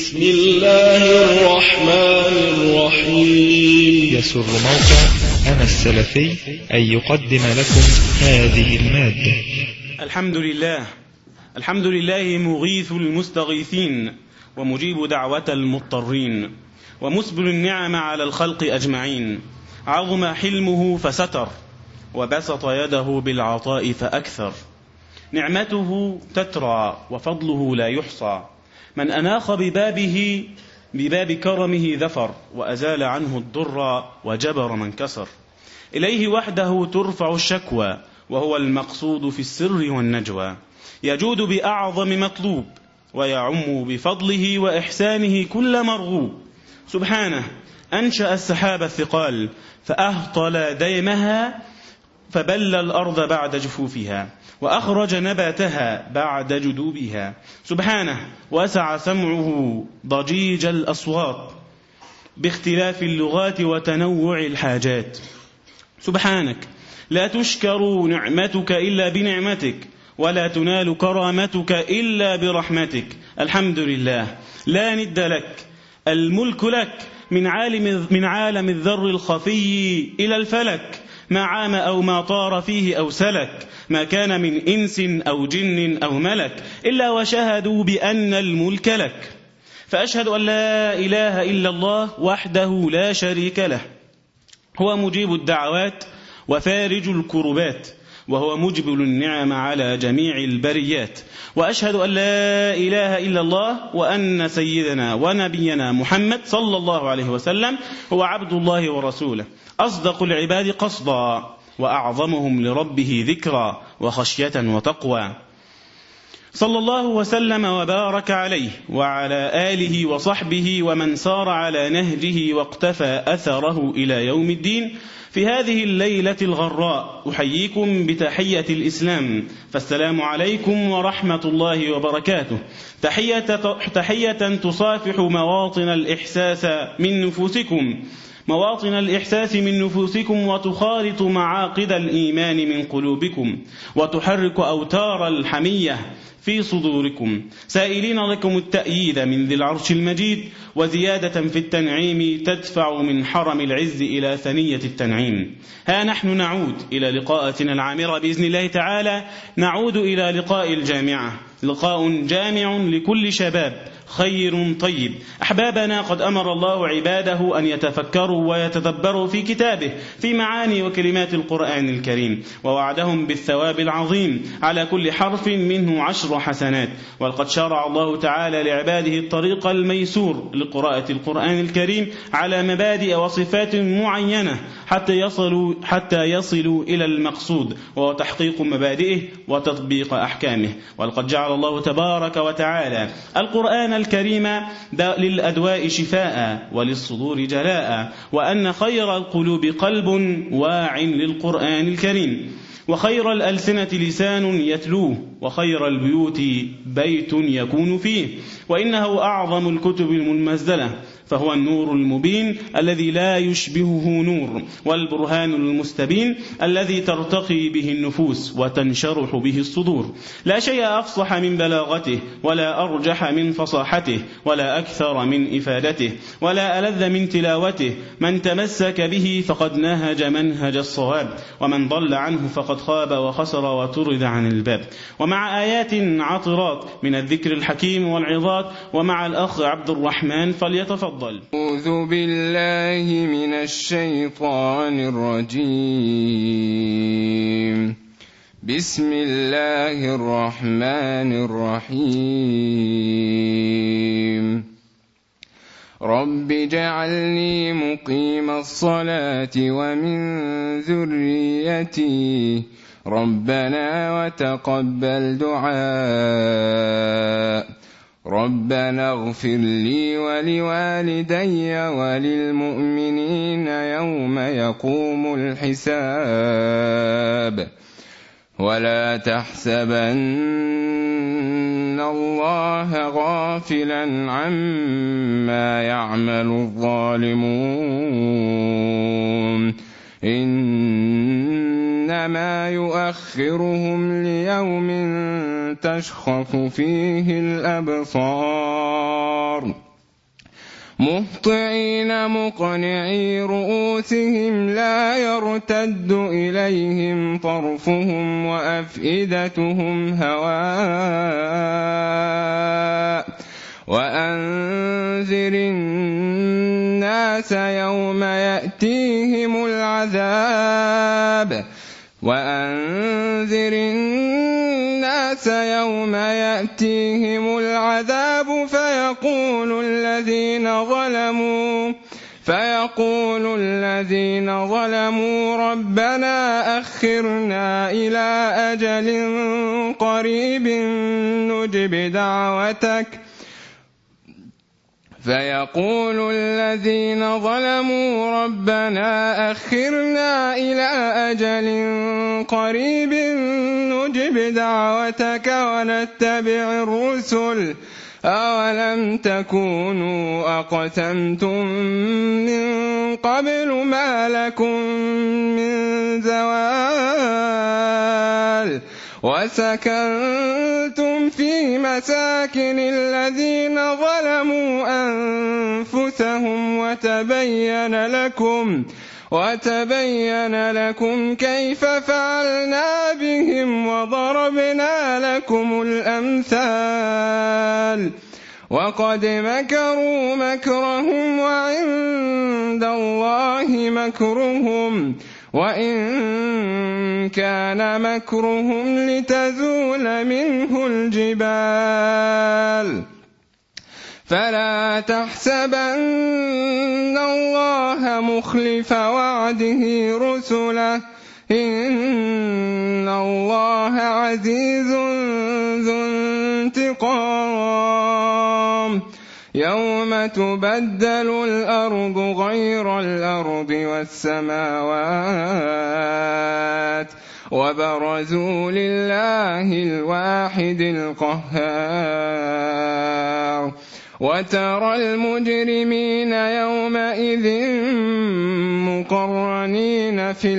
بسم الله الرحمن الرحيم يسر موقع أنا السلفي أن يقدم لكم هذه المادة الحمد لله الحمد لله مغيث المستغيثين ومجيب دعوة المضطرين ومسبل النعم على الخلق أجمعين عظم حلمه فستر وبسط يده بالعطاء فأكثر نعمته تترى وفضله لا يحصى من أناخ ببابه بباب كرمه ذفر وأزال عنه الضر وجبر من كسر إليه وحده ترفع الشكوى وهو المقصود في السر والنجوى يجود بأعظم مطلوب ويعم بفضله وإحسانه كل مرغوب سبحانه أنشأ السحاب الثقال فأهطل ديمها فبل الأرض بعد جفوفها وأخرج نباتها بعد جدوبها سبحانه وسع سمعه ضجيج الأصوات باختلاف اللغات وتنوع الحاجات سبحانك لا تشكر نعمتك إلا بنعمتك ولا تنال كرامتك إلا برحمتك الحمد لله لا ند لك الملك لك من عالم من عالم الذر الخفي إلى الفلك ما عام أو ما طار فيه أو سلك ما كان من إنس أو جن أو ملك إلا وشهدوا بأن الملك لك فأشهد أن لا إله إلا الله وحده لا شريك له هو مجيب الدعوات وفارج الكربات وهو مجبل النعم على جميع البريات واشهد ان لا اله الا الله وان سيدنا ونبينا محمد صلى الله عليه وسلم هو عبد الله ورسوله اصدق العباد قصدا واعظمهم لربه ذكرا وخشيه وتقوى صلى الله وسلم وبارك عليه وعلى اله وصحبه ومن سار على نهجه واقتفى اثره الى يوم الدين في هذه الليله الغراء احييكم بتحيه الاسلام فالسلام عليكم ورحمه الله وبركاته تحيه تحيه تصافح مواطن الاحساس من نفوسكم مواطن الإحساس من نفوسكم وتخالط معاقد الإيمان من قلوبكم وتحرك أوتار الحمية في صدوركم سائلين لكم التأييد من ذي العرش المجيد وزيادة في التنعيم تدفع من حرم العز إلى ثنية التنعيم ها نحن نعود إلى لقاءتنا العامرة بإذن الله تعالى نعود إلى لقاء الجامعة لقاء جامع لكل شباب خير طيب احبابنا قد امر الله عباده ان يتفكروا ويتدبروا في كتابه في معاني وكلمات القران الكريم ووعدهم بالثواب العظيم على كل حرف منه عشر حسنات وقد شرع الله تعالى لعباده الطريق الميسور لقراءه القران الكريم على مبادئ وصفات معينه حتى يصلوا حتى يصلوا الى المقصود وهو تحقيق مبادئه وتطبيق احكامه ولقد جعل الله تبارك وتعالى القران الكريم للأدواء شفاء وللصدور جلاء وأن خير القلوب قلب واع للقرآن الكريم وخير الألسنة لسان يتلوه وخير البيوت بيت يكون فيه وإنه أعظم الكتب المنزلة فهو النور المبين الذي لا يشبهه نور والبرهان المستبين الذي ترتقي به النفوس وتنشرح به الصدور لا شيء افصح من بلاغته ولا ارجح من فصاحته ولا اكثر من افادته ولا الذ من تلاوته من تمسك به فقد نهج منهج الصواب ومن ضل عنه فقد خاب وخسر وطرد عن الباب ومع ايات عطرات من الذكر الحكيم والعظات ومع الاخ عبد الرحمن فليتفضل تفضل أعوذ بالله من الشيطان الرجيم بسم الله الرحمن الرحيم رب اجعلني مقيم الصلاة ومن ذريتي ربنا وتقبل دعاء ربنا اغفر لي ولوالدي وللمؤمنين يوم يقوم الحساب ولا تحسبن الله غافلا عما يعمل الظالمون إنما يؤخرهم ليوم تشخص فيه الأبصار مهطعين مقنعي رؤوسهم لا يرتد إليهم طرفهم وأفئدتهم هواء وأنذر الناس يوم يأتيهم العذاب وأنذر الناس يوم يأتيهم العذاب فيقول الذين ظلموا فيقول الذين ظلموا ربنا أخرنا إلى أجل قريب نجب دعوتك فيقول الذين ظلموا ربنا أخرنا إلى أجل قريب نجب دعوتك ونتبع الرسل أولم تكونوا أقسمتم من قبل ما لكم من زوال وسكنتم في مساكن الذين ظلموا أنفسهم وتبين لكم وتبين لكم كيف فعلنا بهم وضربنا لكم الأمثال وقد مكروا مكرهم وعند الله مكرهم وإن كان مكرهم لتزول منه الجبال فلا تحسبن الله مخلف وعده رسله إن الله عزيز ذو انتقام يوم تبدل الأرض غير الأرض والسماوات وبرزوا لله الواحد القهار وترى المجرمين يومئذ مقرنين في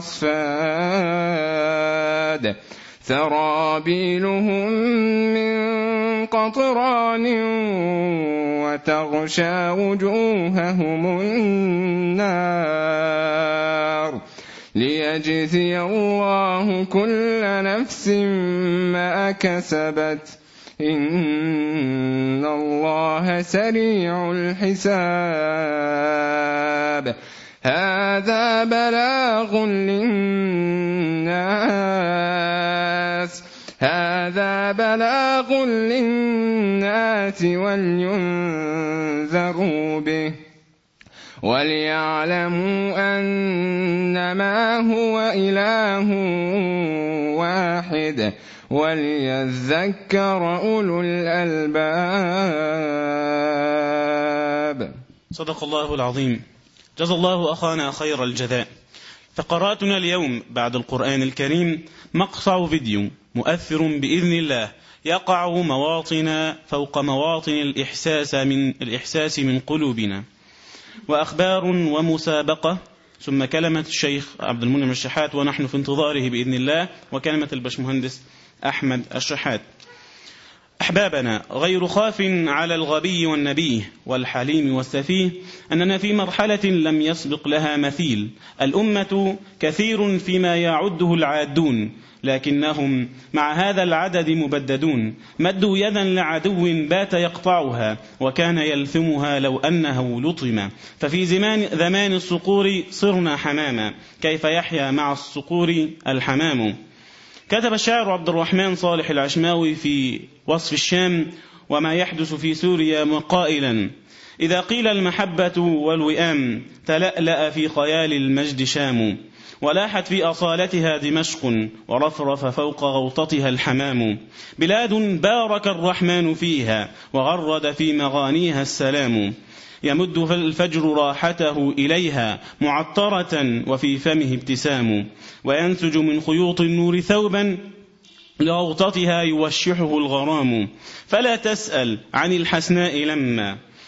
الأصفاد سرابيلهم من قطران وتغشى وجوههم النار ليجزي الله كل نفس ما كسبت إن الله سريع الحساب هذا بلاغ للناس هذا بلاغ للناس ولينذروا به وليعلموا أنما هو إله واحد وليذكر أولو الألباب صدق الله العظيم جزى الله أخانا خير الجزاء فقراتنا اليوم بعد القرآن الكريم مقطع فيديو مؤثر بإذن الله يقع مواطن فوق مواطن الإحساس من الإحساس من قلوبنا وأخبار ومسابقة ثم كلمة الشيخ عبد المنعم الشحات ونحن في انتظاره بإذن الله وكلمة البشمهندس أحمد الشحات أحبابنا غير خاف على الغبي والنبي والحليم والسفيه أننا في مرحلة لم يسبق لها مثيل الأمة كثير فيما يعده العادون لكنهم مع هذا العدد مبددون مدوا يدا لعدو بات يقطعها وكان يلثمها لو أنه لطم ففي زمان زمان الصقور صرنا حماما كيف يحيا مع الصقور الحمام كتب الشاعر عبد الرحمن صالح العشماوي في وصف الشام وما يحدث في سوريا قائلا إذا قيل المحبة والوئام تلألأ في خيال المجد شام ولاحت في أصالتها دمشق ورفرف فوق غوطتها الحمام بلاد بارك الرحمن فيها وغرد في مغانيها السلام يمد الفجر راحته إليها معطرة وفي فمه ابتسام وينسج من خيوط النور ثوبا لغوطتها يوشحه الغرام فلا تسأل عن الحسناء لما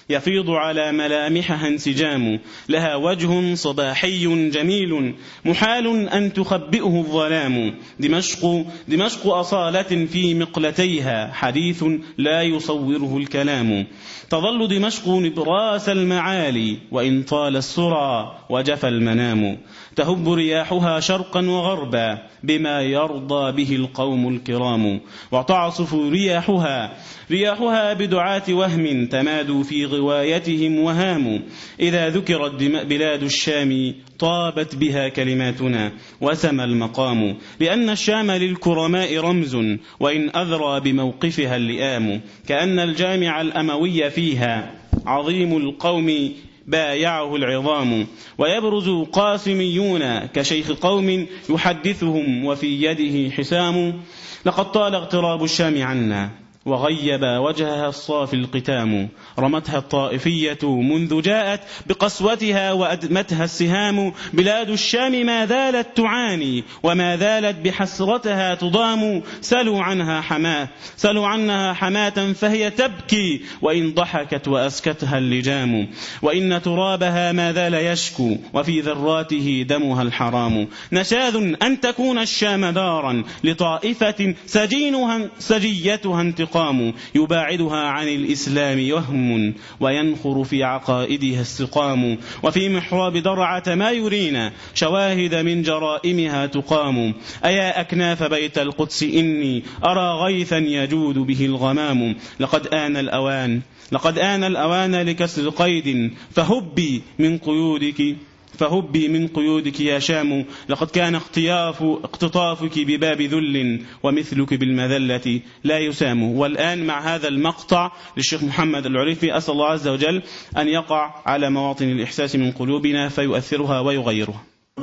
يفيض على ملامحها انسجام لها وجه صباحي جميل محال أن تخبئه الظلام دمشق دمشق أصالة في مقلتيها حديث لا يصوره الكلام تظل دمشق نبراس المعالي وإن طال السرى وجفى المنام تهب رياحها شرقا وغربا بما يرضى به القوم الكرام وتعصف رياحها رياحها بدعاة وهم تمادوا في غوايتهم وهاموا إذا ذكرت بلاد الشام طابت بها كلماتنا وسمى المقام لأن الشام للكرماء رمز وإن أذرى بموقفها اللئام كأن الجامع الأموي فيها عظيم القوم بايعه العظام ويبرز قاسميون كشيخ قوم يحدثهم وفي يده حسام لقد طال اغتراب الشام عنا وغيب وجهها الصافي القتام رمتها الطائفية منذ جاءت بقسوتها وأدمتها السهام بلاد الشام ما زالت تعاني وما زالت بحسرتها تضام سلوا عنها حماة سلوا عنها حماة فهي تبكي وإن ضحكت وأسكتها اللجام وإن ترابها ما زال يشكو وفي ذراته دمها الحرام نشاذ أن تكون الشام دارا لطائفة سجينها سجيتها انتقام المقام يباعدها عن الإسلام وهم وينخر في عقائدها السقام وفي محراب درعة ما يرينا شواهد من جرائمها تقام أيا أكناف بيت القدس إني أرى غيثا يجود به الغمام لقد آن الأوان لقد آن الأوان لكسر قيد فهبي من قيودك فهبي من قيودك يا شام لقد كان اختياف اقتطافك بباب ذل ومثلك بالمذلة لا يسام والآن مع هذا المقطع للشيخ محمد العريفي أسأل الله عز وجل أن يقع على مواطن الإحساس من قلوبنا فيؤثرها ويغيرها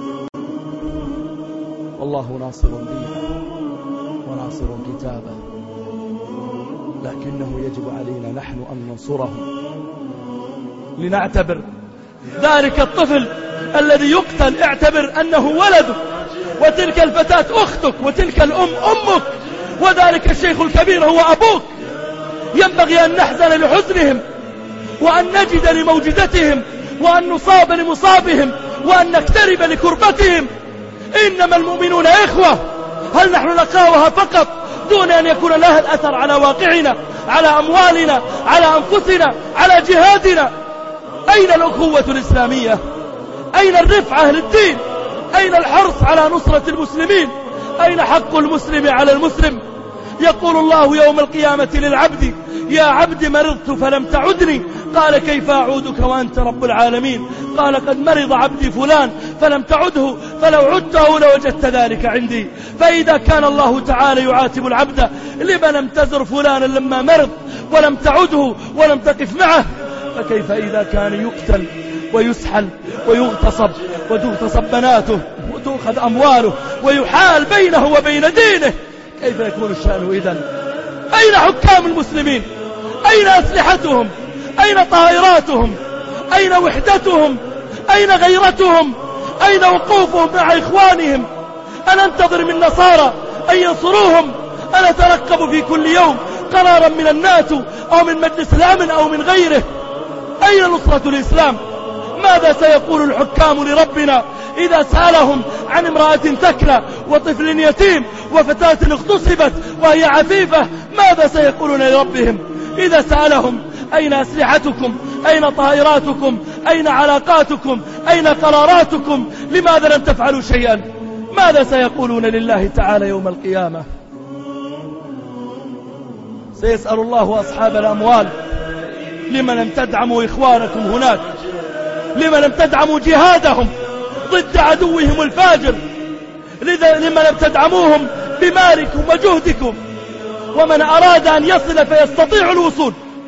الله ناصر دينه وناصر كتابه لكنه يجب علينا نحن أن ننصره لنعتبر ذلك الطفل الذي يقتل اعتبر أنه ولدك وتلك الفتاة أختك وتلك الأم أمك وذلك الشيخ الكبير هو أبوك ينبغي أن نحزن لحزنهم وأن نجد لموجدتهم وأن نصاب لمصابهم وأن نكترب لكربتهم إنما المؤمنون إخوة هل نحن نقاوها فقط دون أن يكون لها الأثر على واقعنا على أموالنا على أنفسنا على جهادنا أين الأخوة الإسلامية أين الرفعة للدين أين الحرص على نصرة المسلمين أين حق المسلم على المسلم يقول الله يوم القيامة للعبد يا عبد مرضت فلم تعدني قال كيف أعودك وأنت رب العالمين قال قد مرض عبدي فلان فلم تعده فلو عدته لوجدت ذلك عندي فإذا كان الله تعالى يعاتب العبد لما لم تزر فلانا لما مرض ولم تعده ولم تقف معه فكيف إذا كان يقتل ويسحل ويغتصب وتغتصب بناته وتؤخذ أمواله ويحال بينه وبين دينه كيف يكون الشأن إذن أين حكام المسلمين أين أسلحتهم أين طائراتهم أين وحدتهم أين غيرتهم أين وقوفهم مع إخوانهم أنا انتظر من نصارى أن ينصروهم أنا أترقب في كل يوم قرارا من الناتو أو من مجلس الأمن أو من غيره أين نصرة الإسلام ماذا سيقول الحكام لربنا إذا سألهم عن امرأة تكلى وطفل يتيم وفتاة اغتصبت وهي عفيفة ماذا سيقولون لربهم إذا سألهم أين أسلحتكم أين طائراتكم أين علاقاتكم أين قراراتكم لماذا لم تفعلوا شيئا ماذا سيقولون لله تعالى يوم القيامة سيسأل الله أصحاب الأموال لم لم تدعموا إخوانكم هناك لم لم تدعموا جهادهم ضد عدوهم الفاجر لذا لم لم تدعموهم بمالكم وجهدكم ومن أراد أن يصل فيستطيع الوصول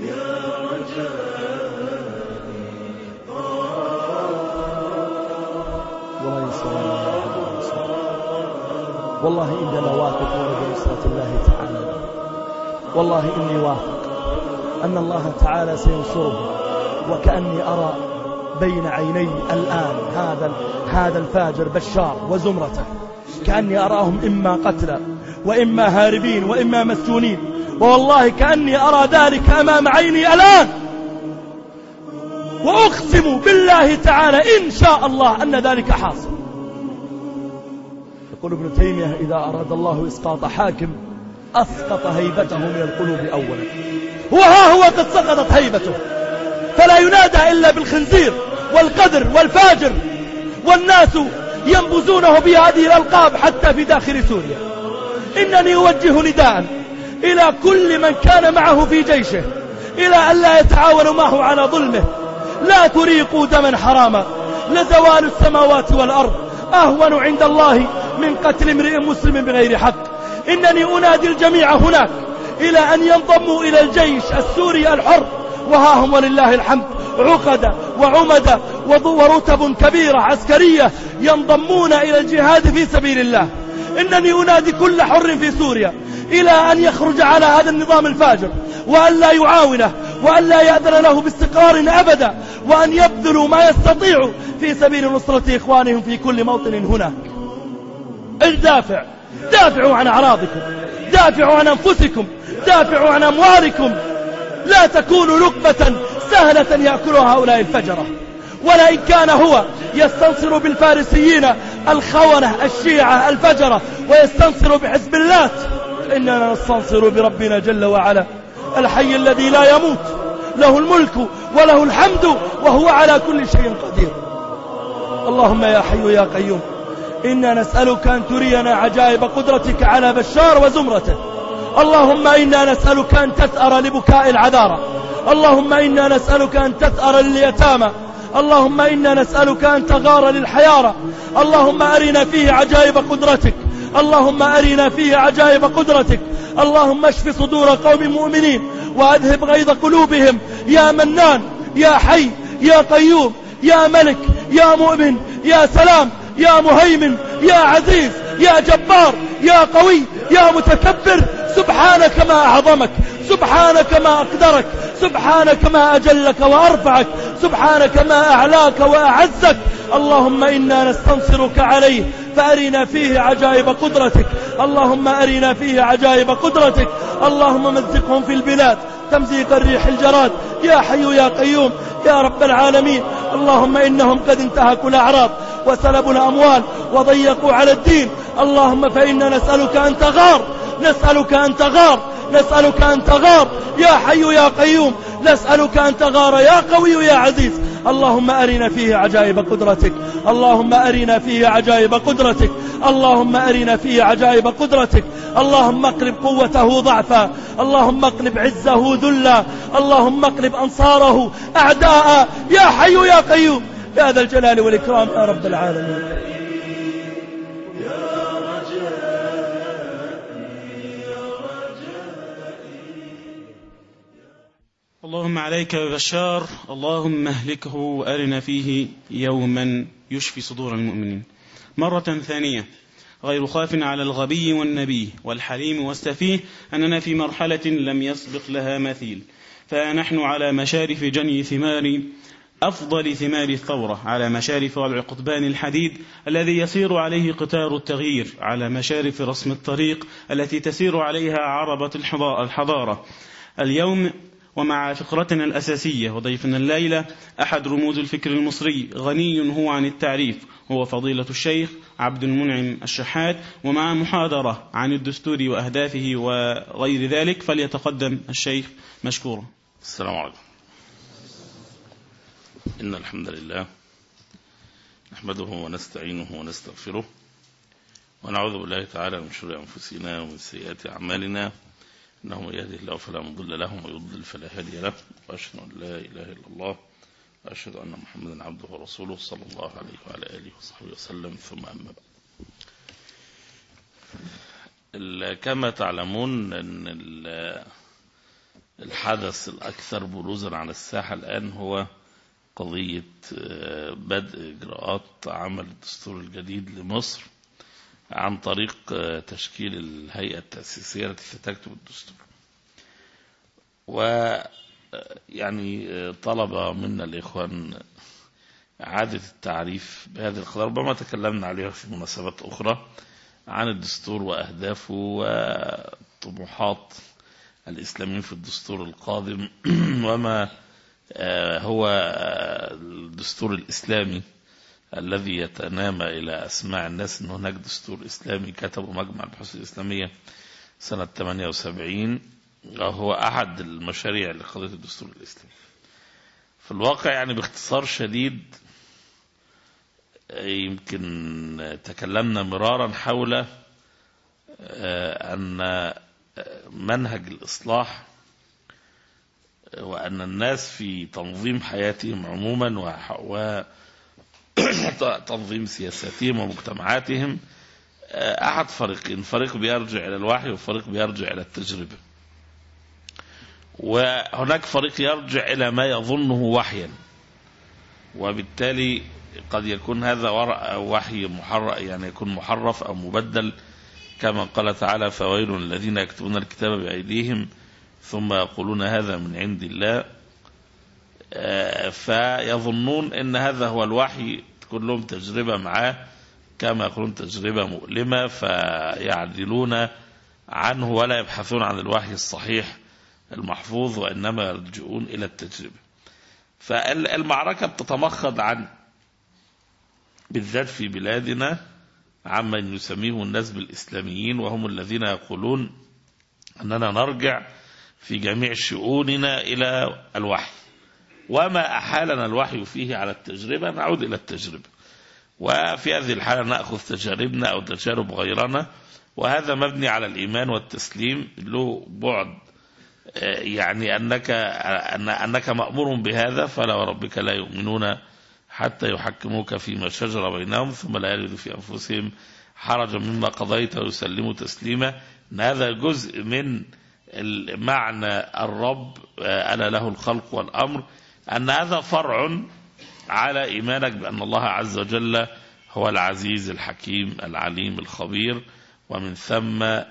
والله إننا واثقون بنصرة الله تعالى والله إني واثق أن الله تعالى سينصره وكأني أرى بين عيني الآن هذا هذا الفاجر بشار وزمرته كأني أراهم إما قتلى وإما هاربين وإما مسجونين والله كأني أرى ذلك أمام عيني الآن وأقسم بالله تعالى إن شاء الله أن ذلك حاصل يقول ابن تيمية إذا أراد الله إسقاط حاكم أسقط هيبته من القلوب أولا وها هو قد سقطت هيبته فلا ينادى إلا بالخنزير والقدر والفاجر والناس ينبزونه بهذه الألقاب حتى في داخل سوريا إنني أوجه نداء إلى كل من كان معه في جيشه إلى أن لا يتعاونوا معه على ظلمه لا تريقوا دما حراما لزوال السماوات والأرض أهون عند الله من قتل امرئ مسلم بغير حق إنني أنادي الجميع هناك إلى أن ينضموا إلى الجيش السوري الحر وها هم ولله الحمد عقد وعمد ورتب كبيرة عسكرية ينضمون إلى الجهاد في سبيل الله إنني أنادي كل حر في سوريا إلى أن يخرج على هذا النظام الفاجر وأن لا يعاونه وأن لا يأذن له باستقرار أبدا وأن يبذلوا ما يستطيعوا في سبيل نصرة إخوانهم في كل موطن هناك الدافع دافعوا عن أعراضكم دافعوا عن أنفسكم دافعوا عن أموالكم لا تكونوا لقمة سهلة يأكلها هؤلاء الفجرة ولئن كان هو يستنصر بالفارسيين الخونة الشيعة الفجرة ويستنصر بحزب الله إننا نستنصر بربنا جل وعلا الحي الذي لا يموت له الملك وله الحمد وهو على كل شيء قدير اللهم يا حي يا قيوم إنا نسألك أن ترينا عجائب قدرتك على بشار وزمرته اللهم إنا نسألك أن تثأر لبكاء العذارى اللهم إنا نسألك أن تثأر لليتامى اللهم إنا نسألك أن تغار للحيارى اللهم أرنا فيه عجائب قدرتك اللهم أرنا فيه عجائب قدرتك اللهم اشف صدور قوم مؤمنين وأذهب غيظ قلوبهم يا منان يا حي يا قيوم يا ملك يا مؤمن يا سلام يا مهيمن يا عزيز يا جبار يا قوي يا متكبر سبحانك ما أعظمك سبحانك ما أقدرك سبحانك ما أجلك وأرفعك سبحانك ما أعلاك وأعزك اللهم إنا نستنصرك عليه فأرنا فيه عجائب قدرتك اللهم أرنا فيه عجائب قدرتك اللهم مزقهم في البلاد تمزيق الريح الجراد يا حي يا قيوم يا رب العالمين اللهم إنهم قد انتهكوا الأعراض وسلبوا الأموال وضيقوا على الدين اللهم فإنا نسألك أن تغار نسألك أن تغار نسألك أن تغار يا حي يا قيوم نسألك أن تغار يا قوي يا عزيز اللهم أرنا فيه عجائب قدرتك اللهم أرنا فيه عجائب قدرتك اللهم أرنا فيه عجائب قدرتك اللهم اقلب قوته ضعفا اللهم اقلب عزه ذلا اللهم اقلب أنصاره أعداء يا حي يا قيوم يا ذا الجلال والإكرام يا رب العالمين اللهم عليك ببشار اللهم اهلكه وارنا فيه يوما يشفي صدور المؤمنين مرة ثانية غير خاف على الغبي والنبي والحليم والسفيه أننا في مرحلة لم يسبق لها مثيل فنحن على مشارف جني ثمار أفضل ثمار الثورة على مشارف وضع قطبان الحديد الذي يسير عليه قطار التغيير على مشارف رسم الطريق التي تسير عليها عربة الحضارة اليوم ومع فقرتنا الأساسية وضيفنا الليلة أحد رموز الفكر المصري غني هو عن التعريف هو فضيلة الشيخ عبد المنعم الشحات ومع محاضرة عن الدستور وأهدافه وغير ذلك فليتقدم الشيخ مشكورا السلام عليكم إن الحمد لله نحمده ونستعينه ونستغفره ونعوذ بالله تعالى من شرور أنفسنا ومن سيئات أعمالنا إنه من يهده الله فلا مضل له ومن يضلل فلا هادي له وأشهد أن لا إله إلا الله وأشهد أن محمدا عبده ورسوله صلى الله عليه وعلى آله وصحبه وسلم ثم أما بعد كما تعلمون أن الحدث الأكثر بروزا على الساحة الآن هو قضية بدء إجراءات عمل الدستور الجديد لمصر عن طريق تشكيل الهيئة التأسيسية التي ستكتب الدستور و يعني طلب منا الإخوان إعادة التعريف بهذه القضايا ربما تكلمنا عليها في مناسبات أخرى عن الدستور وأهدافه وطموحات الإسلاميين في الدستور القادم وما آه، هو آه، الدستور الإسلامي الذي يتنامى إلى أسماع الناس أن هناك دستور إسلامي كتبه مجمع البحوث الإسلامية سنة 78 هو أحد المشاريع لقضية الدستور الإسلامي في الواقع يعني باختصار شديد يمكن تكلمنا مرارا حول آه، أن منهج الإصلاح وأن الناس في تنظيم حياتهم عموما وح- وتنظيم سياساتهم ومجتمعاتهم آه، أحد فريقين فريق بيرجع إلى الوحي وفريق بيرجع إلى التجربة وهناك فريق يرجع إلى ما يظنه وحيا وبالتالي قد يكون هذا ورع- وحي محرف يعني يكون محرف أو مبدل كما قال تعالى فويل الذين يكتبون الكتاب بأيديهم ثم يقولون هذا من عند الله آه، فيظنون ان هذا هو الوحي تكون لهم تجربة معاه كما يقولون تجربة مؤلمة فيعدلون عنه ولا يبحثون عن الوحي الصحيح المحفوظ وإنما يرجعون إلى التجربة فالمعركة بتتمخض عن بالذات في بلادنا عمن يسميه الناس بالإسلاميين وهم الذين يقولون أننا نرجع في جميع شؤوننا إلى الوحي وما أحالنا الوحي فيه على التجربة نعود إلى التجربة وفي هذه الحالة نأخذ تجاربنا أو تجارب غيرنا وهذا مبني على الإيمان والتسليم له بعد آه، يعني أنك أن أنك مأمور بهذا فلا وربك لا يؤمنون حتى يحكموك فيما شجر بينهم ثم لا يجدوا في أنفسهم حرجا مما قضيت ويسلموا تسليما إن هذا جزء من معنى الرب آه، ألا له الخلق والأمر أن هذا فرع على إيمانك بأن الله عز وجل هو العزيز الحكيم العليم الخبير ومن ثم آه،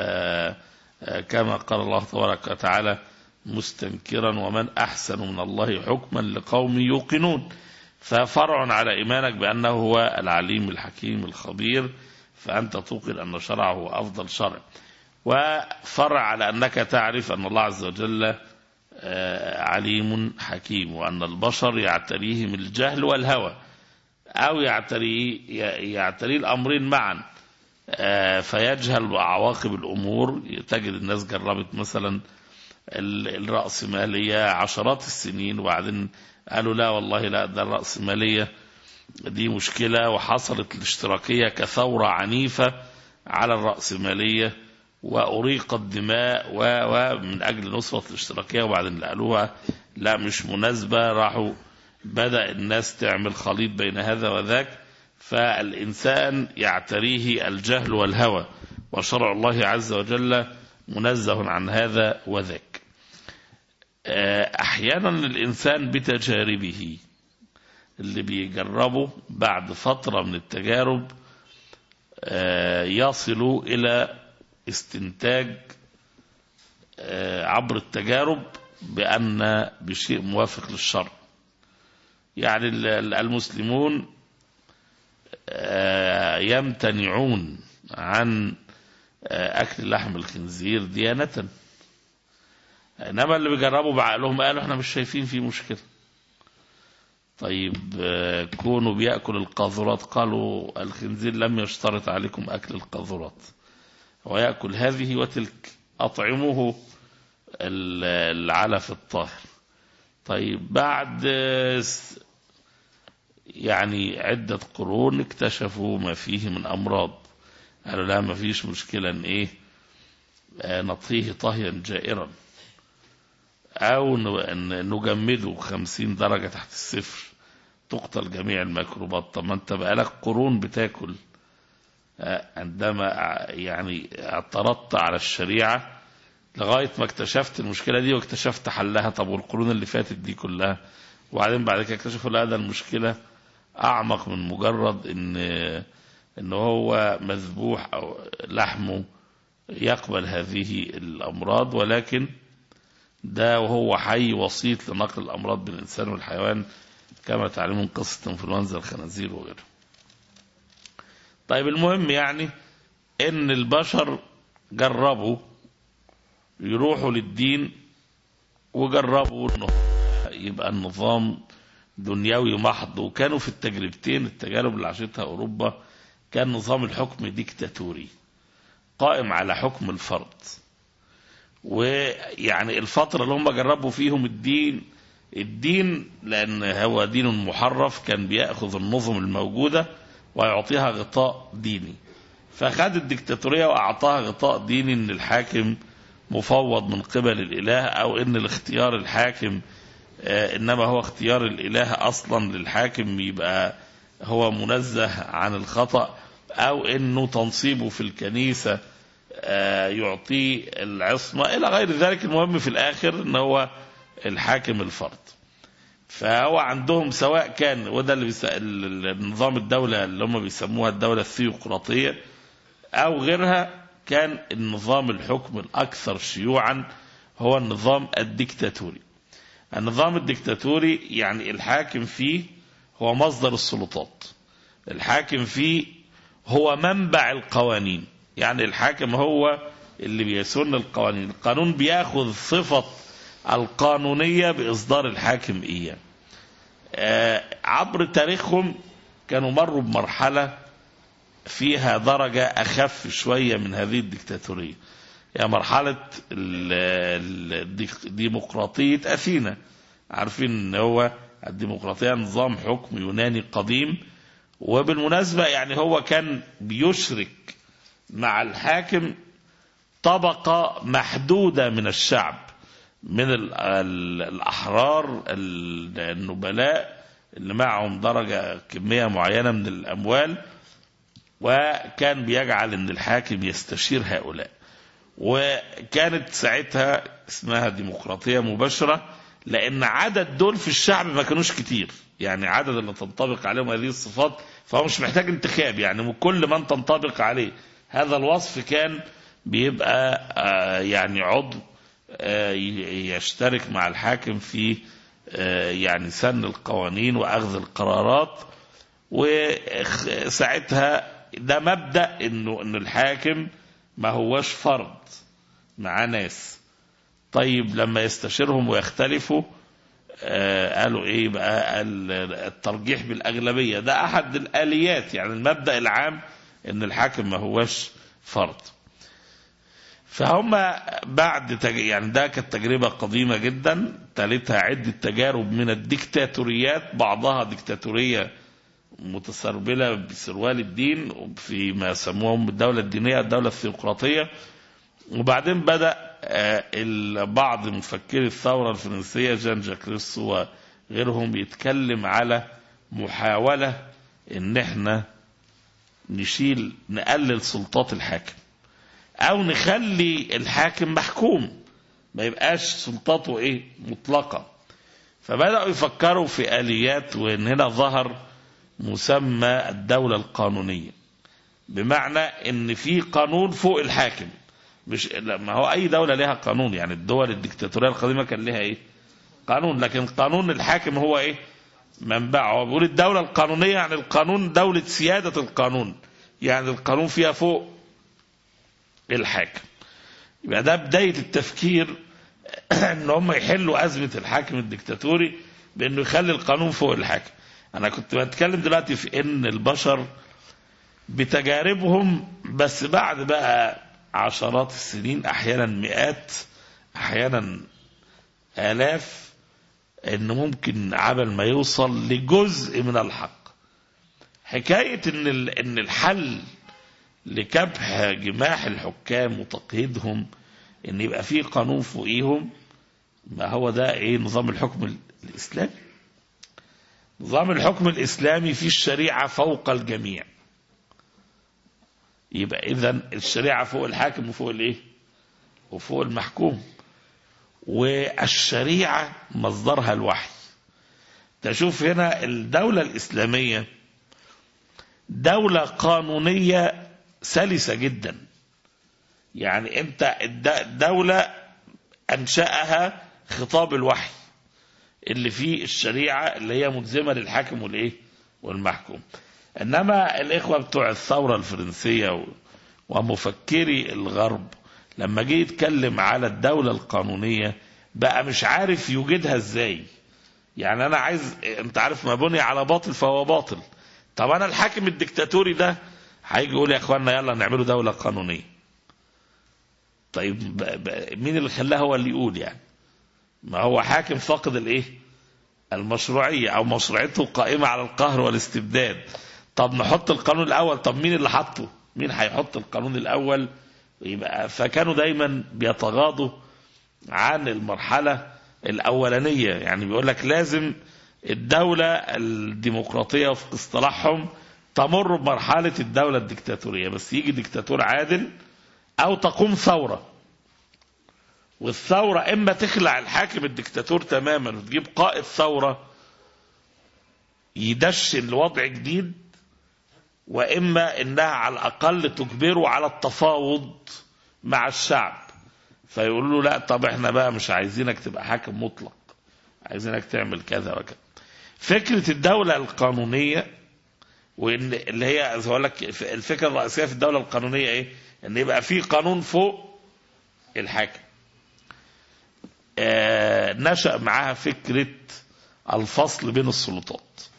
آه، كما قال الله تبارك وتعالى مستنكرا ومن أحسن من الله حكما لقوم يوقنون ففرع على إيمانك بأنه هو العليم الحكيم الخبير فأنت توقن أن شرعه هو أفضل شرع وفرع على أنك تعرف أن الله عز وجل آه، عليم حكيم وأن البشر يعتريهم الجهل والهوى أو يعتري يعتري الأمرين معا آه، فيجهل بعواقب الأمور تجد الناس جربت مثلا ال- الرأسمالية عشرات السنين وبعدين قالوا لا والله لا ده الرأسمالية دي مشكلة وحصلت الاشتراكية كثورة عنيفة على الرأسمالية وأريقت دماء و- ومن أجل نصرة الاشتراكية وبعدين قالوها لا مش مناسبة راحوا بدأ الناس تعمل خليط بين هذا وذاك فالإنسان يعتريه الجهل والهوى وشرع الله عز وجل منزه عن هذا وذاك آه، أحيانا الإنسان بتجاربه اللي بيجربه بعد فترة من التجارب آه، يصل إلى استنتاج آه، عبر التجارب بأن بشيء موافق للشرع يعني ال- ال- المسلمون آه، يمتنعون عن آه، أكل لحم الخنزير ديانة إنما اللي بيجربوا بعقلهم قالوا احنا مش شايفين فيه مشكلة طيب آه، كونوا بيأكل القاذورات قالوا الخنزير لم يشترط عليكم أكل القاذورات ويأكل هذه وتلك أطعمه ال- العلف الطاهر طيب بعد آه، س- يعني عدة قرون اكتشفوا ما فيه من أمراض قالوا لا ما فيش مشكلة ان ايه آه، نطهيه طهيا جائرا او ن- ان نجمده خمسين درجة تحت الصفر تقتل جميع الميكروبات طب ما انت بقالك قرون بتاكل آه، عندما ع- يعني اعترضت على الشريعة لغاية ما اكتشفت المشكلة دي واكتشفت حلها طب والقرون اللي فاتت دي كلها وبعدين بعد كده اكتشفوا لا ده المشكلة أعمق من مجرد إن إن هو مذبوح أو لحمه يقبل هذه الأمراض ولكن ده وهو حي وسيط لنقل الأمراض بين الإنسان والحيوان كما تعلمون قصة انفلونزا الخنازير وغيره طيب المهم يعني إن البشر جربوا يروحوا للدين وجربوا إنه يبقى النظام دنيوي محض وكانوا في التجربتين التجارب اللي عاشتها أوروبا كان نظام الحكم ديكتاتوري قائم على حكم الفرد ويعني الفترة اللي هم جربوا فيهم الدين الدين لأن هو دين محرف كان بيأخذ النظم الموجودة ويعطيها غطاء ديني فخد الدكتاتورية وأعطاها غطاء ديني إن الحاكم مفوض من قبل الإله أو إن الاختيار الحاكم آه، إنما هو اختيار الإله أصلا للحاكم يبقى هو منزه عن الخطأ أو إنه تنصيبه في الكنيسة آه، يعطيه العصمة إلى غير ذلك المهم في الآخر إن هو الحاكم الفرد فهو عندهم سواء كان وده اللي بيس... ال- النظام الدولة اللي هم بيسموها الدولة الثيوقراطية أو غيرها كان النظام الحكم الأكثر شيوعا هو النظام الديكتاتوري النظام الديكتاتوري يعني الحاكم فيه هو مصدر السلطات الحاكم فيه هو منبع القوانين يعني الحاكم هو اللي بيسن القوانين القانون بياخذ صفة القانونية بإصدار الحاكم إياه آه، عبر تاريخهم كانوا مروا بمرحلة فيها درجة أخف شوية من هذه الدكتاتورية هي مرحلة ال- ال- الديك- ديمقراطية أثينا عارفين ان هو الديمقراطية نظام حكم يوناني قديم وبالمناسبة يعني هو كان بيشرك مع الحاكم طبقة محدودة من الشعب من ال- ال- الأحرار ال- النبلاء اللي معهم درجة كمية معينة من الأموال وكان بيجعل ان الحاكم يستشير هؤلاء وكانت ساعتها اسمها ديمقراطية مباشرة لأن عدد دول في الشعب ما كانوش كتير يعني عدد اللي تنطبق عليهم هذه الصفات فهو مش محتاج انتخاب يعني كل من تنطبق عليه هذا الوصف كان بيبقى آه، يعني عضو آه، ي- يشترك مع الحاكم في آه، يعني سن القوانين وأخذ القرارات وساعتها ده مبدأ انه ان الحاكم ما هوش فرد مع ناس طيب لما يستشيرهم ويختلفوا آه قالوا ايه بقى ال- الترجيح بالاغلبيه ده احد الاليات يعني المبدا العام ان الحاكم ما هوش فرد فهم بعد تج... يعني ده كانت تجربه قديمه جدا تالتها عده تجارب من الديكتاتوريات بعضها ديكتاتوريه متسربلة بسروال الدين فيما يسموهم الدولة الدينية الدولة الثيوقراطية وبعدين بدأ آه، ال- بعض مفكري الثورة الفرنسية جان جاك روسو وغيرهم يتكلم على محاولة ان احنا نشيل نقلل سلطات الحاكم او نخلي الحاكم محكوم ما يبقاش سلطاته ايه مطلقة فبدأوا يفكروا في آليات وان هنا ظهر مسمى الدولة القانونية بمعنى ان في قانون فوق الحاكم مش ما هو اي دولة لها قانون يعني الدول الدكتاتورية القديمة كان لها ايه قانون لكن قانون الحاكم هو ايه منبعه هو بيقول الدولة القانونية يعني القانون دولة سيادة القانون يعني القانون فيها فوق الحاكم يبقى ده بداية التفكير ان هم يحلوا ازمة الحاكم الدكتاتوري بانه يخلي القانون فوق الحاكم انا كنت بتكلم دلوقتي في ان البشر بتجاربهم بس بعد بقى عشرات السنين احيانا مئات احيانا الاف ان ممكن عبل ما يوصل لجزء من الحق حكاية ان ال- ان الحل لكبح جماح الحكام وتقييدهم ان يبقى في قانون فوقيهم ما هو ده ايه نظام الحكم ال- الاسلامي نظام الحكم الإسلامي فيه الشريعة فوق الجميع يبقى إذا الشريعة فوق الحاكم وفوق الإيه وفوق المحكوم والشريعة مصدرها الوحي تشوف هنا الدولة الإسلامية دولة قانونية سلسة جدا يعني أنت الد- الدولة أنشأها خطاب الوحي اللي فيه الشريعة اللي هي ملزمة للحاكم والإيه والمحكوم إنما الإخوة بتوع الثورة الفرنسية و- ومفكري الغرب لما جه يتكلم على الدولة القانونية بقى مش عارف يوجدها إزاي يعني انا عايز انت عارف ما بني على باطل فهو باطل طب انا الحاكم الدكتاتوري ده هيجي يقول يا اخوانا يلا نعمله دولة قانونية طيب ب... ب... مين اللي خلاه هو اللي يقول يعني ما هو حاكم فاقد الايه المشروعية او مشروعيته قائمة على القهر والاستبداد طب نحط القانون الاول طب مين اللي حطه مين هيحط القانون الاول يبقى فكانوا دايما بيتغاضوا عن المرحلة الأولانية يعني بيقول لك لازم الدولة الديمقراطية وفق اصطلاحهم تمر بمرحلة الدولة الدكتاتورية بس يجي دكتاتور عادل أو تقوم ثورة والثورة إما تخلع الحاكم الدكتاتور تماما وتجيب قائد ثورة يدشن لوضع جديد وإما إنها على الأقل تجبره على التفاوض مع الشعب فيقولوا له لا طب احنا بقى مش عايزينك تبقى حاكم مطلق عايزينك تعمل كذا وكذا فكرة الدولة القانونية وان اللي هي زي لك الفكرة الرئيسية في الدولة القانونية ايه؟ ان يبقى في قانون فوق الحاكم. آه نشأ معاها فكرة الفصل بين السلطات.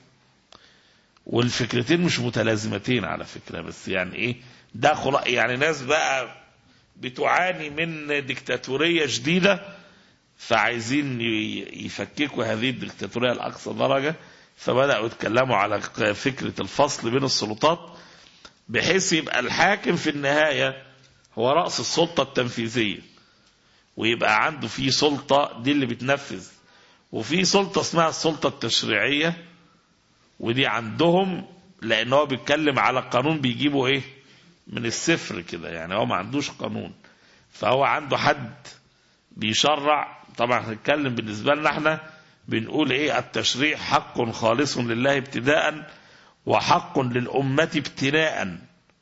والفكرتين مش متلازمتين على فكرة بس يعني ايه؟ ده خلا يعني ناس بقى بتعاني من ديكتاتورية جديدة فعايزين يفككوا هذه الديكتاتورية لأقصى درجة فبدأوا يتكلموا على فكرة الفصل بين السلطات بحيث يبقى الحاكم في النهاية هو رأس السلطة التنفيذية ويبقى عنده في سلطة دي اللي بتنفذ وفي سلطة اسمها السلطة التشريعية ودي عندهم لأن هو بيتكلم على قانون بيجيبه إيه من الصفر كده يعني هو ما عندوش قانون فهو عنده حد بيشرع طبعا هنتكلم بالنسبة لنا احنا بنقول ايه التشريع حق خالص لله ابتداء وحق للأمة ابتناء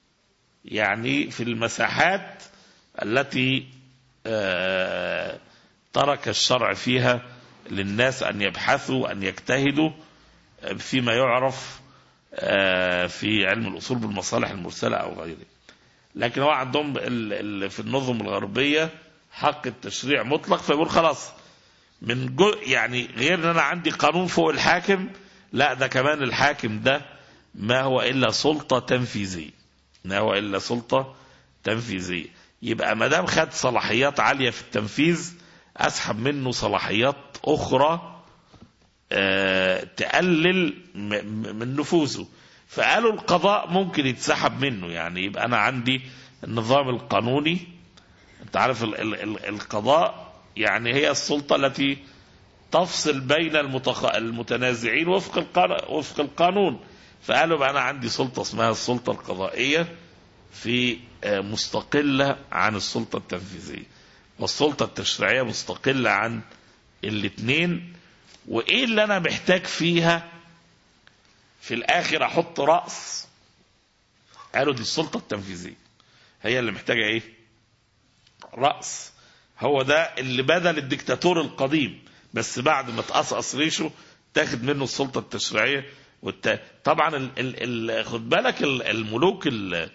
يعني في المساحات التي اه ترك الشرع فيها للناس أن يبحثوا أن يجتهدوا فيما يعرف اه في علم الأصول بالمصالح المرسلة أو غيره لكن هو عندهم في النظم الغربية حق التشريع مطلق فيقول خلاص من جو يعني غير ان انا عندي قانون فوق الحاكم لا ده كمان الحاكم ده ما هو الا سلطه تنفيذيه ما هو الا سلطه تنفيذيه يبقى ما دام خد صلاحيات عاليه في التنفيذ اسحب منه صلاحيات اخرى أه تقلل من نفوذه فقالوا القضاء ممكن يتسحب منه يعني يبقى انا عندي النظام القانوني انت عارف ال ال ال القضاء يعني هي السلطة التي تفصل بين المتخ... المتنازعين وفق القانون وفق القانون فقالوا بقى انا عندي سلطة اسمها السلطة القضائية في مستقلة عن السلطة التنفيذية والسلطة التشريعية مستقلة عن الاثنين وايه اللي انا محتاج فيها في الاخر احط رأس قالوا دي السلطة التنفيذية هي اللي محتاجة ايه رأس هو ده اللي بدل الدكتاتور القديم بس بعد ما تقصقص ريشه تاخد منه السلطة التشريعية والت... طبعا ال... ال... ال... خد بالك ال... الملوك ال...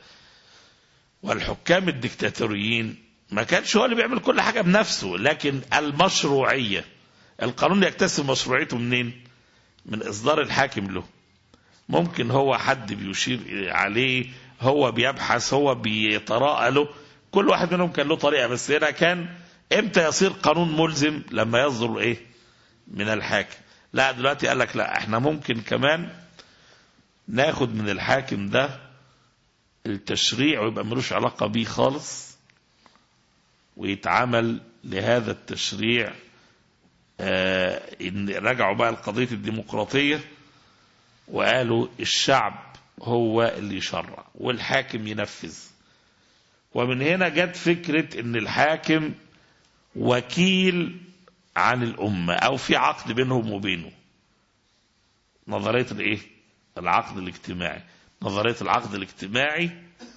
والحكام الدكتاتوريين ما كانش هو اللي بيعمل كل حاجة بنفسه لكن المشروعية القانون يكتسب مشروعيته منين من إصدار الحاكم له ممكن هو حد بيشير عليه هو بيبحث هو بيتراءى له كل واحد منهم كان له طريقة بس هنا كان امتى يصير قانون ملزم لما يصدر ايه من الحاكم لا دلوقتي قال لك لا احنا ممكن كمان ناخد من الحاكم ده التشريع ويبقى ملوش علاقة بيه خالص ويتعامل لهذا التشريع آه ان رجعوا بقى لقضية الديمقراطية وقالوا الشعب هو اللي يشرع والحاكم ينفذ ومن هنا جت فكرة ان الحاكم وكيل عن الأمة أو في عقد بينهم وبينه نظرية الإيه؟ العقد الاجتماعي نظرية العقد الاجتماعي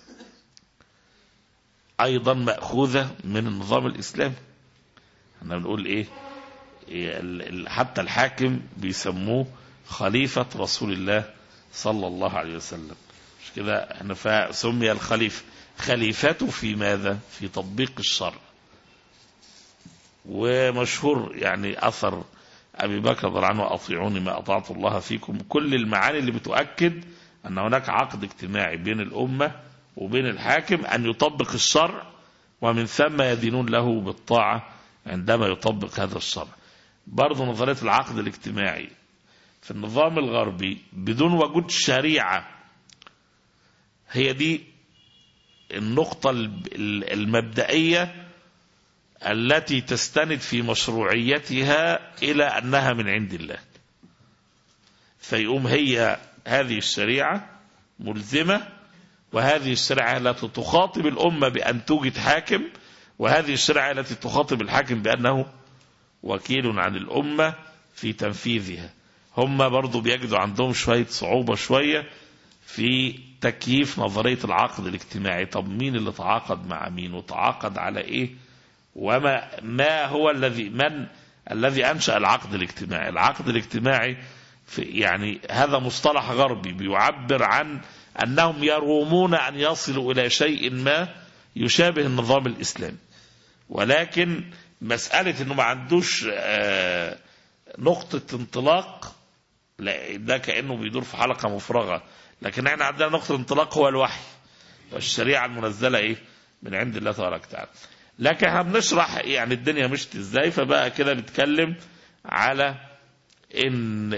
أيضا مأخوذة من النظام الإسلامي احنا بنقول إيه حتى الحاكم بيسموه خليفة رسول الله صلى الله عليه وسلم مش كده احنا فسمي الخليفة خليفته في ماذا في تطبيق الشرع ومشهور يعني أثر أبي بكر رضي الله عنه أطيعوني ما أطعت الله فيكم كل المعاني اللي بتؤكد أن هناك عقد اجتماعي بين الأمة وبين الحاكم أن يطبق الشرع ومن ثم يدينون له بالطاعة عندما يطبق هذا الشرع برضو نظرية العقد الاجتماعي في النظام الغربي بدون وجود شريعة هي دي النقطة المبدئية التي تستند في مشروعيتها إلى أنها من عند الله فيقوم هي هذه الشريعة ملزمة وهذه الشريعة التي تخاطب الأمة بأن توجد حاكم وهذه الشريعة التي تخاطب الحاكم بأنه وكيل عن الأمة في تنفيذها هم برضو بيجدوا عندهم شوية صعوبة شوية في تكييف نظرية العقد الاجتماعي طب مين اللي تعاقد مع مين وتعاقد على ايه وما ما هو الذي من الذي انشا العقد الاجتماعي العقد الاجتماعي في يعني هذا مصطلح غربي بيعبر عن انهم يرومون ان يصلوا الى شيء ما يشابه النظام الاسلامي ولكن مساله انه ما عندوش آه نقطه انطلاق لا ده كانه بيدور في حلقه مفرغه لكن احنا عندنا نقطه انطلاق هو الوحي والشريعه المنزله ايه من عند الله تبارك وتعالى لكن احنا بنشرح يعني الدنيا مشت ازاي فبقى كده بنتكلم على ان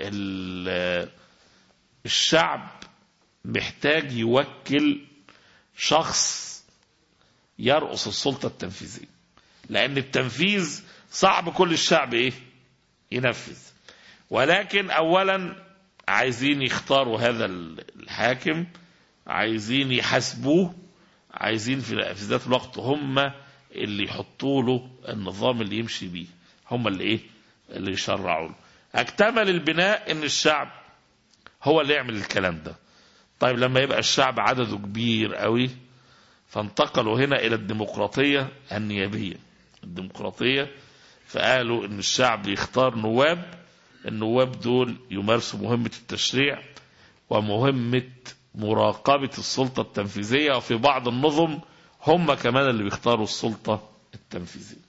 الشعب محتاج يوكل شخص يرقص السلطة التنفيذية لأن التنفيذ صعب كل الشعب إيه ينفذ ولكن أولا عايزين يختاروا هذا الحاكم عايزين يحاسبوه عايزين في ذات الوقت هم اللي يحطوا له النظام اللي يمشي بيه هم اللي ايه اللي يشرعوا له اكتمل البناء ان الشعب هو اللي يعمل الكلام ده طيب لما يبقى الشعب عدده كبير قوي فانتقلوا هنا الى الديمقراطيه النيابيه الديمقراطيه فقالوا ان الشعب يختار نواب النواب دول يمارسوا مهمه التشريع ومهمه مراقبه السلطه التنفيذيه وفي بعض النظم هم كمان اللي بيختاروا السلطه التنفيذيه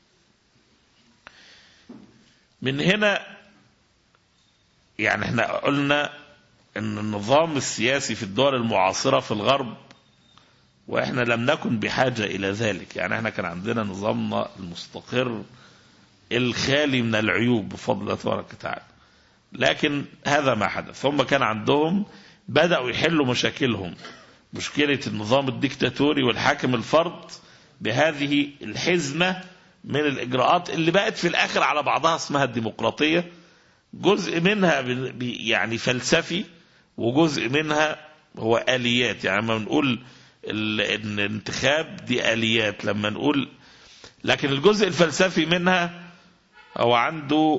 من هنا يعني احنا قلنا ان النظام السياسي في الدول المعاصره في الغرب واحنا لم نكن بحاجه الى ذلك يعني احنا كان عندنا نظامنا المستقر الخالي من العيوب بفضل الله تبارك وتعالى لكن هذا ما حدث هم كان عندهم بداوا يحلوا مشاكلهم مشكله النظام الديكتاتوري والحاكم الفرد بهذه الحزمه من الاجراءات اللي بقت في الاخر على بعضها اسمها الديمقراطيه جزء منها يعني فلسفي وجزء منها هو اليات يعني لما بنقول الانتخاب دي اليات لما نقول لكن الجزء الفلسفي منها هو عنده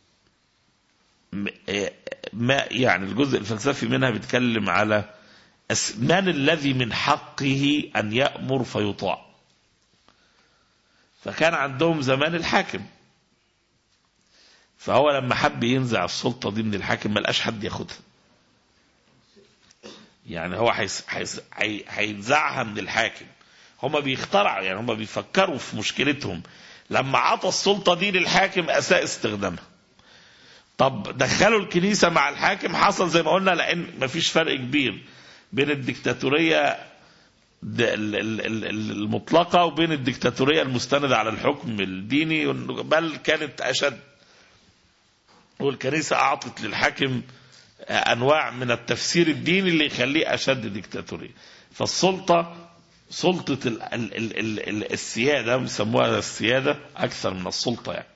ما يعني الجزء الفلسفي منها بيتكلم على من الذي من حقه ان يامر فيطاع فكان عندهم زمان الحاكم فهو لما حب ينزع السلطة دي من الحاكم ما لقاش حد ياخدها يعني هو هينزعها من الحاكم هم بيخترعوا يعني هم بيفكروا في مشكلتهم لما عطى السلطة دي للحاكم أساء استخدامها طب دخلوا الكنيسة مع الحاكم حصل زي ما قلنا لأن مفيش فرق كبير بين الدكتاتورية المطلقة وبين الدكتاتورية المستندة على الحكم الديني بل كانت أشد والكنيسة أعطت للحاكم أنواع من التفسير الديني اللي يخليه أشد ديكتاتورية فالسلطة سلطة ال ال ال ال ال السيادة بيسموها السيادة أكثر من السلطة يعني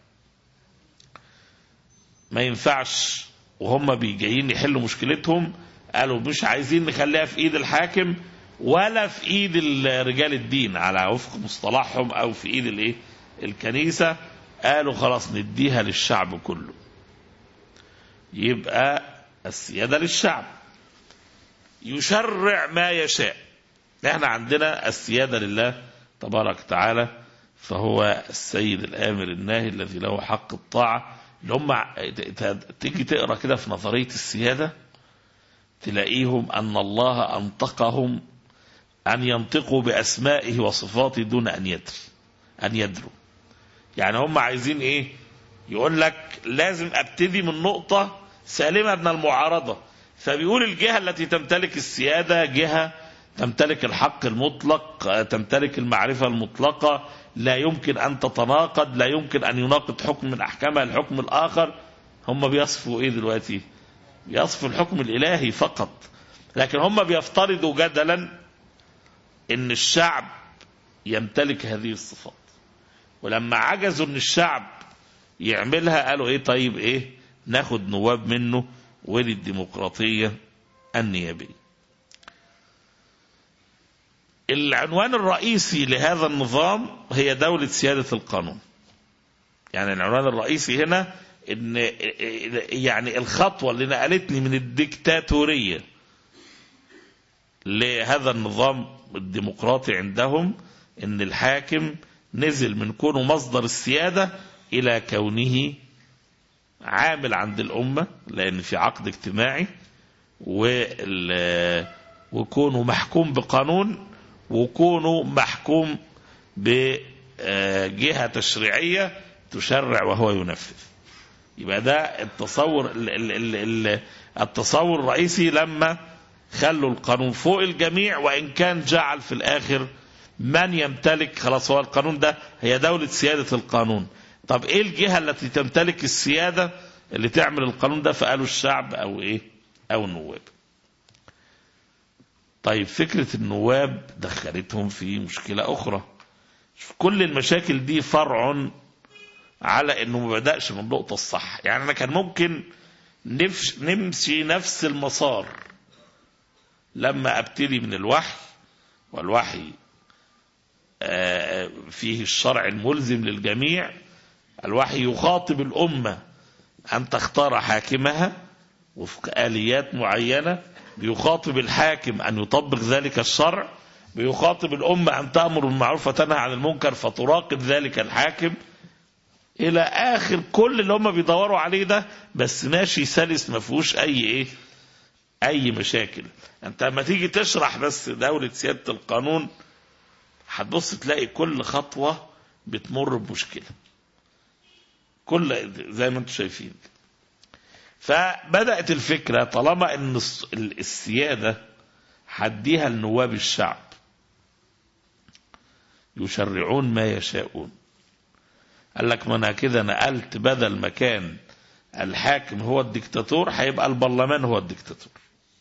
ما ينفعش وهم بيجايين يحلوا مشكلتهم قالوا مش عايزين نخليها في ايد الحاكم ولا في ايد رجال الدين على وفق مصطلحهم او في ايد الايه الكنيسه قالوا خلاص نديها للشعب كله يبقى السياده للشعب يشرع ما يشاء احنا عندنا السياده لله تبارك وتعالى فهو السيد الامر الناهي الذي له حق الطاعه اللي هم تيجي تقرا كده في نظريه السياده تلاقيهم ان الله انطقهم ان ينطقوا باسمائه وصفاته دون ان يدري ان يدروا يعني هم عايزين ايه يقول لك لازم ابتدي من نقطة سالمة من المعارضة فبيقول الجهة التي تمتلك السيادة جهة تمتلك الحق المطلق آه، تمتلك المعرفة المطلقة لا يمكن أن تتناقض لا يمكن أن يناقض حكم من أحكامها الحكم الآخر هم بيصفوا إيه دلوقتي بيصفوا الحكم الإلهي فقط لكن هم بيفترضوا جدلا ان الشعب يمتلك هذه الصفات ولما عجزوا ان الشعب يعملها قالوا ايه طيب ايه ناخد نواب منه ودي الديمقراطية النيابية العنوان الرئيسي لهذا النظام هي دولة سيادة القانون يعني العنوان الرئيسي هنا ان يعني الخطوة اللي نقلتني من الديكتاتورية لهذا النظام الديمقراطي عندهم ان الحاكم نزل من كونه مصدر السيادة الى كونه عامل عند الامة لان في عقد اجتماعي وال- وكونه محكوم بقانون وكونه محكوم بجهة تشريعية تشرع وهو ينفذ يبقى ده التصور ال- ال- ال- ال- التصور الرئيسي لما خلوا القانون فوق الجميع وان كان جعل في الاخر من يمتلك خلاص هو القانون ده هي دولة سيادة القانون طب ايه الجهة التي تمتلك السيادة اللي تعمل القانون ده فقالوا الشعب او ايه او النواب طيب فكرة النواب دخلتهم في مشكلة اخرى شوف كل المشاكل دي فرع على انه ما بدأش من النقطة الصح يعني انا كان ممكن نفش نمشي نفس المسار لما ابتدي من الوحي والوحي آه، فيه الشرع الملزم للجميع الوحي يخاطب الأمة أن تختار حاكمها وفق آليات معينة بيخاطب الحاكم أن يطبق ذلك الشرع بيخاطب الأمة أن تأمر بالمعروف وتنهى عن المنكر فتراقب ذلك الحاكم إلى آخر كل اللي هم بيدوروا عليه ده بس ماشي سلس ما فيهوش أي إيه أي مشاكل أنت لما تيجي تشرح بس دولة سيادة القانون هتبص تلاقي كل خطوة بتمر بمشكلة كل زي ما انتم شايفين فبدأت الفكرة طالما ان الس- ال- السيادة هديها لنواب الشعب يشرعون ما يشاءون قال لك ما انا كده نقلت بدل ما كان الحاكم هو الدكتاتور هيبقى البرلمان هو الدكتاتور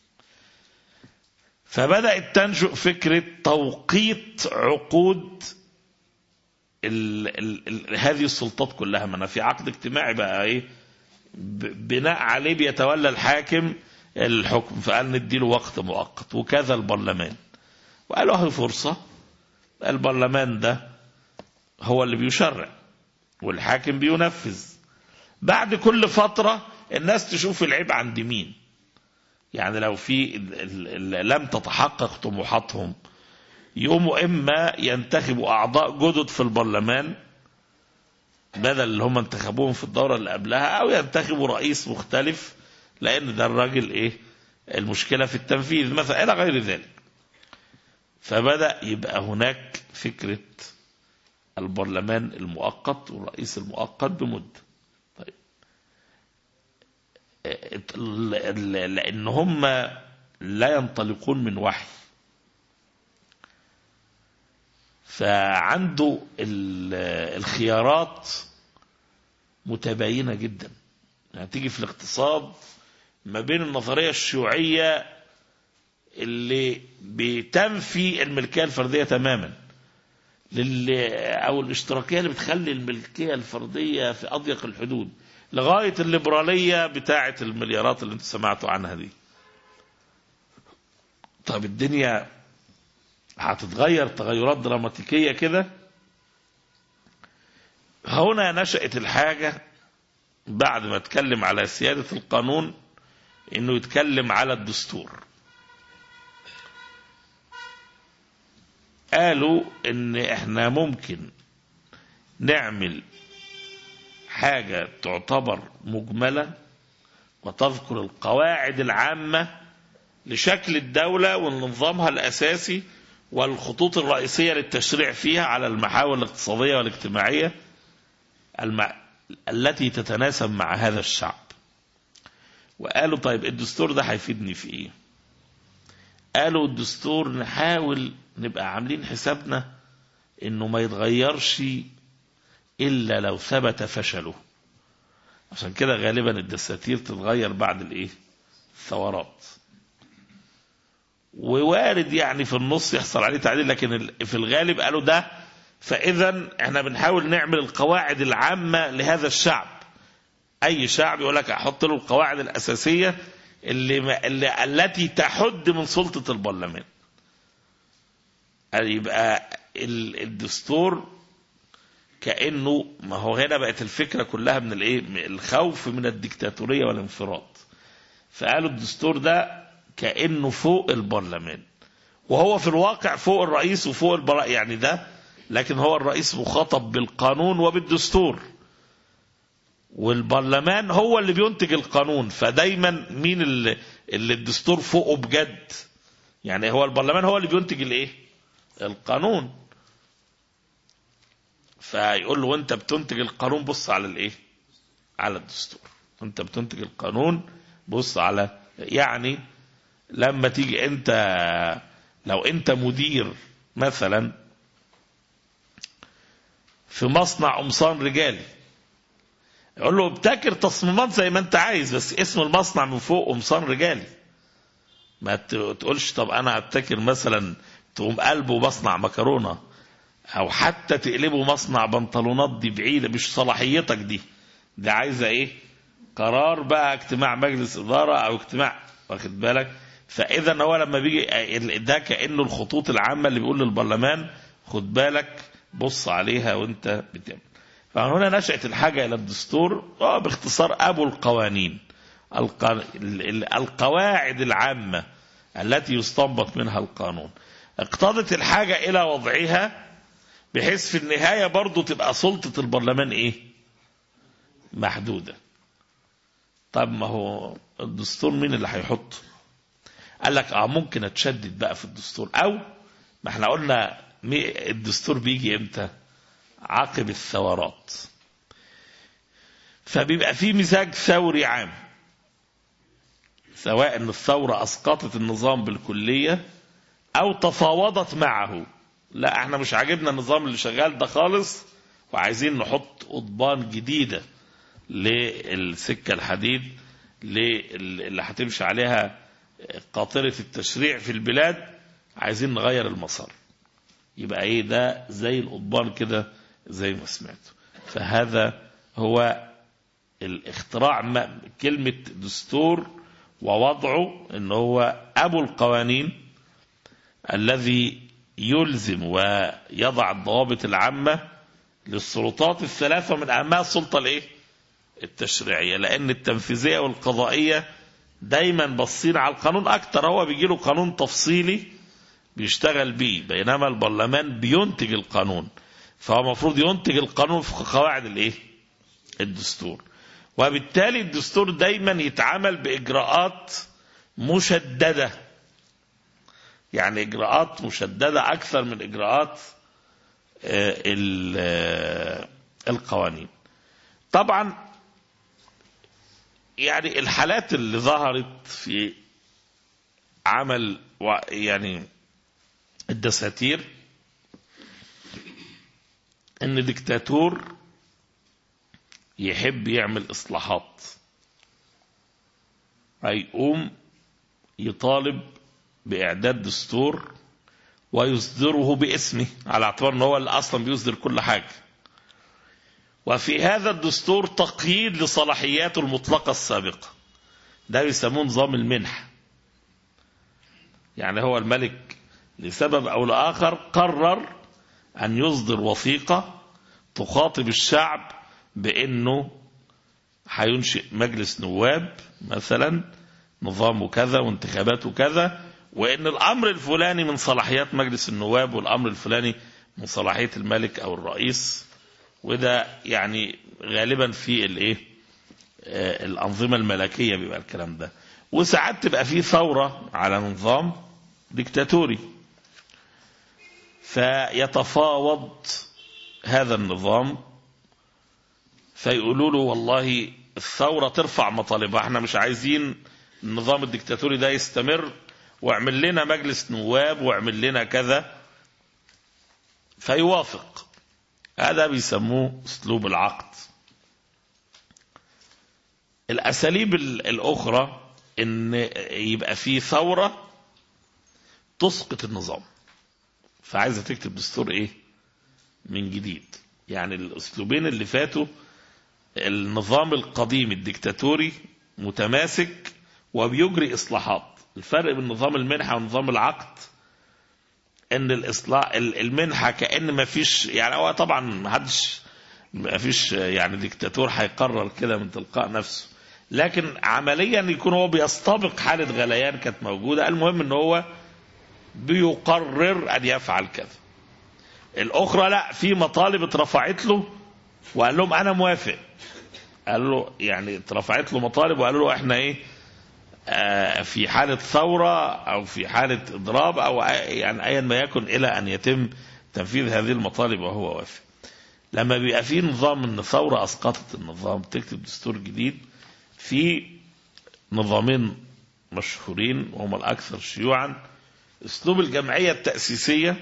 فبدأت تنشئ فكرة توقيت عقود ال ال ال هذه السلطات كلها ما أنا في عقد اجتماعي بقى ايه ب- بناء عليه بيتولى الحاكم الحكم فقال نديله وقت مؤقت وكذا البرلمان وقالوا اهي فرصة البرلمان ده هو اللي بيشرع والحاكم بينفذ بعد كل فترة الناس تشوف العيب عند مين يعني لو في ال- ال- ال- لم تتحقق طموحاتهم يقوموا اما ينتخبوا اعضاء جدد في البرلمان بدل اللي هم انتخبوهم في الدوره اللي قبلها او ينتخبوا رئيس مختلف لان ده الراجل ايه المشكله في التنفيذ مثلا الى غير ذلك فبدا يبقى هناك فكره البرلمان المؤقت والرئيس المؤقت بمده طيب ال- ال- لان هم لا ينطلقون من وحي فعنده ال- الخيارات متباينة جدا يعني تيجي في الاقتصاد ما بين النظرية الشيوعية اللي بتنفي الملكية الفردية تماما لل او الاشتراكية اللي بتخلي الملكية الفردية في اضيق الحدود لغاية الليبرالية بتاعة المليارات اللي انتم سمعتوا عنها دي طب الدنيا هتتغير تغيرات دراماتيكية كده هنا نشأت الحاجة بعد ما اتكلم على سيادة القانون انه يتكلم على الدستور قالوا ان احنا ممكن نعمل حاجة تعتبر مجملة وتذكر القواعد العامة لشكل الدولة ونظامها الأساسي والخطوط الرئيسية للتشريع فيها على المحاور الاقتصادية والاجتماعية الم... التي تتناسب مع هذا الشعب وقالوا طيب الدستور ده هيفيدني في ايه قالوا الدستور نحاول نبقى عاملين حسابنا انه ما يتغيرش الا لو ثبت فشله عشان كده غالبا الدساتير تتغير بعد الايه الثورات ووارد يعني في النص يحصل عليه تعديل لكن ال- في الغالب قالوا ده فاذا احنا بنحاول نعمل القواعد العامه لهذا الشعب اي شعب يقول لك احط له القواعد الاساسيه اللي, ما اللي التي تحد من سلطه البرلمان يعني يبقى ال- الدستور كانه ما هو هنا بقت الفكره كلها من الايه من الخوف من الديكتاتوريه والانفراط فقالوا الدستور ده كانه فوق البرلمان وهو في الواقع فوق الرئيس وفوق البراء يعني ده لكن هو الرئيس مخاطب بالقانون وبالدستور والبرلمان هو اللي بينتج القانون فدايما مين اللي, اللي الدستور فوقه بجد يعني هو البرلمان هو اللي بينتج الايه القانون فيقول له وانت بتنتج القانون بص على الايه على الدستور وانت بتنتج القانون بص على يعني لما تيجي انت لو انت مدير مثلا في مصنع قمصان رجالي يقول له ابتكر تصميمات زي ما انت عايز بس اسم المصنع من فوق قمصان رجالي ما ت- تقولش طب انا ابتكر مثلا تقوم قلبه مصنع مكرونه او حتى تقلبه مصنع بنطلونات دي بعيده مش صلاحيتك دي دي عايزه ايه قرار بقى اجتماع مجلس اداره او اجتماع واخد بالك فاذا هو لما بيجي ده كانه الخطوط العامه اللي بيقول للبرلمان خد بالك بص عليها وانت بتعمل فهنا نشأت الحاجة إلى الدستور آه باختصار أبو القوانين الق- ال- ال- القواعد العامة التي يستنبط منها القانون اقتضت الحاجة إلى وضعها بحيث في النهاية برضو تبقى سلطة البرلمان إيه محدودة طب ما هو الدستور مين اللي هيحطه قال لك اه ممكن اتشدد بقى في الدستور او ما احنا قلنا مي- الدستور بيجي امتى عقب الثورات فبيبقى في مزاج ثوري عام سواء ان الثورة اسقطت النظام بالكلية او تفاوضت معه لا احنا مش عاجبنا النظام اللي شغال ده خالص وعايزين نحط قضبان جديدة للسكة الحديد لل- اللي هتمشي عليها قاطرة التشريع في البلاد عايزين نغير المسار يبقى ايه ده زي القضبان كده زي ما سمعتوا فهذا هو الاختراع ما- كلمة دستور ووضعه ان هو ابو القوانين الذي يلزم ويضع الضوابط العامة للسلطات الثلاثة من اهمها السلطة الايه التشريعية لان التنفيذية والقضائية دايما باصين على القانون اكتر هو بيجي له قانون تفصيلي بيشتغل بيه بينما البرلمان بينتج القانون فهو المفروض ينتج القانون في قواعد الايه الدستور وبالتالي الدستور دايما يتعامل باجراءات مشدده يعني اجراءات مشدده اكثر من اجراءات آه، ال- آه، القوانين طبعا يعني الحالات اللي ظهرت في عمل و- يعني الدساتير ان ديكتاتور يحب يعمل اصلاحات هيقوم يطالب باعداد دستور ويصدره باسمه على اعتبار ان هو اللي اصلا بيصدر كل حاجه وفي هذا الدستور تقييد لصلاحياته المطلقه السابقه ده بيسموه نظام المنح يعني هو الملك لسبب او لاخر قرر ان يصدر وثيقه تخاطب الشعب بانه هينشئ مجلس نواب مثلا نظامه كذا وانتخاباته كذا وان الامر الفلاني من صلاحيات مجلس النواب والامر الفلاني من صلاحيه الملك او الرئيس وده يعني غالبا في الايه آه، الانظمه الملكيه بيبقى الكلام ده وساعات تبقى في ثوره على نظام ديكتاتوري فيتفاوض هذا النظام فيقولوا له والله الثورة ترفع مطالبها احنا مش عايزين النظام الدكتاتوري ده يستمر واعمل لنا مجلس نواب واعمل لنا كذا فيوافق هذا بيسموه اسلوب العقد الاساليب ال- الاخرى ان يبقى في ثوره تسقط النظام فعايزه تكتب دستور ايه من جديد يعني الاسلوبين اللي فاتوا النظام القديم الدكتاتوري متماسك وبيجري اصلاحات الفرق بين نظام المنحه ونظام العقد ان الاصلاح ال- المنحه كان ما فيش يعني هو طبعا ما حدش ما فيش يعني ديكتاتور هيقرر كده من تلقاء نفسه لكن عمليا يكون هو بيستبق حاله غليان كانت موجوده المهم ان هو بيقرر ان يفعل كذا الاخرى لا في مطالب اترفعت له وقال لهم انا موافق قال له يعني اترفعت له مطالب وقالوا له احنا ايه آه، في حالة ثورة أو في حالة إضراب أو أي- يعني أيا ما يكن إلى أن يتم تنفيذ هذه المطالب وهو وافق لما بيبقى في نظام ان ثورة أسقطت النظام تكتب دستور جديد في نظامين مشهورين وهم الأكثر شيوعا أسلوب الجمعية التأسيسية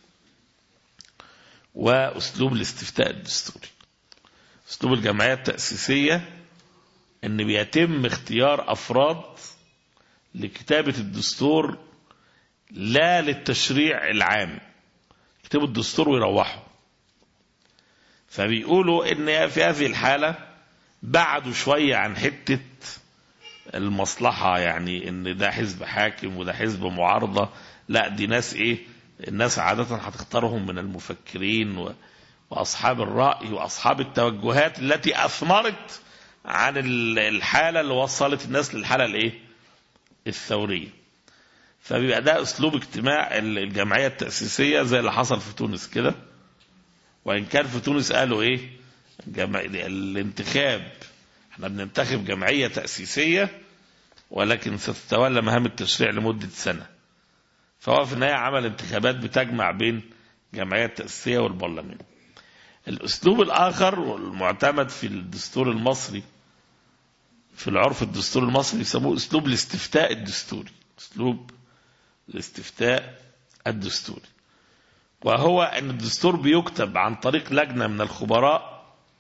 وأسلوب الاستفتاء الدستوري أسلوب الجمعية التأسيسية أن بيتم اختيار أفراد لكتابة الدستور لا للتشريع العام يكتبوا الدستور ويروحوا فبيقولوا ان في هذه الحالة بعدوا شوية عن حتة المصلحة يعني ان ده حزب حاكم وده حزب معارضة لا دي ناس ايه الناس عادة هتختارهم من المفكرين و... واصحاب الرأي واصحاب التوجهات التي اثمرت عن ال- الحالة اللي وصلت الناس للحالة الايه الثورية فبيبقى ده اسلوب اجتماع ال- الجمعية التأسيسية زي اللي حصل في تونس كده وان كان في تونس قالوا ايه جمع... الانتخاب احنا بننتخب جمعية تأسيسية ولكن ستتولى مهام التشريع لمدة سنة فهو في النهاية عمل انتخابات بتجمع بين جمعية التأسيسية والبرلمان الأسلوب الآخر والمعتمد في الدستور المصري في العرف الدستور المصري يسموه أسلوب الاستفتاء الدستوري أسلوب الاستفتاء الدستوري وهو أن الدستور بيكتب عن طريق لجنة من الخبراء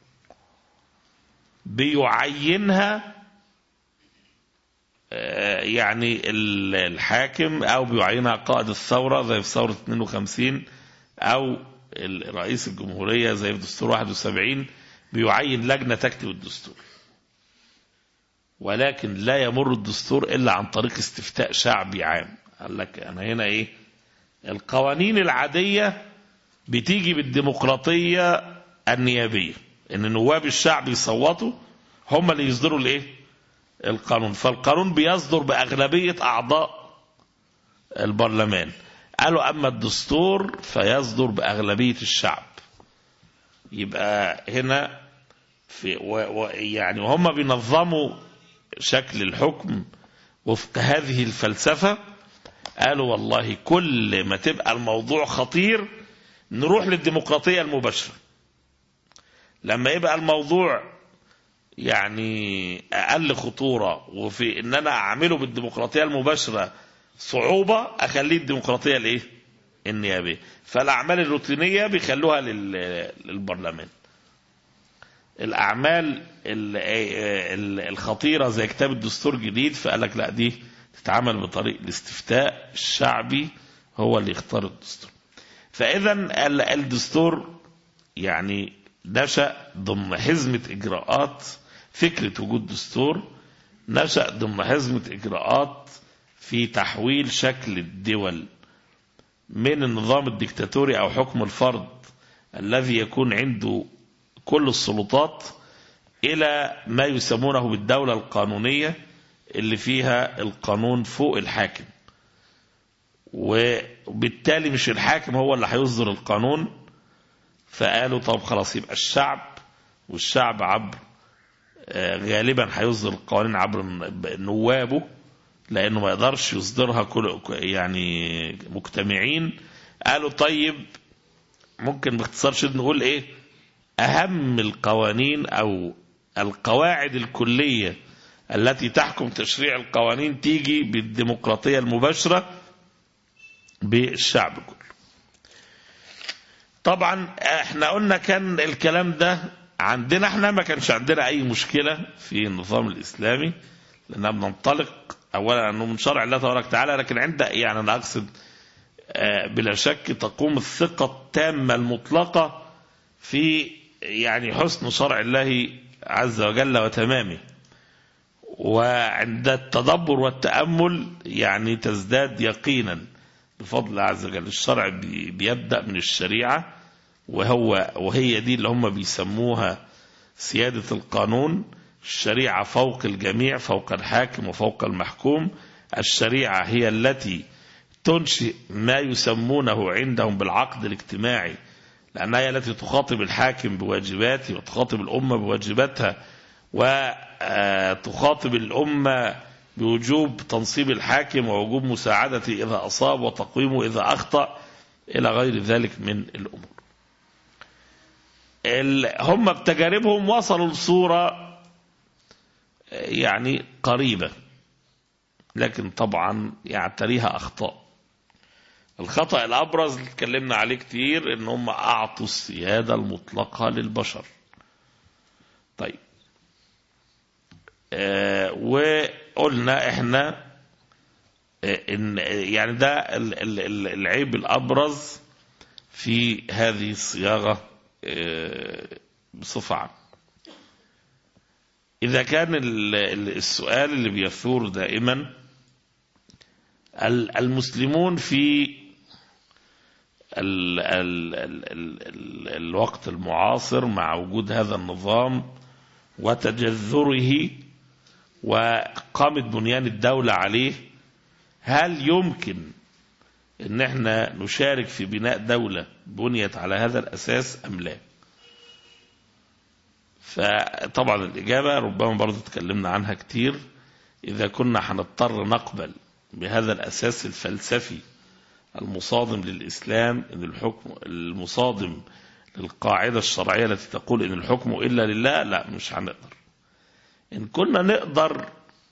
بيعينها آه، يعني ال- الحاكم أو بيعينها قائد الثورة زي في ثورة 52 أو ال- رئيس الجمهورية زي في دستور 71 بيعين لجنة تكتب الدستور ولكن لا يمر الدستور إلا عن طريق استفتاء شعبي عام قال لك أنا هنا إيه القوانين العادية بتيجي بالديمقراطية النيابية ان نواب الشعب يصوتوا هم اللي يصدروا الايه القانون فالقانون بيصدر بأغلبية أعضاء البرلمان قالوا أما الدستور فيصدر بأغلبية الشعب يبقى هنا في و و يعني وهم بينظموا شكل الحكم وفق هذه الفلسفة قالوا والله كل ما تبقى الموضوع خطير نروح للديمقراطية المباشرة لما يبقى الموضوع يعني أقل خطورة وفي إن أنا أعمله بالديمقراطية المباشرة صعوبة أخليه الديمقراطية الإيه؟ النيابية فالأعمال الروتينية بيخلوها لل- للبرلمان الأعمال ال- ال- الخطيرة زي كتاب الدستور الجديد فقال لك لا دي تتعمل بطريق الاستفتاء الشعبي هو اللي يختار الدستور فإذا ال- الدستور يعني نشأ ضمن حزمة إجراءات فكرة وجود دستور نشأ ضمن حزمة إجراءات في تحويل شكل الدول من النظام الدكتاتوري أو حكم الفرد الذي يكون عنده كل السلطات إلى ما يسمونه بالدولة القانونية اللي فيها القانون فوق الحاكم وبالتالي مش الحاكم هو اللي هيصدر القانون فقالوا طب خلاص يبقى الشعب والشعب عبر آه، غالبا هيصدر القوانين عبر نوابه لانه ما يقدرش يصدرها كل يعني مجتمعين قالوا طيب ممكن باختصار شديد نقول ايه أهم القوانين أو القواعد الكلية التي تحكم تشريع القوانين تيجي بالديمقراطية المباشرة بالشعب كله طبعا احنا قلنا كان الكلام ده عندنا احنا ما كانش عندنا اي مشكلة في النظام الاسلامي لاننا بننطلق اولا انه من شرع الله تبارك وتعالى لكن عند يعني انا اقصد آه، بلا شك تقوم الثقة التامة المطلقة في يعني حسن شرع الله عز وجل وتمامه وعند التدبر والتأمل يعني تزداد يقينا بفضل الله عز وجل الشرع بي- بيبدأ من الشريعة وهو وهي دي اللي هم بيسموها سيادة القانون الشريعة فوق الجميع فوق الحاكم وفوق المحكوم الشريعة هي التي تنشئ ما يسمونه عندهم بالعقد الاجتماعي لأنها هي التي تخاطب الحاكم بواجباته وتخاطب الأمة بواجباتها وتخاطب الأمة بوجوب تنصيب الحاكم ووجوب مساعدته إذا أصاب وتقويمه إذا أخطأ إلى غير ذلك من الأمور ال- هم بتجاربهم وصلوا لصورة يعني قريبة لكن طبعا يعتريها أخطاء الخطأ الأبرز اللي اتكلمنا عليه كتير إن هم أعطوا السيادة المطلقة للبشر طيب آه وقلنا إحنا آه إن يعني ده ال- ال- ال- العيب الأبرز في هذه الصياغة آه بصفة عامة إذا كان ال- ال- السؤال اللي بيثور دائما ال- المسلمون في ال ال ال ال ال الوقت المعاصر مع وجود هذا النظام وتجذره وقامت بنيان الدولة عليه هل يمكن ان احنا نشارك في بناء دولة بنيت على هذا الاساس ام لا فطبعا الاجابة ربما برضو تكلمنا عنها كتير اذا كنا هنضطر نقبل بهذا الاساس الفلسفي المصادم للإسلام إن الحكم المصادم للقاعدة الشرعية التي تقول إن الحكم إلا لله لا مش هنقدر إن كنا نقدر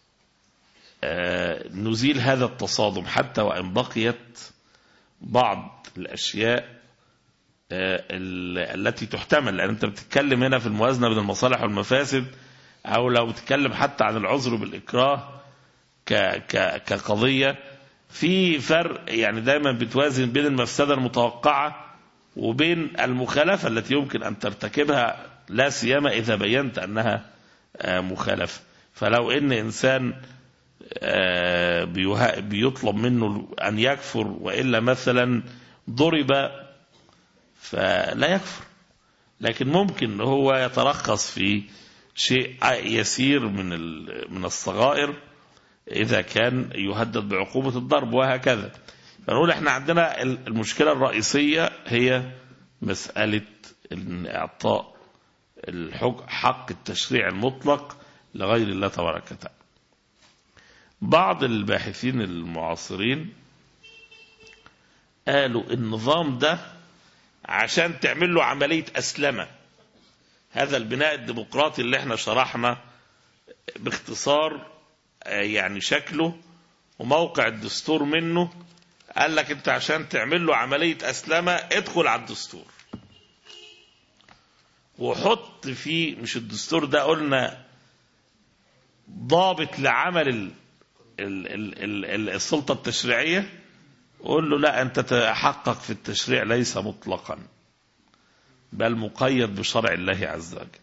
آه، نزيل هذا التصادم حتى وإن بقيت بعض الأشياء آه، ال- التي تحتمل لأن أنت بتتكلم هنا في الموازنة بين المصالح والمفاسد أو لو بتتكلم حتى عن العذر بالإكراه ك ك كقضية في فرق يعني دايما بتوازن بين المفسدة المتوقعة وبين المخالفة التي يمكن أن ترتكبها لا سيما إذا بينت أنها آه، مخالفة فلو إن إنسان آه، بيه- بيطلب منه أن يكفر وإلا مثلا ضرب فلا يكفر لكن ممكن هو يترخص في شيء يسير من ال- من الصغائر إذا كان يهدد بعقوبة الضرب وهكذا فنقول احنا عندنا ال- المشكلة الرئيسية هي مسألة إن إعطاء الحق حق التشريع المطلق لغير الله تبارك وتعالى بعض الباحثين المعاصرين قالوا النظام ده عشان تعمل له عملية أسلمة هذا البناء الديمقراطي اللي احنا شرحنا باختصار آه، يعني شكله وموقع الدستور منه قال لك انت عشان تعمل له عملية أسلمة ادخل على الدستور وحط فيه مش الدستور ده قلنا ضابط لعمل ال ال ال ال ال السلطة التشريعية قول له لا أنت تحقق في التشريع ليس مطلقا بل مقيد بشرع الله عز وجل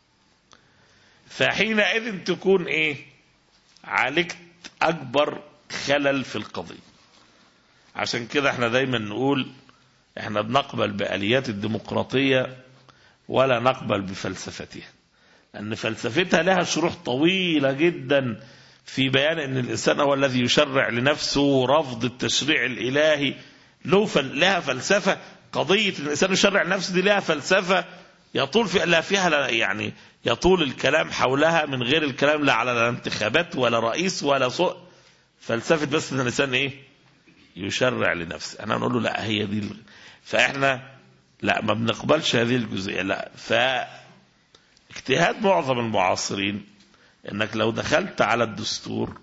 فحينئذ تكون ايه عالجت اكبر خلل في القضية عشان كده احنا دايما نقول احنا بنقبل بآليات الديمقراطية ولا نقبل بفلسفتها لأن فلسفتها لها شروح طويلة جدا في بيان أن الإنسان هو الذي يشرع لنفسه رفض التشريع الإلهي له فل... لها فلسفة قضية الإنسان يشرع لنفسه دي لها فلسفة يطول في لا فيها لا يعني يطول الكلام حولها من غير الكلام لا على لا انتخابات ولا رئيس ولا صوت فلسفة بس ان الانسان ايه يشرع لنفسه احنا نقول له لا هي دي ال- فاحنا لا ما بنقبلش هذه الجزئية لا فاجتهاد معظم المعاصرين انك لو دخلت على الدستور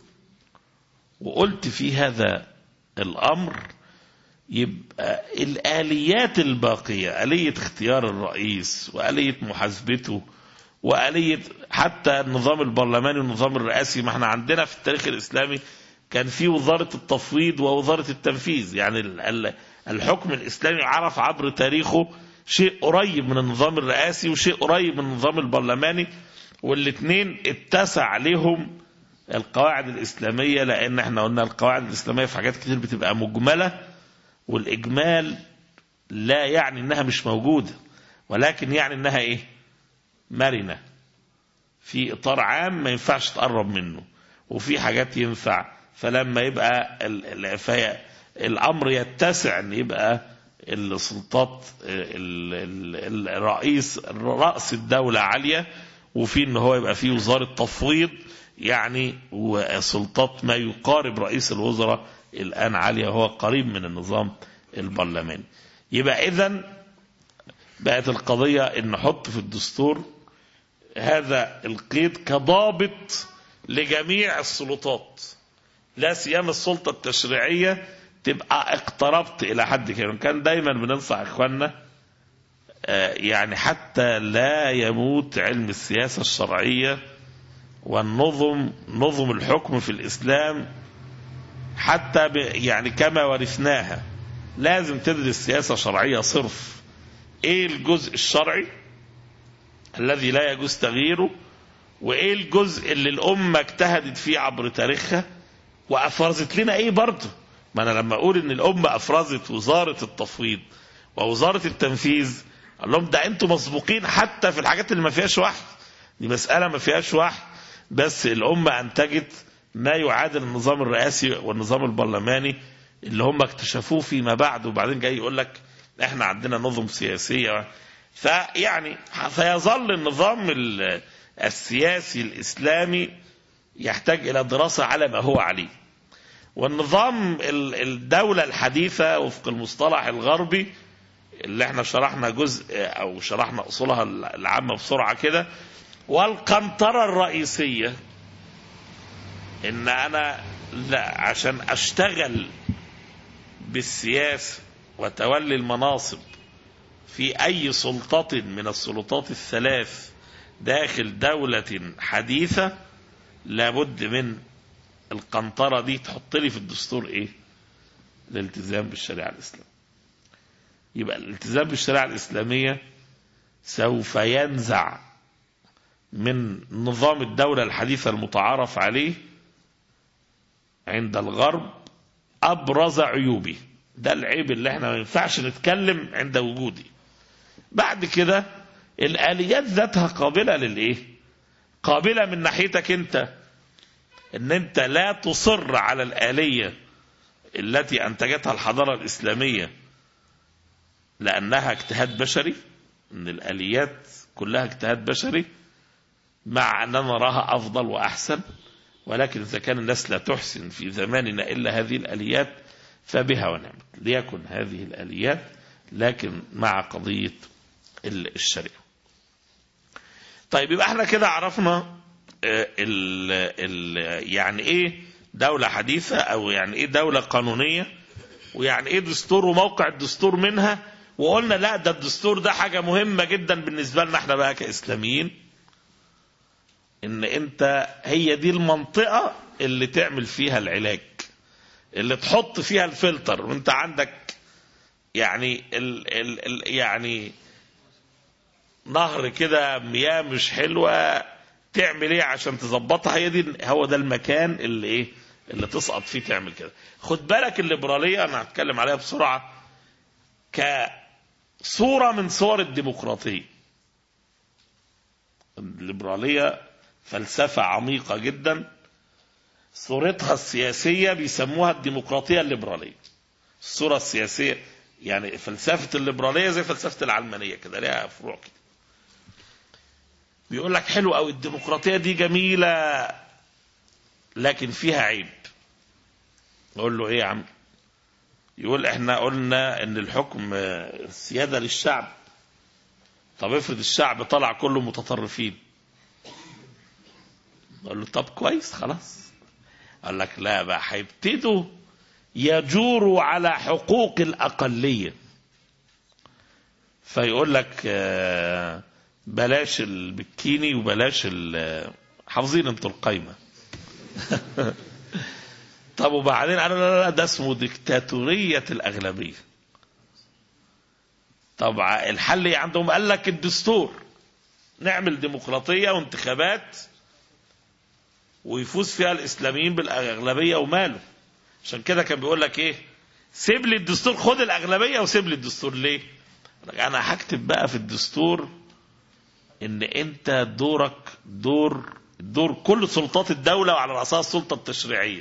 وقلت في هذا الامر يبقى الآليات الباقية آلية اختيار الرئيس وآلية محاسبته وآلية حتى النظام البرلماني والنظام الرئاسي ما احنا عندنا في التاريخ الإسلامي كان في وزارة التفويض ووزارة التنفيذ يعني ال- ال- الحكم الإسلامي عرف عبر تاريخه شيء قريب من النظام الرئاسي وشيء قريب من النظام البرلماني والاثنين اتسع لهم القواعد الإسلامية لأن احنا قلنا القواعد الإسلامية في حاجات كتير بتبقى مجملة والإجمال لا يعني إنها مش موجودة ولكن يعني إنها إيه مرنة في إطار عام ما ينفعش تقرب منه وفي حاجات ينفع فلما يبقى ال- ال- فهي الأمر يتسع إن يبقى السلطات ال- ال- الرئيس رأس الدولة عالية وفي إن هو يبقى فيه وزارة تفويض يعني وسلطات ما يقارب رئيس الوزراء الآن عالية هو قريب من النظام البرلماني يبقى إذن بقت القضية إن نحط في الدستور هذا القيد كضابط لجميع السلطات لا سيما السلطة التشريعية تبقى اقتربت إلى حد كده كان دايما بننصح إخواننا آه، يعني حتى لا يموت علم السياسة الشرعية والنظم نظم الحكم في الإسلام حتى ب يعني كما ورثناها لازم تدرس سياسة شرعية صرف ايه الجزء الشرعي الذي لا يجوز تغييره وايه الجزء اللي الامة اجتهدت فيه عبر تاريخها وافرزت لنا ايه برضه ما انا لما اقول ان الامة افرزت وزارة التفويض ووزارة التنفيذ قال لهم ده انتوا مسبوقين حتى في الحاجات اللي ما فيهاش وحي دي مسألة ما فيهاش وحي بس الأمة أنتجت ما يعادل النظام الرئاسي والنظام البرلماني اللي هم اكتشفوه فيما بعد وبعدين جاي يقول لك احنا عندنا نظم سياسية فيعني فيظل النظام ال- السياسي الإسلامي يحتاج إلى دراسة على ما هو عليه والنظام ال- الدولة الحديثة وفق المصطلح الغربي اللي احنا شرحنا جزء او شرحنا اصولها العامة بسرعة كده والقنطرة الرئيسية ان انا لا عشان اشتغل بالسياسة وتولي المناصب في اي سلطة من السلطات الثلاث داخل دولة حديثة لابد من القنطرة دي تحط لي في الدستور ايه الالتزام بالشريعة الاسلامية يبقى الالتزام بالشريعة الاسلامية سوف ينزع من نظام الدولة الحديثة المتعارف عليه عند الغرب أبرز عيوبه ده العيب اللي احنا ما ينفعش نتكلم عند وجودي بعد كده الآليات ذاتها قابلة للإيه قابلة من ناحيتك أنت ان انت لا تصر على الآلية التي أنتجتها الحضارة الإسلامية لأنها اجتهاد بشري ان الآليات كلها اجتهاد بشري مع أننا نراها أفضل وأحسن ولكن إذا كان الناس لا تحسن في زماننا إلا هذه الآليات فبها ونعمت ليكن هذه الآليات لكن مع قضية الشريعة طيب يبقى احنا كده عرفنا ال ال يعني ايه دولة حديثة او يعني ايه دولة قانونية ويعني ايه دستور وموقع الدستور منها وقلنا لا ده الدستور ده حاجة مهمة جدا بالنسبة لنا احنا بقى كإسلاميين ان انت هي دي المنطقة اللي تعمل فيها العلاج اللي تحط فيها الفلتر وانت عندك يعني ال ال ال يعني نهر كده مياه مش حلوة تعمل ايه عشان تظبطها هي دي هو ده المكان اللي ايه اللي تسقط فيه تعمل كده خد بالك الليبرالية انا هتكلم عليها بسرعة كصورة من صور الديمقراطية الليبرالية فلسفة عميقة جدا صورتها السياسية بيسموها الديمقراطية الليبرالية الصورة السياسية يعني فلسفة الليبرالية زي فلسفة العلمانية كده ليها فروع كده بيقول لك حلو قوي الديمقراطية دي جميلة لكن فيها عيب اقول له ايه يا عم يقول احنا قلنا ان الحكم آه، سيادة للشعب طب افرض الشعب طلع كله متطرفين قال له طب كويس خلاص قال لك لا بقى هيبتدوا يجوروا على حقوق الأقلية فيقول لك آه، بلاش البكيني وبلاش ال- حافظين انتوا القايمة طب وبعدين قالوا لا لا لا ده اسمه ديكتاتورية الأغلبية طب ع- الحل ايه عندهم قال لك الدستور نعمل ديمقراطية وانتخابات ويفوز فيها الإسلاميين بالأغلبية وماله عشان كده كان بيقول لك ايه سيب لي الدستور خد الأغلبية وسيب لي الدستور ليه انا هكتب بقى في الدستور ان انت دورك دور دور كل سلطات الدولة وعلى رأسها السلطة التشريعية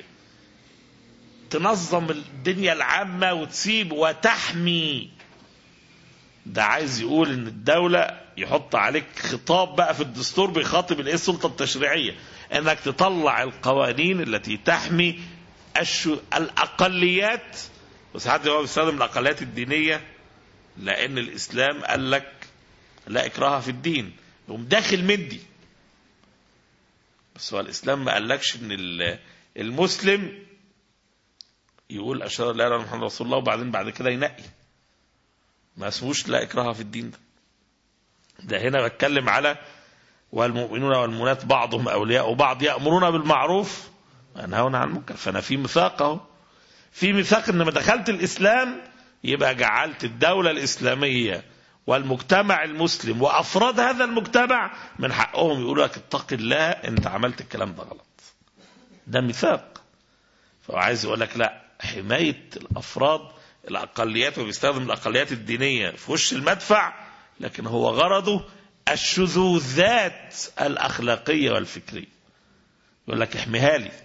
تنظم الدنيا العامة وتسيب وتحمي ده عايز يقول ان الدولة يحط عليك خطاب بقى في الدستور بيخاطب الايه السلطة التشريعية انك تطلع القوانين التي تحمي الشو... الاقليات وساعات هو بيستخدم الاقليات الدينية لان الاسلام قال لك لا اكراه في الدين يقوم داخل مدي بس هو الاسلام ما قالكش ان ال- المسلم يقول اشهد ان لا اله الا الله محمد رسول الله وبعدين بعد كده ينقي ما اسموش لا اكراه في الدين ده ده هنا بتكلم على والمؤمنون والمؤمنات بعضهم اولياء بعض يامرون بالمعروف وينهون عن المنكر فانا في ميثاق اهو في ميثاق ان ما دخلت الاسلام يبقى جعلت الدوله الاسلاميه والمجتمع المسلم وافراد هذا المجتمع من حقهم يقولوا لك اتق الله انت عملت الكلام ده غلط ده ميثاق فهو عايز يقول لك لا حمايه الافراد الاقليات وبيستخدم الاقليات الدينيه في وش المدفع لكن هو غرضه الشذوذات الاخلاقيه والفكريه يقول لك احميها لي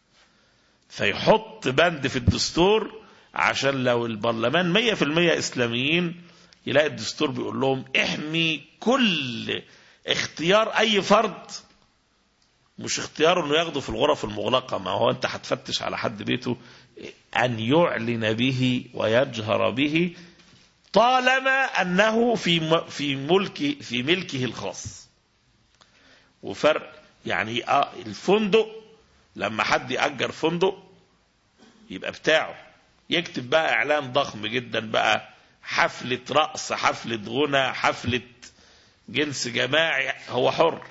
فيحط بند في الدستور عشان لو البرلمان مية في المية إسلاميين يلاقي الدستور بيقول لهم احمي كل اختيار أي فرد مش اختياره انه ياخده في الغرف المغلقة ما هو انت هتفتش على حد بيته ان يعلن به ويجهر به طالما انه في م- في ملك في ملكه الخاص وفرق يعني اه الفندق لما حد يأجر فندق يبقى بتاعه يكتب بقى اعلان ضخم جدا بقى حفلة رقص حفلة غنى حفلة جنس جماعي هو حر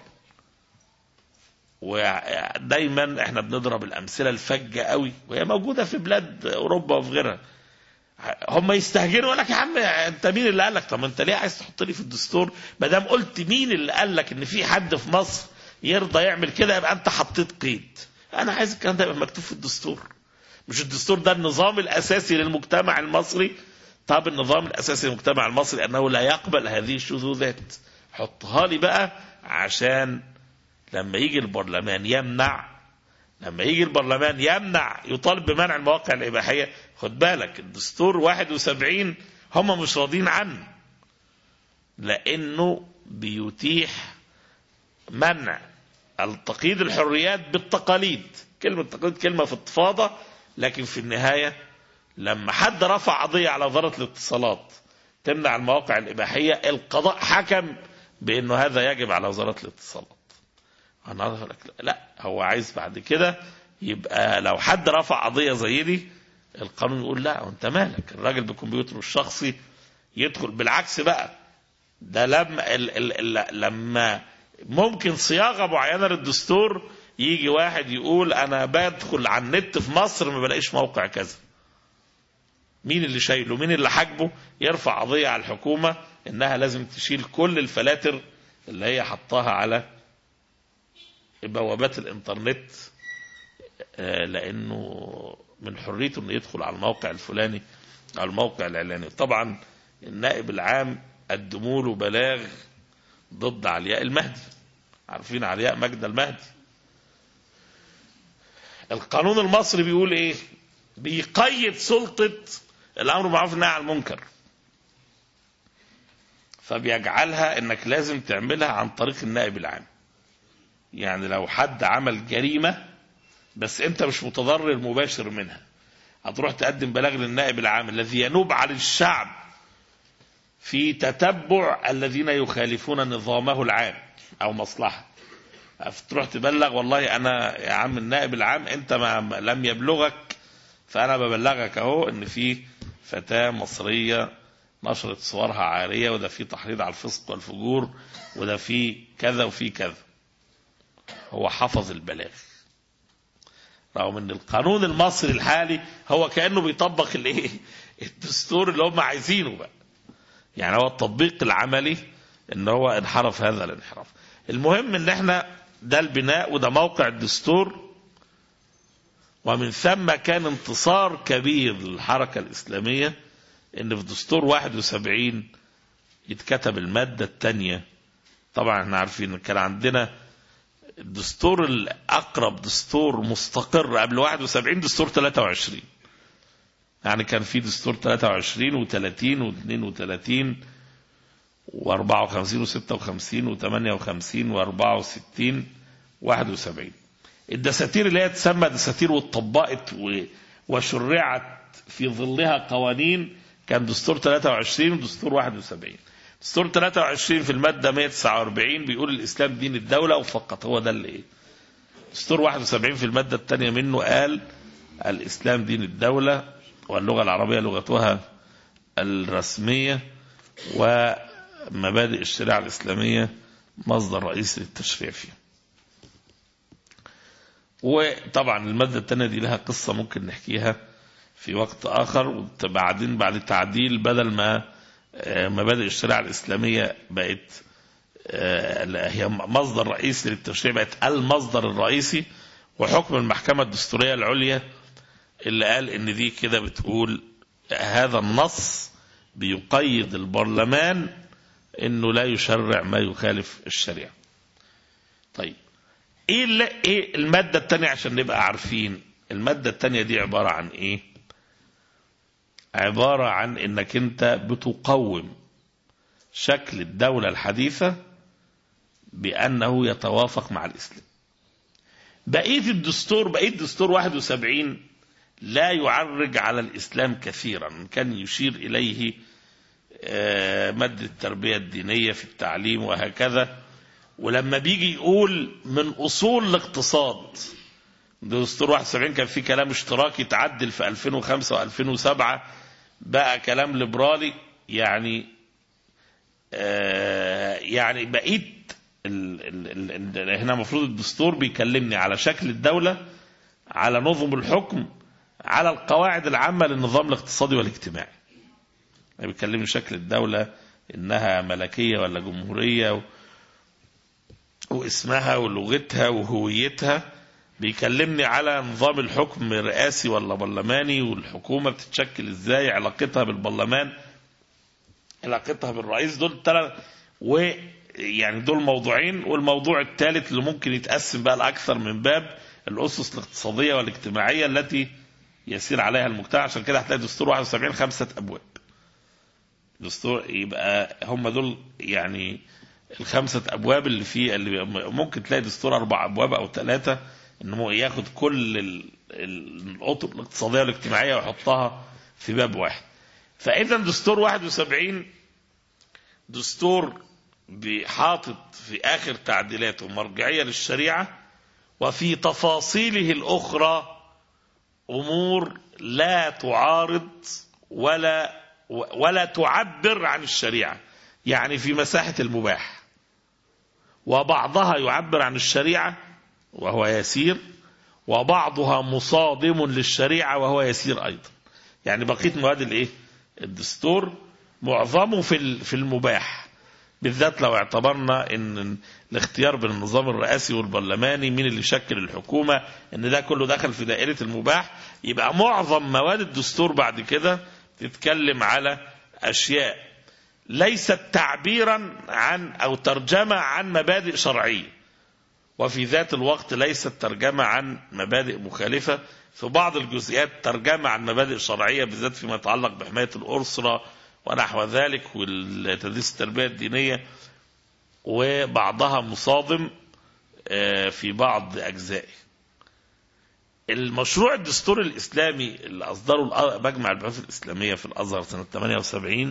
ودايما احنا بنضرب الامثله الفجه قوي وهي موجوده في بلاد اوروبا وفي غيرها هم يستهجنوا يقول لك يا عم انت مين اللي قال لك طب انت ليه عايز تحط لي في الدستور ما دام قلت مين اللي قال لك ان في حد في مصر يرضى يعمل كده يبقى انت حطيت قيد انا عايز الكلام ده يبقى مكتوب في الدستور مش الدستور ده النظام الاساسي للمجتمع المصري طب النظام الاساسي للمجتمع المصري انه لا يقبل هذه الشذوذات حطها لي بقى عشان لما يجي البرلمان يمنع لما يجي البرلمان يمنع يطالب بمنع المواقع الإباحية خد بالك الدستور 71 هم مش راضين عنه لأنه بيتيح منع التقييد الحريات بالتقاليد كلمة تقليد كلمة في التفاضة لكن في النهاية لما حد رفع قضية على وزارة الاتصالات تمنع المواقع الإباحية القضاء حكم بأنه هذا يجب على وزارة الاتصالات انا أقول لك لا هو عايز بعد كده يبقى لو حد رفع قضيه زي دي القانون يقول لا وانت مالك الراجل بكمبيوتره الشخصي يدخل بالعكس بقى ده لما ال ال ال لما ممكن صياغه معينه للدستور يجي واحد يقول انا بدخل على النت في مصر ما بلاقيش موقع كذا مين اللي شايله مين اللي حاجبه يرفع قضيه على الحكومه انها لازم تشيل كل الفلاتر اللي هي حطاها على بوابات الانترنت آه، لانه من حريته انه يدخل على الموقع الفلاني او الموقع الاعلاني طبعا النائب العام قدموا له بلاغ ضد علياء المهدي عارفين علياء مجد المهدي القانون المصري بيقول ايه بيقيد سلطة الامر بالمعروف والنهي عن المنكر فبيجعلها انك لازم تعملها عن طريق النائب العام يعني لو حد عمل جريمة بس انت مش متضرر مباشر منها هتروح تقدم بلاغ للنائب العام الذي ينوب عن الشعب في تتبع الذين يخالفون نظامه العام او مصلحه تروح تبلغ والله انا يا عم النائب العام انت ما ما- لم يبلغك فانا ببلغك اهو ان في فتاه مصريه نشرت صورها عاريه وده في تحريض على الفسق والفجور وده في كذا وفي كذا هو حفظ البلاغ رغم ان القانون المصري الحالي هو كانه بيطبق الايه الدستور اللي هم عايزينه بقى يعني هو التطبيق العملي ان هو انحرف هذا الانحراف المهم ان احنا ده البناء وده موقع الدستور ومن ثم كان انتصار كبير للحركة الإسلامية ان في دستور 71 يتكتب المادة الثانية طبعا احنا عارفين إن كان عندنا الدستور الأقرب دستور مستقر قبل 71 دستور 23 يعني كان في دستور 23 و30 و32 و54 و56 و58 و64 71 الدساتير اللي هي تسمى دساتير واتطبقت و- وشرعت في ظلها قوانين كان دستور 23 ودستور 71 دستور 23 في المادة 149 بيقول الإسلام دين الدولة وفقط هو ده اللي إيه دستور 71 في المادة الثانية منه قال الإسلام دين الدولة واللغة العربية لغتها الرسمية ومبادئ الشريعة الإسلامية مصدر رئيسي للتشريع فيها وطبعا المادة الثانية دي لها قصة ممكن نحكيها في وقت آخر وبعدين بعد التعديل بدل ما آه، مبادئ الشريعة الإسلامية بقت آه، لا، هي مصدر رئيسي للتشريع بقت المصدر الرئيسي وحكم المحكمة الدستورية العليا اللي قال ان دي كده بتقول هذا النص بيقيد البرلمان انه لا يشرع ما يخالف الشريعه. طيب ايه اللي ايه الماده الثانيه عشان نبقى عارفين الماده الثانيه دي عباره عن ايه؟ عباره عن انك انت بتقوم شكل الدوله الحديثه بانه يتوافق مع الاسلام. بقيه الدستور بقيه دستور 71 لا يعرج على الإسلام كثيرا كان يشير إليه آه، مادة التربية الدينية في التعليم وهكذا ولما بيجي يقول من أصول الاقتصاد دستور 71 كان فيه كلام اشتراكي تعدل في 2005 و2007 بقى كلام ليبرالي يعني آه، يعني بقيت ال ال ال ال هنا المفروض الدستور بيكلمني على شكل الدولة على نظم الحكم على القواعد العامة للنظام الاقتصادي والاجتماعي يعني بيكلمني شكل الدولة إنها ملكية ولا جمهورية و... واسمها ولغتها وهويتها بيكلمني على نظام الحكم رئاسي ولا برلماني والحكومة بتتشكل ازاي علاقتها بالبرلمان علاقتها بالرئيس دول ثلاث ويعني دول موضوعين والموضوع الثالث اللي ممكن يتقسم بقى لأكثر من باب الأسس الاقتصادية والاجتماعية التي يسير عليها المجتمع عشان كده هتلاقي دستور 71 خمسة أبواب دستور يبقى هم دول يعني الخمسة أبواب اللي فيه اللي ممكن تلاقي دستور أربع أبواب أو ثلاثة إنه ياخد كل ال- ال- الأطر الاقتصادية والاجتماعية ويحطها في باب واحد فإذا دستور 71 دستور بحاطط في آخر تعديلاته مرجعية للشريعة وفي تفاصيله الأخرى أمور لا تعارض ولا ولا تعبر عن الشريعة يعني في مساحة المباح وبعضها يعبر عن الشريعة وهو يسير وبعضها مصادم للشريعة وهو يسير أيضا يعني بقية مواد الايه الدستور معظمه في ال- في المباح بالذات لو اعتبرنا ان الاختيار بين النظام الرئاسي والبرلماني مين اللي يشكل الحكومه ان ده كله دخل في دائره المباح يبقى معظم مواد الدستور بعد كده تتكلم على اشياء ليست تعبيرا عن او ترجمه عن مبادئ شرعيه وفي ذات الوقت ليست ترجمه عن مبادئ مخالفه في بعض الجزئيات ترجمه عن مبادئ شرعيه بالذات فيما يتعلق بحمايه الاسره ونحو ذلك وتدريس التربيه الدينيه وبعضها مصادم آه، في بعض اجزائه المشروع الدستوري الإسلامي اللي أصدره الأ- مجمع البحوث الإسلامية في الأزهر سنة 78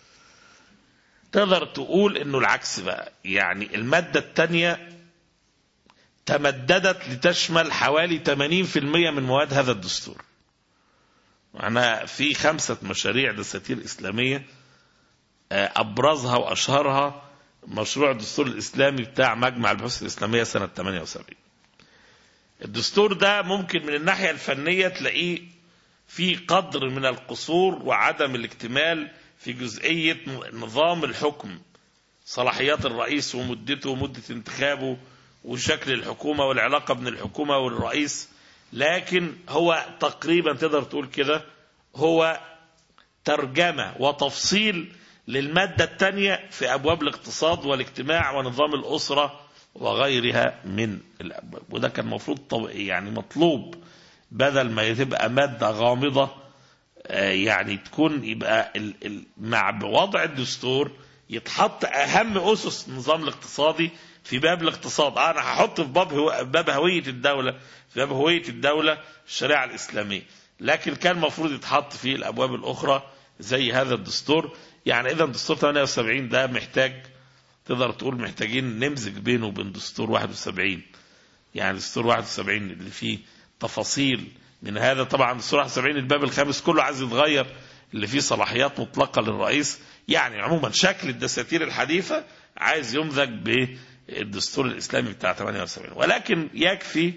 تقدر تقول إنه العكس بقى يعني المادة الثانية تمددت لتشمل حوالي 80% من مواد هذا الدستور معناها في خمسة مشاريع دساتير إسلامية آه، أبرزها وأشهرها مشروع الدستور الإسلامي بتاع مجمع البحوث الإسلامية سنة 78 الدستور ده ممكن من الناحية الفنية تلاقيه في قدر من القصور وعدم الاكتمال في جزئية نظام الحكم صلاحيات الرئيس ومدته ومدة انتخابه وشكل الحكومة والعلاقة بين الحكومة والرئيس لكن هو تقريبا تقدر تقول كده هو ترجمة وتفصيل للمادة الثانية في أبواب الاقتصاد والاجتماع ونظام الأسرة وغيرها من الأبواب وده كان المفروض طو- يعني مطلوب بدل ما تبقى مادة غامضة آه، يعني تكون يبقى ال- ال- مع وضع الدستور يتحط أهم أسس النظام الاقتصادي في باب الاقتصاد آه، أنا هحط في باب هو باب هوية الدولة في باب هوية الدولة الشريعة الإسلامية لكن كان المفروض يتحط في الأبواب الأخرى زي هذا الدستور يعني إذا دستور 78 ده محتاج تقدر تقول محتاجين نمزج بينه وبين دستور 71 يعني دستور 71 اللي فيه تفاصيل من هذا طبعا دستور 71 الباب الخامس كله عايز يتغير اللي فيه صلاحيات مطلقة للرئيس يعني عموما شكل الدساتير الحديثة عايز يمزج بالدستور الإسلامي بتاع 78 ولكن يكفي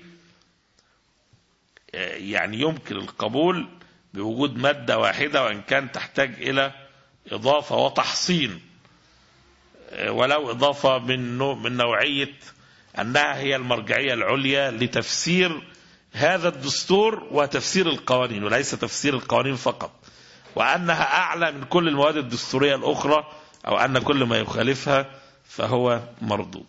آه، يعني يمكن القبول بوجود مادة واحدة وإن كان تحتاج إلى إضافة وتحصين آه، ولو إضافة من نوع من نوعية أنها هي المرجعية العليا لتفسير هذا الدستور وتفسير القوانين وليس تفسير القوانين فقط وأنها أعلى من كل المواد الدستورية الأخرى أو أن كل ما يخالفها فهو مردود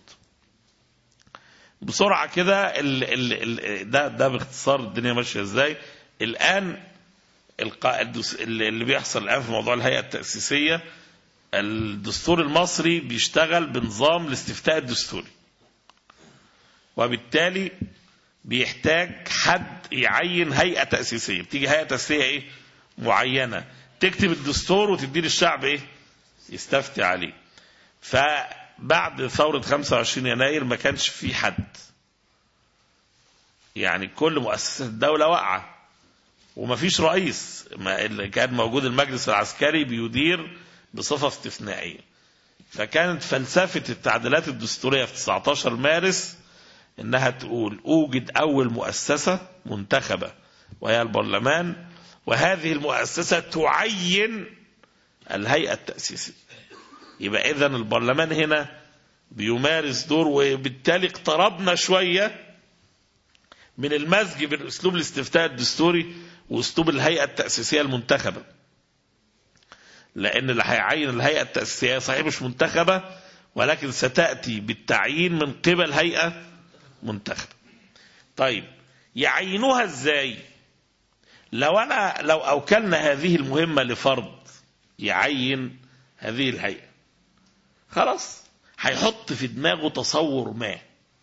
بسرعة كده ال ال ال ده ده باختصار الدنيا ماشية ازاي الآن القا- الدس- اللي اللي بيحصل الآن في موضوع الهيئة التأسيسية الدستور المصري بيشتغل بنظام الاستفتاء الدستوري وبالتالي بيحتاج حد يعين هيئة تأسيسية بتيجي هيئة تأسيسية ايه معينة تكتب الدستور وتديه للشعب ايه يستفتي عليه فبعد ثورة 25 يناير ما كانش في حد يعني كل مؤسسات الدولة واقعة وما فيش رئيس ما اللي كان موجود المجلس العسكري بيدير بصفة استثنائية فكانت فلسفة التعديلات الدستورية في 19 مارس انها تقول اوجد اول مؤسسة منتخبة وهي البرلمان وهذه المؤسسة تعين الهيئة التأسيسية يبقى اذا البرلمان هنا بيمارس دور وبالتالي اقتربنا شوية من المزج بين اسلوب الاستفتاء الدستوري واسلوب الهيئة التأسيسية المنتخبة لان اللي هيعين الهيئة التأسيسية صحيح مش منتخبة ولكن ستأتي بالتعيين من قبل هيئة منتخبة طيب يعينوها ازاي لو انا لو اوكلنا هذه المهمة لفرد يعين هذه الهيئة خلاص هيحط في دماغه تصور ما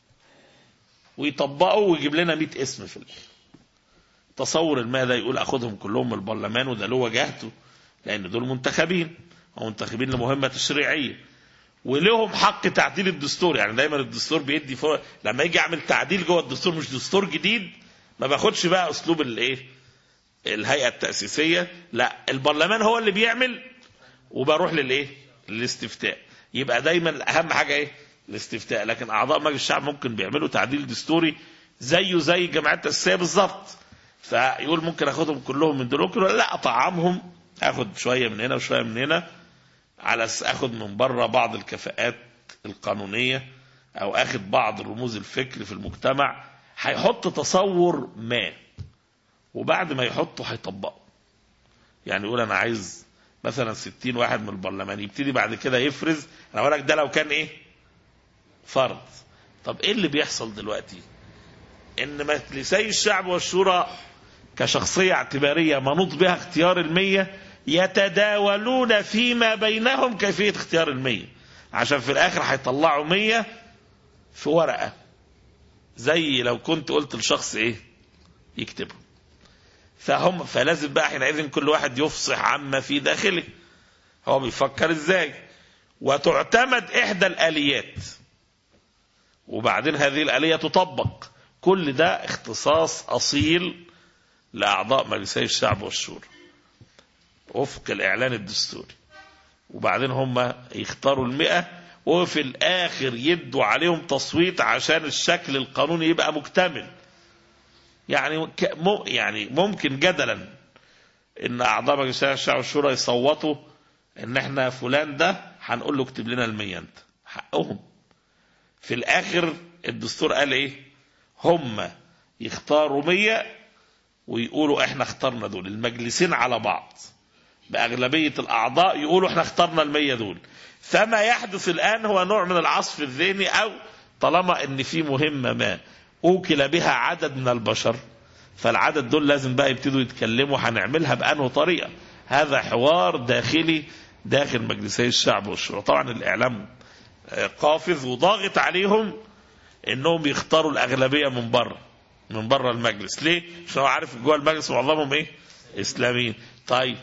ويطبقه ويجيب لنا 100 اسم في الاخر تصور الماء ده يقول اخدهم كلهم من البرلمان وده له وجهته لان دول منتخبين ومنتخبين لمهمه تشريعيه ولهم حق تعديل الدستور يعني دايما الدستور بيدي فرق لما يجي اعمل تعديل جوه الدستور مش دستور جديد ما باخدش بقى اسلوب الايه الهيئه التاسيسيه لا البرلمان هو اللي بيعمل وبروح للايه للاستفتاء يبقى دايما اهم حاجه ايه الاستفتاء لكن اعضاء مجلس الشعب ممكن بيعملوا تعديل دستوري زيه زي الجمعيات التاسيسيه بالظبط فيقول ممكن اخدهم كلهم من دول ممكن لا اطعمهم اخد شويه من هنا وشويه من هنا على س- اخد من بره بعض الكفاءات القانونيه او اخد بعض رموز الفكر في المجتمع هيحط تصور ما وبعد ما يحطه هيطبقه يعني يقول انا عايز مثلا 60 واحد من البرلمان يبتدي بعد كده يفرز انا بقول لك ده لو كان ايه فرض طب ايه اللي بيحصل دلوقتي ان مجلسي الشعب والشورى كشخصية اعتبارية منوط بها اختيار المية يتداولون فيما بينهم كيفية اختيار المية عشان في الاخر هيطلعوا مية في ورقة زي لو كنت قلت لشخص ايه يكتبهم فهم فلازم بقى حينئذ كل واحد يفصح عما في داخله هو بيفكر ازاي وتعتمد احدى الاليات وبعدين هذه الاليه تطبق كل ده اختصاص اصيل لاعضاء مجلسي الشعب والشورى وفق الاعلان الدستوري وبعدين هم يختاروا المئة وفي الاخر يدوا عليهم تصويت عشان الشكل القانوني يبقى مكتمل يعني ك- مو- يعني ممكن جدلا ان اعضاء مجلس الشعب والشورى يصوتوا ان احنا فلان ده هنقول له اكتب لنا المية انت حقهم في الاخر الدستور قال ايه هم يختاروا مية ويقولوا احنا اخترنا دول المجلسين على بعض بأغلبية الأعضاء يقولوا احنا اخترنا المية دول فما يحدث الآن هو نوع من العصف الذهني أو طالما ان في مهمة ما أوكل بها عدد من البشر فالعدد دول لازم بقى يبتدوا يتكلموا هنعملها بأنه طريقة هذا حوار داخلي داخل مجلسي الشعب والشورى طبعا الإعلام آه، قافز وضاغط عليهم انهم يختاروا الأغلبية من بره من بره المجلس ليه؟ عشان هو عارف جوه المجلس معظمهم ايه؟ اسلاميين طيب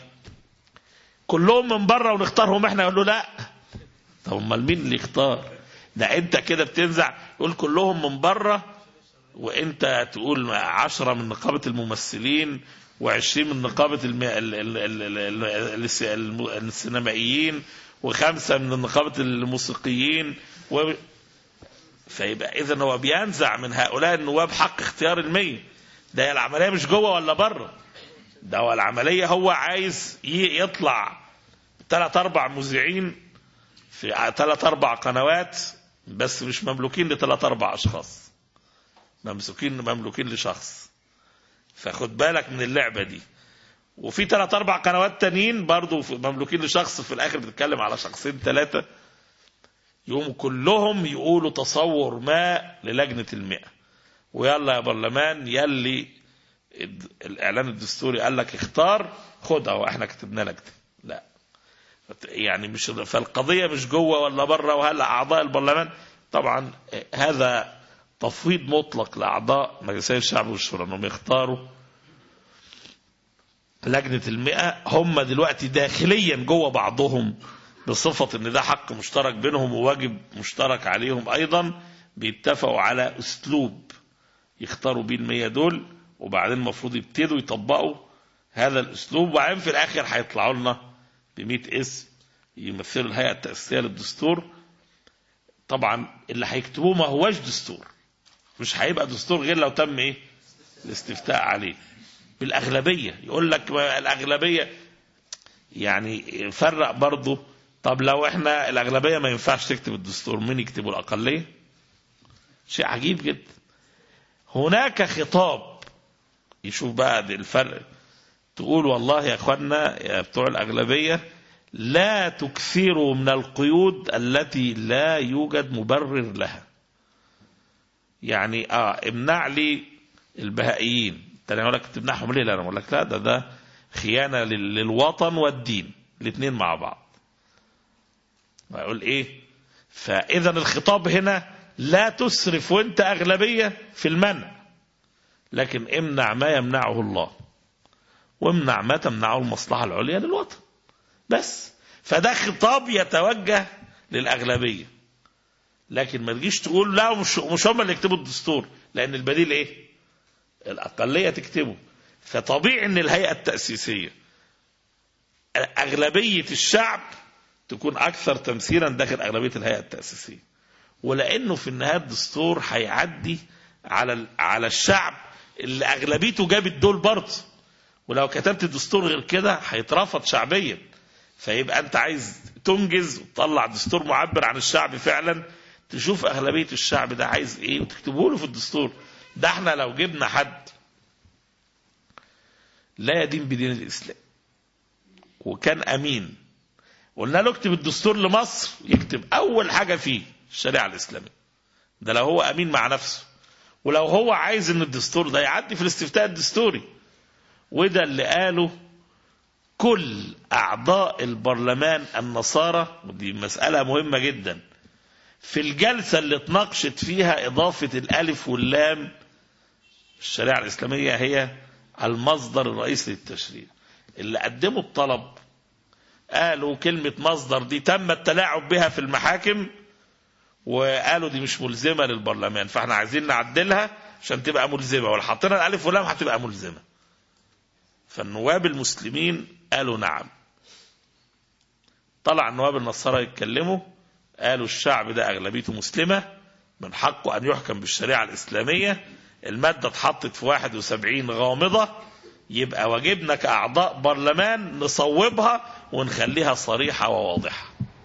كلهم من بره ونختارهم احنا يقول له لا طب امال مين اللي يختار ده انت كده بتنزع يقول كلهم من بره وانت تقول عشرة من نقابة الممثلين وعشرين من نقابة الم... ال... ال... ال... ال... ال... الس- الم- السينمائيين وخمسة من نقابة الموسيقيين و... فيبقى اذا هو بينزع من هؤلاء النواب حق اختيار المية ده العملية مش جوه ولا بره ده هو العملية هو عايز ي- يطلع ثلاث أربع مذيعين في ثلاث أربع قنوات بس مش مملوكين لثلاث أربع أشخاص ممسوكين مملوكين لشخص فخد بالك من اللعبة دي وفي ثلاث أربع قنوات تانيين برضو في- مملوكين لشخص في الآخر بتتكلم على شخصين ثلاثة يقوم كلهم يقولوا تصور ما للجنة المئة ويلا يا برلمان يلي الد- الاعلان الدستوري قال لك اختار خدها واحنا كتبنا لك ده لا يعني مش فالقضيه مش جوه ولا بره وهل اعضاء البرلمان طبعا هذا تفويض مطلق لاعضاء مجلسي الشعب والشورى انهم يختاروا لجنه المئة هم دلوقتي داخليا جوه بعضهم بصفه ان ده حق مشترك بينهم وواجب مشترك عليهم ايضا بيتفقوا على اسلوب يختاروا بيه المية دول وبعدين المفروض يبتدوا يطبقوا هذا الاسلوب وبعدين في الاخر هيطلعوا لنا ب 100 اسم يمثلوا الهيئه التاسيسيه للدستور طبعا اللي هيكتبوه ما هواش دستور مش هيبقى دستور غير لو تم ايه الاستفتاء عليه بالاغلبيه يقول لك ما الاغلبيه يعني فرق برضه طب لو احنا الاغلبيه ما ينفعش تكتب الدستور مين يكتبه الاقليه شيء عجيب جدا هناك خطاب يشوف بقى دي الفرق تقول والله يا اخوانا يا بتوع الاغلبيه لا تكثروا من القيود التي لا يوجد مبرر لها يعني اه امنع لي البهائيين تاني اقول لك تمنعهم ليه لا انا اقول لك لا ده ده خيانه لل- للوطن والدين الاثنين مع بعض اقول ايه فاذا الخطاب هنا لا تسرف وانت اغلبيه في المنع لكن امنع ما يمنعه الله وامنع ما تمنعه المصلحه العليا للوطن بس فده خطاب يتوجه للاغلبيه لكن ما تجيش تقول لا مش مش هم اللي يكتبوا الدستور لان البديل ايه الاقليه تكتبه فطبيعي ان الهيئه التاسيسيه اغلبيه الشعب تكون اكثر تمثيلا داخل اغلبيه الهيئه التاسيسيه ولانه في النهايه الدستور هيعدي على ال- على الشعب اللي اغلبيته جابت دول برضه ولو كتبت دستور غير كده هيترفض شعبيا فيبقى انت عايز تنجز وتطلع دستور معبر عن الشعب فعلا تشوف اغلبيه الشعب ده عايز ايه وتكتبه له في الدستور ده احنا لو جبنا حد لا يدين بدين الاسلام وكان امين قلنا له اكتب الدستور لمصر يكتب اول حاجه فيه الشريعه الاسلاميه ده لو هو امين مع نفسه ولو هو عايز ان الدستور ده يعدي في الاستفتاء الدستوري وده اللي قاله كل اعضاء البرلمان النصارى ودي مساله مهمه جدا في الجلسه اللي اتناقشت فيها اضافه الالف واللام الشريعة الإسلامية هي المصدر الرئيسي للتشريع اللي قدموا الطلب قالوا كلمة مصدر دي تم التلاعب بها في المحاكم وقالوا دي مش ملزمة للبرلمان فاحنا عايزين نعدلها عشان تبقى ملزمة ولا حطينا الألف ولام هتبقى ملزمة فالنواب المسلمين قالوا نعم طلع النواب النصارى يتكلموا قالوا الشعب ده أغلبيته مسلمة من حقه أن يحكم بالشريعة الإسلامية المادة اتحطت في 71 غامضة يبقى واجبنا كأعضاء برلمان نصوبها ونخليها صريحة وواضحة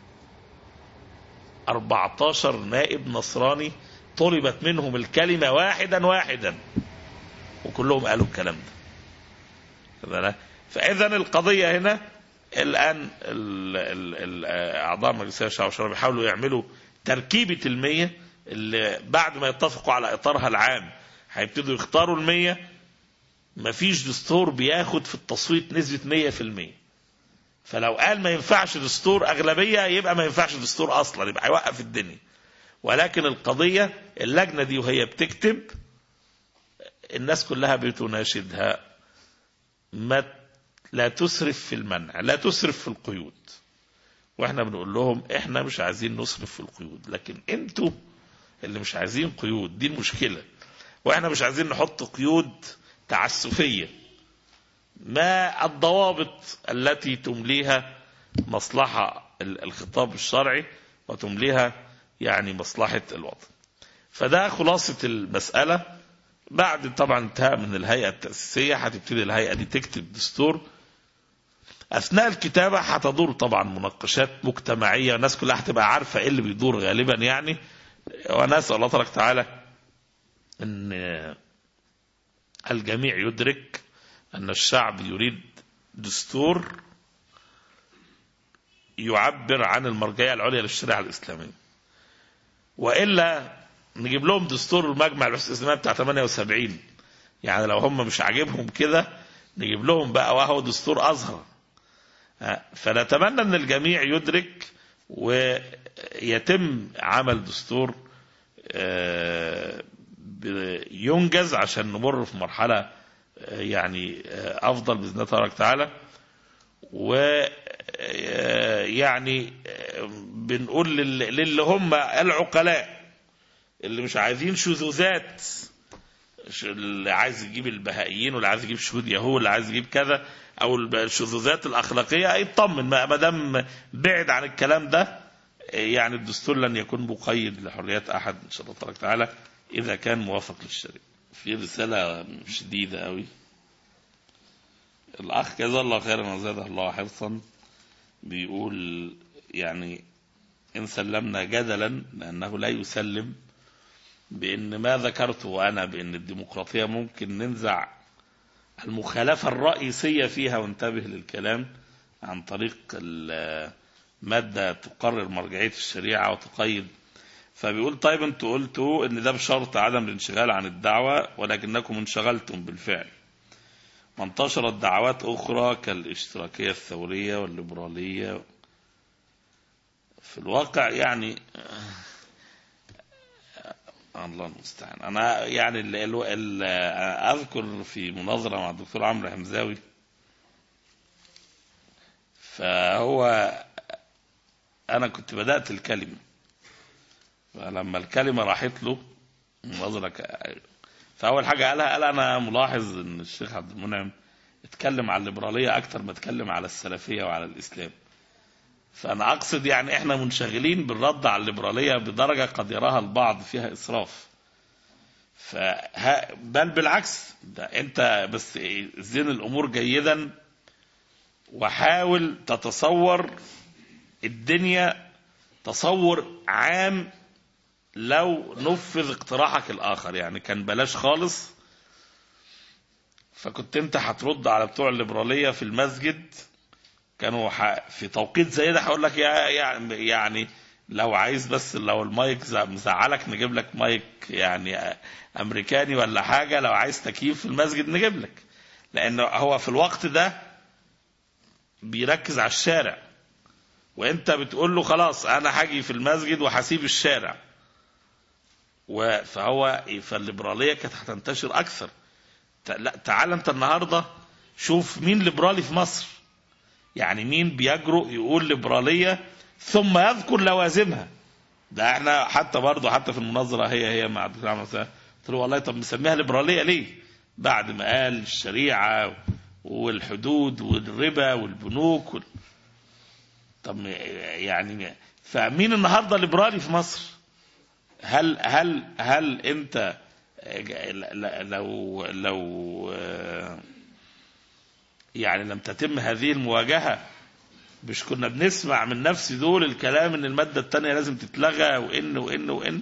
14 نائب نصراني طلبت منهم الكلمة واحدا واحدا وكلهم قالوا الكلام ده فإذا القضية هنا الآن ال ال ال أعضاء مجلس الشعب والشورى بيحاولوا يعملوا تركيبة المية اللي بعد ما يتفقوا على إطارها العام هيبتدوا يختاروا المية مفيش دستور بياخد في التصويت نسبة مية في المية فلو قال ما ينفعش دستور أغلبية يبقى ما ينفعش دستور أصلا يبقى هيوقف الدنيا ولكن القضية اللجنة دي وهي بتكتب الناس كلها بتناشدها ما لا تسرف في المنع لا تسرف في القيود واحنا بنقول لهم احنا مش عايزين نسرف في القيود لكن انتوا اللي مش عايزين قيود دي المشكلة واحنا مش عايزين نحط قيود تعسفية ما الضوابط التي تمليها مصلحة الخطاب الشرعي وتمليها يعني مصلحة الوطن فده خلاصة المسألة بعد طبعا انتهاء من الهيئة التأسيسية هتبتدي الهيئة دي تكتب دستور أثناء الكتابة هتدور طبعا مناقشات مجتمعية الناس كلها هتبقى عارفة إيه اللي بيدور غالبا يعني وأنا أسأل الله تبارك وتعالى أن الجميع يدرك أن الشعب يريد دستور يعبر عن المرجعية العليا للشريعة الإسلامية وإلا نجيب لهم دستور المجمع البحث الإسلامي بتاع 78 يعني لو هم مش عاجبهم كده نجيب لهم بقى وهو دستور أزهر فنتمنى أن الجميع يدرك ويتم عمل دستور ينجز عشان نمر في مرحلة يعني أفضل بإذن الله تبارك وتعالى ويعني بنقول للي هم العقلاء اللي مش عايزين شذوذات اللي عايز يجيب البهائيين واللي عايز يجيب شهود يهود اللي عايز يجيب كذا او الشذوذات الاخلاقيه يطمن ما دام بعد عن الكلام ده يعني الدستور لن يكون مقيد لحريات احد ان شاء الله تبارك وتعالى اذا كان موافق للشريعه. في رساله شديده قوي الاخ جزاه الله خيرا وزاده الله حرصا بيقول يعني ان سلمنا جدلا لانه لا يسلم بان ما ذكرته انا بان الديمقراطيه ممكن ننزع المخالفه الرئيسيه فيها وانتبه للكلام عن طريق ماده تقرر مرجعيه الشريعه وتقيد فبيقول طيب انتوا قلتوا ان ده بشرط عدم الانشغال عن الدعوه ولكنكم انشغلتم بالفعل وانتشرت دعوات اخرى كالاشتراكيه الثوريه والليبراليه في الواقع يعني الله المستعان انا يعني ال ال ال اذكر في مناظره مع الدكتور عمرو حمزاوي فهو انا كنت بدات الكلمه فلما الكلمه راحت له مناظره فاول حاجه قالها قال انا ملاحظ ان الشيخ عبد المنعم اتكلم على الليبراليه اكتر ما اتكلم على السلفيه وعلى الاسلام فأنا أقصد يعني إحنا منشغلين بالرد على الليبرالية بدرجة قد يراها البعض فيها إسراف فها بل بالعكس ده أنت بس زين الأمور جيدا وحاول تتصور الدنيا تصور عام لو نفذ اقتراحك الآخر يعني كان بلاش خالص فكنت أنت هترد على بتوع الليبرالية في المسجد كانوا في توقيت زي ده هقول لك يعني يعني لو عايز بس لو المايك مزعلك نجيب لك مايك يعني امريكاني ولا حاجه لو عايز تكييف في المسجد نجيب لك لان هو في الوقت ده بيركز على الشارع وانت بتقول له خلاص انا هاجي في المسجد وهسيب الشارع فهو فالليبراليه كانت هتنتشر اكثر ت- لا تعال انت النهارده شوف مين ليبرالي في مصر يعني مين بيجرؤ يقول ليبراليه ثم يذكر لوازمها ده احنا حتى برضه حتى في المناظره هي هي مع الدكتور عمرو سلام قلت له والله طب مسميها ليبراليه ليه؟ بعد ما قال الشريعه والحدود والربا والبنوك وال... طب يعني فمين النهارده ليبرالي في مصر؟ هل هل هل انت لو لو آه، يعني لم تتم هذه المواجهه مش كنا بنسمع من نفس دول الكلام ان الماده الثانيه لازم تتلغى وان وان وان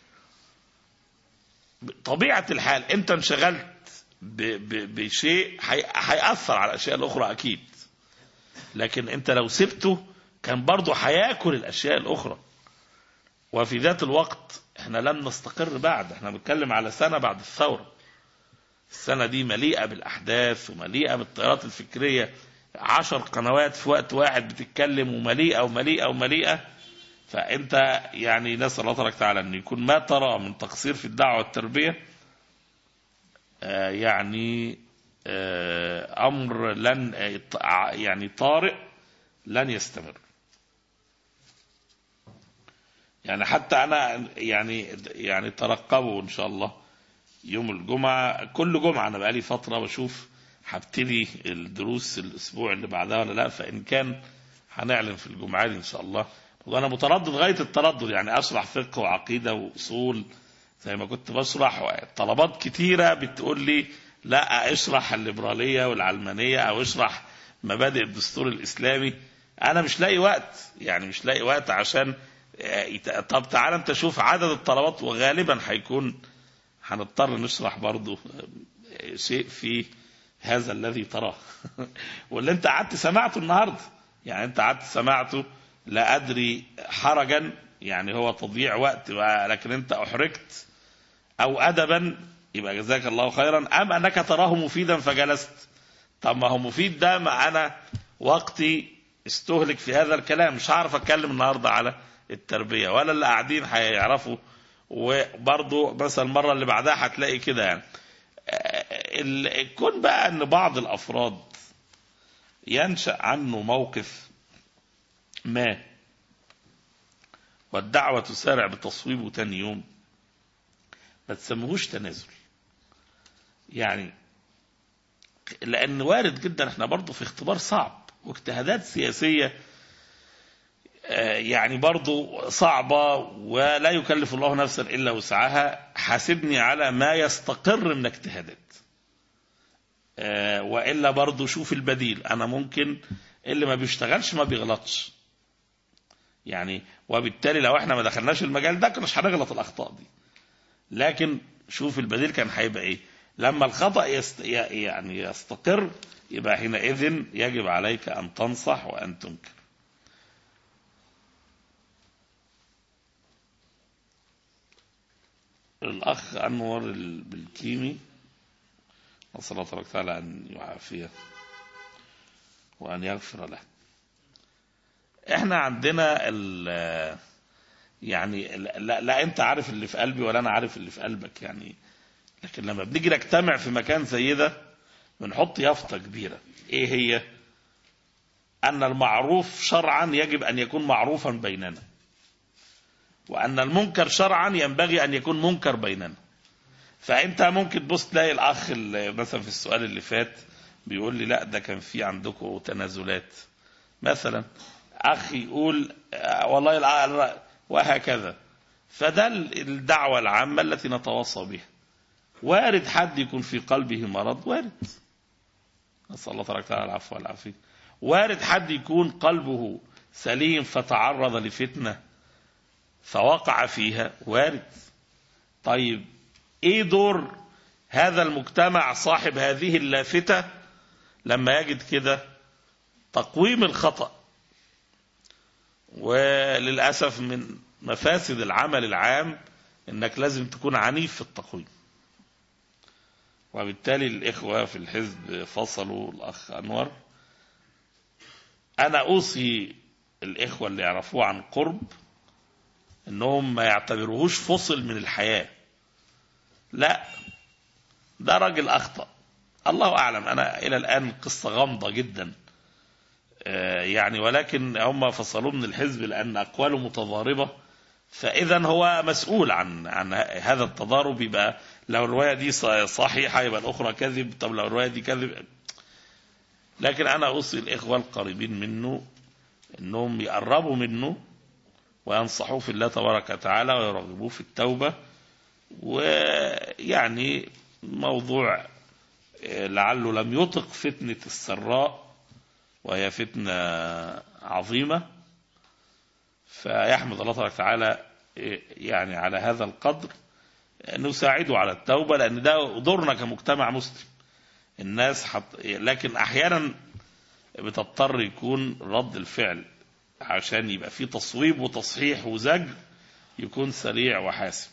طبيعه الحال انت انشغلت ب- ب- بشيء هي- هيأثر على الاشياء الاخرى اكيد لكن انت لو سبته كان برضه هياكل الاشياء الاخرى وفي ذات الوقت احنا لم نستقر بعد احنا بنتكلم على سنه بعد الثوره السنه دي مليئه بالاحداث ومليئه بالتيارات الفكريه عشر قنوات في وقت واحد بتتكلم ومليئه ومليئه ومليئه فانت يعني نسال الله تبارك وتعالى ان يكون ما ترى من تقصير في الدعوه والتربيه آه، يعني آه، امر لن آه، يعني طارئ لن يستمر يعني حتى انا يعني يعني ترقبوا ان شاء الله يوم الجمعه كل جمعه انا بقالي فتره بشوف هبتدي الدروس الاسبوع اللي بعدها ولا لا فان كان هنعلن في الجمعه دي ان شاء الله وانا متردد غايه التردد يعني اشرح فقه وعقيده واصول زي ما كنت بشرح طلبات كتيره بتقول لي لا اشرح الليبراليه والعلمانيه او اشرح مبادئ الدستور الاسلامي انا مش لاقي وقت يعني مش لاقي وقت عشان طب تعال انت شوف عدد الطلبات وغالبا هيكون هنضطر نشرح برضو شيء في هذا الذي تراه واللي انت قعدت سمعته النهارده يعني انت قعدت سمعته لا ادري حرجا يعني هو تضييع وقت لكن انت احرجت او ادبا يبقى جزاك الله خيرا ام انك تراه مفيدا فجلست طب ما هو مفيد ده ما انا وقتي استهلك في هذا الكلام مش هعرف اتكلم النهارده على التربيه ولا اللي قاعدين هيعرفوا وبرضه مثلا المره اللي بعدها هتلاقي كده يعني كون بقى ان بعض الافراد ينشا عنه موقف ما والدعوه تسارع بتصويبه تاني يوم ما تسموهوش تنازل يعني لان وارد جدا احنا برضه في اختبار صعب واجتهادات سياسيه يعني برضو صعبة ولا يكلف الله نفسا إلا وسعها حاسبني على ما يستقر من اجتهادات وإلا برضو شوف البديل أنا ممكن اللي ما بيشتغلش ما بيغلطش يعني وبالتالي لو احنا ما دخلناش المجال ده كناش هنغلط الأخطاء دي لكن شوف البديل كان هيبقى ايه لما الخطأ يست... يعني يستقر يبقى حينئذ يجب عليك أن تنصح وأن تنكر الأخ أنور بالكيمي نسأل الله تبارك وتعالى أن يعافيه وأن يغفر له احنا عندنا ال يعني لا, لا انت عارف اللي في قلبي ولا انا عارف اللي في قلبك يعني لكن لما بنيجي نجتمع في مكان زي ده بنحط يافطة كبيرة ايه هي ان المعروف شرعا يجب ان يكون معروفا بيننا وأن المنكر شرعا ينبغي أن يكون منكر بيننا فأنت ممكن تبص تلاقي الأخ مثلا في السؤال اللي فات بيقول لي لا ده كان في عندكم تنازلات مثلا أخ يقول والله وهكذا فده الدعوة العامة التي نتواصى بها وارد حد يكون في قلبه مرض وارد نسأل الله تبارك وتعالى العفو والعافية وارد حد يكون قلبه سليم فتعرض لفتنه فوقع فيها وارد طيب ايه دور هذا المجتمع صاحب هذه اللافتة لما يجد كده تقويم الخطأ وللأسف من مفاسد العمل العام انك لازم تكون عنيف في التقويم وبالتالي الإخوة في الحزب فصلوا الأخ أنور أنا أوصي الإخوة اللي يعرفوه عن قرب انهم ما يعتبروهوش فصل من الحياة لا ده راجل اخطأ الله أعلم أنا إلى الآن قصة غامضة جدا آه، يعني ولكن هم فصلوه من الحزب لأن أقواله متضاربة فإذا هو مسؤول عن عن هذا التضارب يبقى لو الرواية دي ص- صحيحة يبقى الأخرى كذب طب لو الرواية دي كذب لكن أنا أوصي الإخوة القريبين منه أنهم يقربوا منه وينصحوه في الله تبارك وتعالى ويرغبوه في التوبة ويعني موضوع آه، لعله لم يطق فتنة السراء وهي فتنة عظيمة فيحمد الله تبارك وتعالى آه، يعني على هذا القدر نساعده على التوبة لأن ده دورنا كمجتمع مسلم الناس حط... لكن أحيانا بتضطر يكون رد الفعل عشان يبقى فيه تصويب وتصحيح وزج يكون سريع وحاسم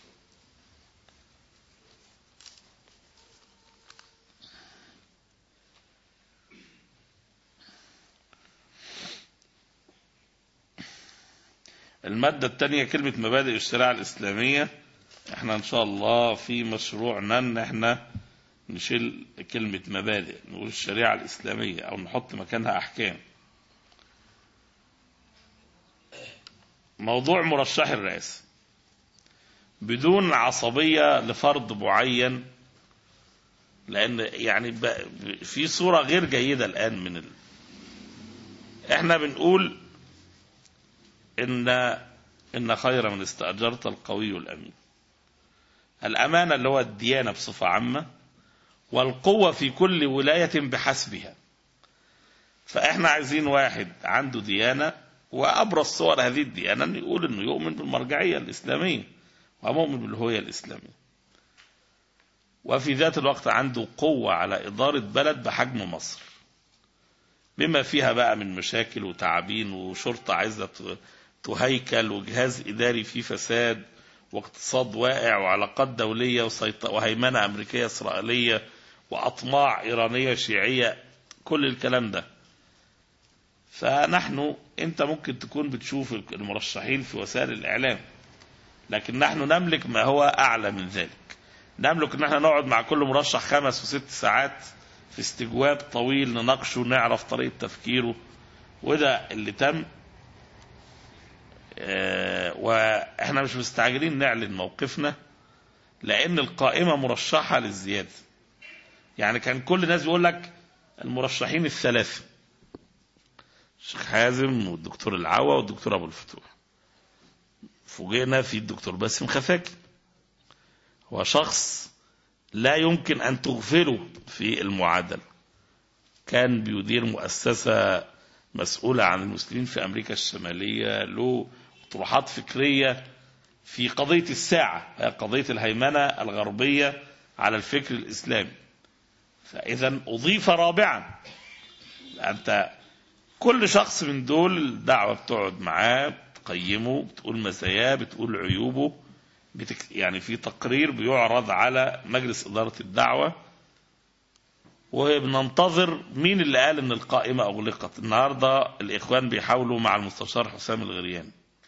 المادة الثانية كلمة مبادئ الشريعة الإسلامية احنا ان شاء الله في مشروعنا ان احنا نشيل كلمة مبادئ نقول الشريعة الإسلامية أو نحط مكانها أحكام موضوع مرشح الرئاسة بدون عصبية لفرد معين لأن يعني ب- في صورة غير جيدة الآن من ال... احنا بنقول إن إن خير من استأجرت القوي الأمين الأمانة اللي هو الديانة بصفة عامة والقوة في كل ولاية بحسبها فإحنا عايزين واحد عنده ديانة وأبرز صور هذه الديانة أن يقول أنه يؤمن بالمرجعية الإسلامية ومؤمن بالهوية الإسلامية وفي ذات الوقت عنده قوة على إدارة بلد بحجم مصر بما فيها بقى من مشاكل وتعابين وشرطة عايزة ت- تهيكل وجهاز إداري فيه فساد واقتصاد واقع وعلاقات دولية وسيط- وهيمنة أمريكية إسرائيلية وأطماع إيرانية شيعية كل الكلام ده فنحن أنت ممكن تكون بتشوف المرشحين في وسائل الإعلام لكن نحن نملك ما هو أعلى من ذلك نملك ان احنا نقعد مع كل مرشح خمس وست ساعات في استجواب طويل نناقشه نعرف طريقة تفكيره وده اللي تم آه، واحنا مش مستعجلين نعلن موقفنا لان القائمة مرشحة للزيادة يعني كان كل الناس بيقول لك المرشحين الثلاثة الشيخ حازم والدكتور العوا والدكتور ابو الفتوح فوجئنا في الدكتور باسم خفاكي هو شخص لا يمكن أن تغفله في المعادلة كان بيدير مؤسسة مسؤولة عن المسلمين في أمريكا الشمالية له طروحات فكرية في قضية الساعة هي قضية الهيمنة الغربية على الفكر الإسلامي فإذا أضيف رابعا أنت كل شخص من دول الدعوة بتقعد معاه بتقيمه بتقول مزاياه بتقول عيوبه بتك... يعني في تقرير بيعرض على مجلس إدارة الدعوة وبننتظر مين اللي قال ان القائمة اغلقت النهاردة الاخوان بيحاولوا مع المستشار حسام الغرياني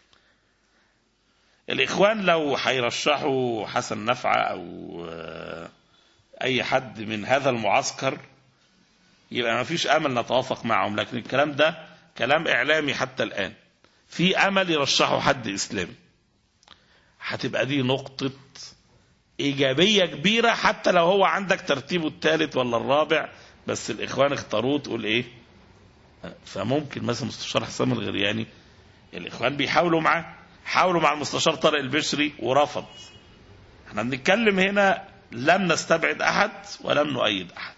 الاخوان لو هيرشحوا حسن نفعة او آه، اي حد من هذا المعسكر يبقى ما فيش امل نتوافق معهم لكن الكلام ده كلام اعلامي حتى الان في امل يرشحوا حد اسلامي هتبقى دي نقطة إيجابية كبيرة حتى لو هو عندك ترتيبه الثالث ولا الرابع بس الإخوان اختاروه تقول إيه فممكن مثلا مستشار حسام الغرياني الإخوان بيحاولوا معاه حاولوا مع المستشار طارق البشري ورفض احنا بنتكلم هنا لم نستبعد أحد ولم نؤيد أحد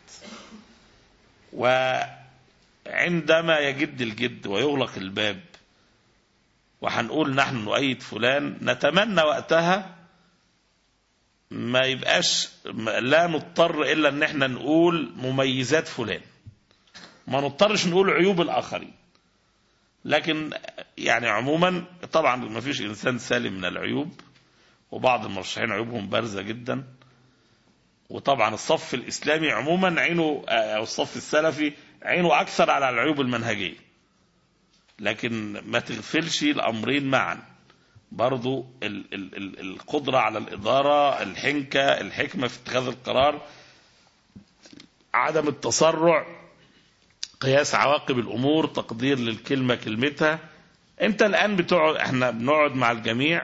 وعندما يجد الجد ويغلق الباب وهنقول نحن نؤيد فلان نتمنى وقتها ما يبقاش لا نضطر الا ان احنا نقول مميزات فلان ما نضطرش نقول عيوب الاخرين لكن يعني عموما طبعا ما فيش انسان سالم من العيوب وبعض المرشحين عيوبهم بارزه جدا وطبعا الصف الاسلامي عموما عينه او الصف السلفي عينه اكثر على العيوب المنهجيه لكن ما تغفلش الامرين معا برضو ال ال ال القدرة على الإدارة الحنكة الحكمة في اتخاذ القرار عدم التسرع قياس عواقب الامور تقدير للكلمه كلمتها انت الان بتقعد احنا بنقعد مع الجميع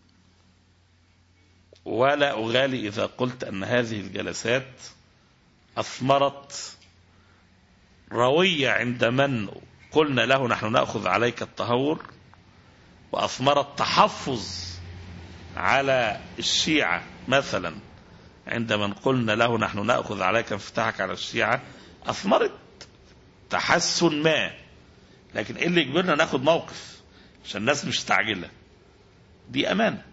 ولا اغالي اذا قلت ان هذه الجلسات اثمرت رويه عند من قلنا له نحن ناخذ عليك التهور واثمرت تحفظ على الشيعه مثلا عند من قلنا له نحن ناخذ عليك انفتاحك على الشيعه اثمرت تحسن ما لكن ايه اللي يجبرنا ناخد موقف عشان الناس مش مستعجله دي امانه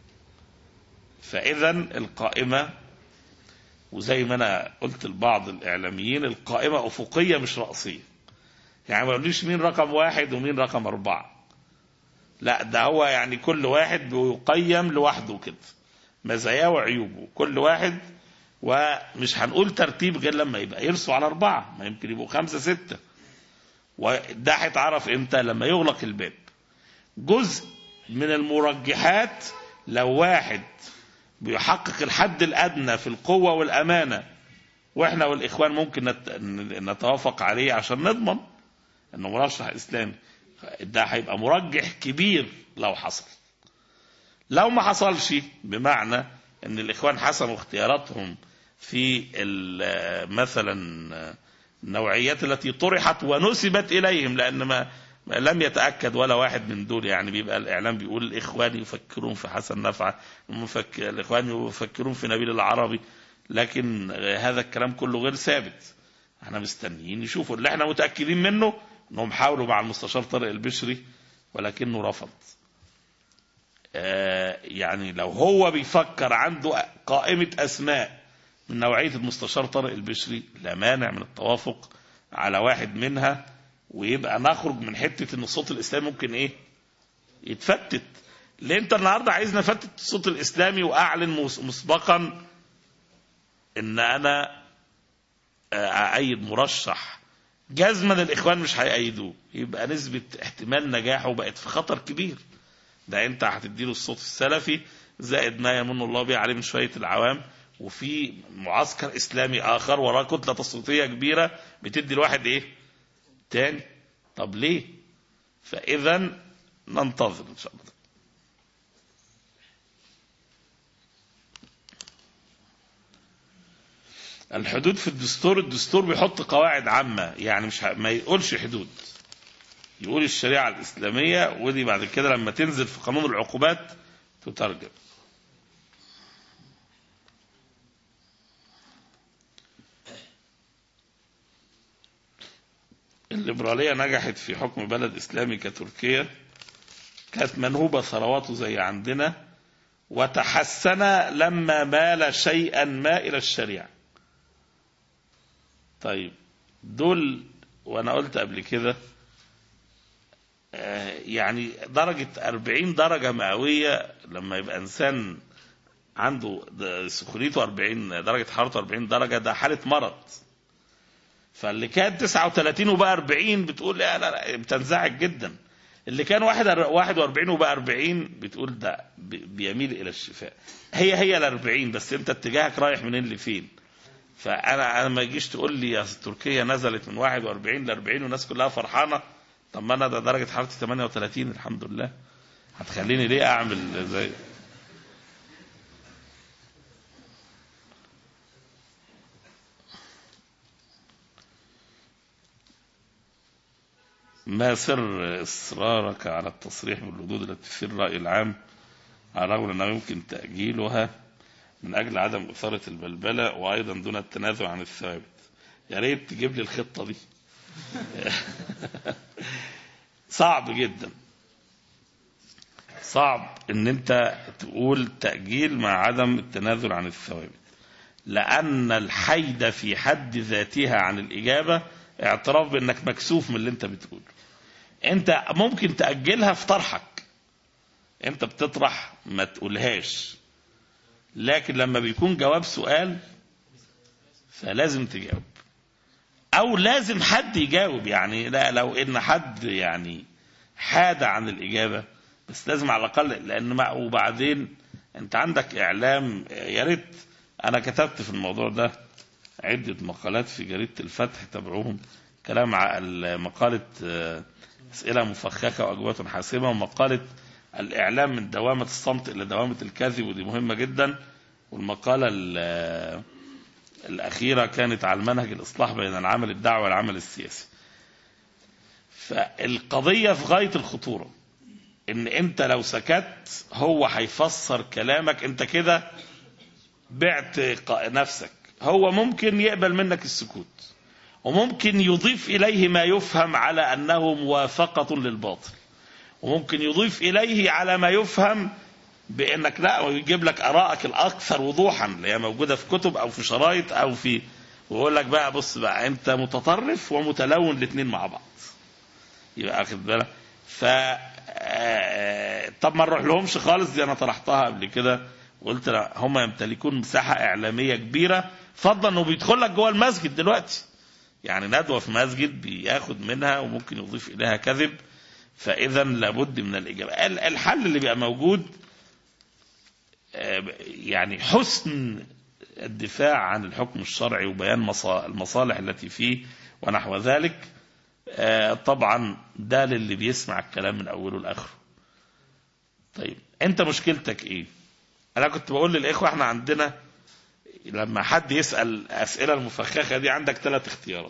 فاذا القائمه وزي ما انا قلت لبعض الاعلاميين القائمه افقيه مش راسيه يعني ما يقوليش مين رقم واحد ومين رقم اربعه لا ده هو يعني كل واحد بيقيم لوحده كده مزاياه وعيوبه كل واحد ومش هنقول ترتيب غير لما يبقى يرسوا على أربعة ما يمكن يبقوا خمسة ستة وده هيتعرف امتى لما يغلق الباب جزء من المرجحات لو واحد بيحقق الحد الأدنى في القوة والأمانة واحنا والإخوان ممكن نت- نتوافق عليه عشان نضمن انه مرشح اسلامي ده هيبقى مرجح كبير لو حصل لو ما حصلش بمعنى ان الاخوان حسموا اختياراتهم في ال- مثلا النوعيات التي طرحت ونسبت اليهم لان ما ما لم يتاكد ولا واحد من دول يعني بيبقى الاعلام بيقول الاخوان يفكرون في حسن نفعه المفك... الاخوان يفكرون في نبيل العربي لكن هذا الكلام كله غير ثابت احنا مستنيين يشوفوا اللي احنا متاكدين منه انهم حاولوا مع المستشار طارق البشري ولكنه رفض آه، يعني لو هو بيفكر عنده قائمة أسماء من نوعية المستشار طارق البشري لا مانع من التوافق على واحد منها ويبقى نخرج من حتة ان الصوت الإسلامي ممكن إيه يتفتت ليه أنت النهاردة عايزني أفتت الصوت الإسلامي وأعلن مس- مسبقا إن أنا آه، أأيد مرشح جزما الإخوان مش هيأيدوه يبقى نسبة احتمال نجاحه بقت في خطر كبير ده انت هتديله الصوت السلفي زائد ما يمن الله به عليه من شويه العوام وفي معسكر اسلامي اخر وراه كتله تصويتيه كبيره بتدي الواحد ايه؟ تاني طب ليه؟ فاذا ننتظر ان شاء الله الحدود في الدستور الدستور بيحط قواعد عامه يعني مش ه- ما يقولش حدود يقول الشريعة الإسلامية ودي بعد كده لما تنزل في قانون العقوبات تترجم الليبرالية نجحت في حكم بلد إسلامي كتركيا كانت منهوبة ثرواته زي عندنا وتحسن لما مال شيئا ما إلى الشريعة طيب دول وأنا قلت قبل كده آه، يعني درجة 40 درجة مئوية لما يبقى إنسان عنده د- سخونيته 40 درجة حرارته 40 درجة ده حالة مرض فاللي كان 39 وبقى 40 بتقول لا لا لا بتنزعج جدا اللي كان واحد 41 وبقى 40 بتقول ده ب- بيميل إلى الشفاء هي هي ال 40 بس أنت اتجاهك رايح منين لفين فأنا أنا ما يجيش تقول لي يا تركيا نزلت من 41 ل 40 والناس كلها فرحانة طب ما انا ده درجه حرارتي 38 الحمد لله هتخليني ليه اعمل زي ما سر اصرارك على التصريح بالردود التي تثير الراي العام على الرغم انه يمكن تاجيلها من اجل عدم اثاره البلبله وايضا دون التنازل عن الثوابت يا ريت تجيب لي الخطه دي صعب جدا صعب ان انت تقول تأجيل مع عدم التنازل عن الثوابت لأن الحيد في حد ذاتها عن الإجابة اعتراف بأنك مكسوف من اللي انت بتقوله انت ممكن تأجلها في طرحك انت بتطرح ما تقولهاش لكن لما بيكون جواب سؤال فلازم تجاوب او لازم حد يجاوب يعني لا لو ان حد يعني حاد عن الاجابه بس لازم على الاقل لان ما وبعدين انت عندك اعلام يا ريت انا كتبت في الموضوع ده عدة مقالات في جريدة الفتح تابعوهم كلام على مقالة آه، أسئلة مفخخة وأجوبة حاسمة ومقالة الإعلام من دوامة الصمت إلى دوامة الكذب ودي مهمة جدا والمقالة ال- الأخيرة كانت على المنهج الإصلاح بين العمل الدعوي والعمل السياسي فالقضية في غاية الخطورة إن أنت لو سكت هو هيفسر كلامك أنت كده بعت ق- نفسك هو ممكن يقبل منك السكوت وممكن يضيف إليه ما يفهم على أنه موافقة للباطل وممكن يضيف إليه على ما يفهم بأنك لا ويجيب لك آرائك الأكثر وضوحا اللي هي موجودة في كتب أو في شرايط أو في ويقول لك بقى بص بقى أنت متطرف ومتلون الاثنين مع بعض يبقى أخد بالك ف آه، طب ما نروح لهمش خالص دي أنا طرحتها قبل كده وقلت لا هم يمتلكون مساحة إعلامية كبيرة فضلا إنه بيدخل لك جوه المسجد دلوقتي يعني ندوة في مسجد بياخد منها وممكن يضيف إليها كذب فإذا لابد من الإجابة ال- الحل اللي بيبقى موجود آه، يعني حسن الدفاع عن الحكم الشرعي وبيان مصا- المصالح التي فيه ونحو ذلك آه، طبعا ده للي بيسمع الكلام من أوله لآخره طيب أنت مشكلتك إيه أنا كنت بقول للإخوة إحنا عندنا لما حد يسأل الأسئلة المفخخة دي عندك ثلاث اختيارات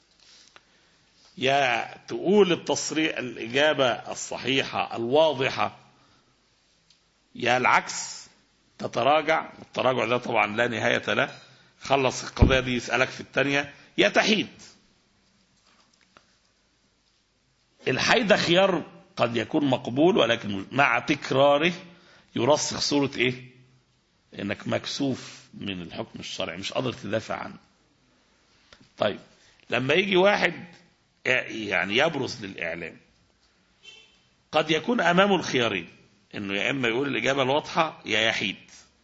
يا تقول التصريح الإجابة الصحيحة الواضحة يا العكس تتراجع والتراجع ده طبعا لا نهاية له خلص القضية دي يسألك في الثانية يا تحيد الحيد خيار قد يكون مقبول ولكن مع تكراره يرسخ صورة ايه انك مكسوف من الحكم الشرعي مش قادر تدافع عنه طيب لما يجي واحد يعني يبرز للإعلام قد يكون أمامه الخيارين انه يا اما يقول الاجابه الواضحه يا يحيد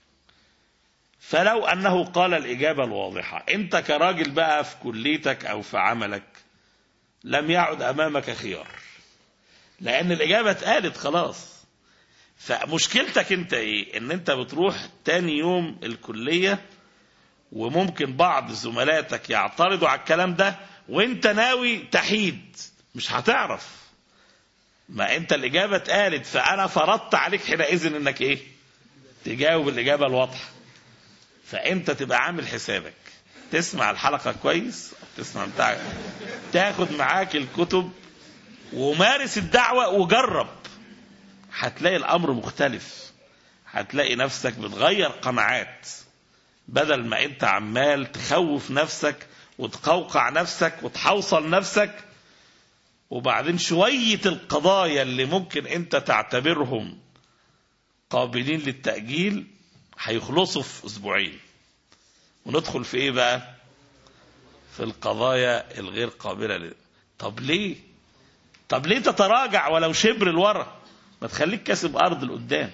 فلو انه قال الاجابه الواضحه انت كراجل بقى في كليتك او في عملك لم يعد امامك خيار لان الاجابه اتقالت خلاص فمشكلتك انت ايه ان انت بتروح تاني يوم الكليه وممكن بعض زملاتك يعترضوا على الكلام ده وانت ناوي تحيد مش هتعرف ما انت الاجابه اتقالت فانا فرضت عليك حينئذ انك ايه تجاوب الاجابه الواضحه فانت تبقى عامل حسابك تسمع الحلقه كويس تسمع بتاع تاخد معاك الكتب ومارس الدعوه وجرب هتلاقي الامر مختلف هتلاقي نفسك بتغير قناعات بدل ما انت عمال تخوف نفسك وتقوقع نفسك وتحوصل نفسك وبعدين شوية القضايا اللي ممكن انت تعتبرهم قابلين للتأجيل هيخلصوا في اسبوعين وندخل في ايه بقى في القضايا الغير قابلة ل... طب ليه طب ليه تتراجع ولو شبر لورا ما تخليك كاسب ارض لقدام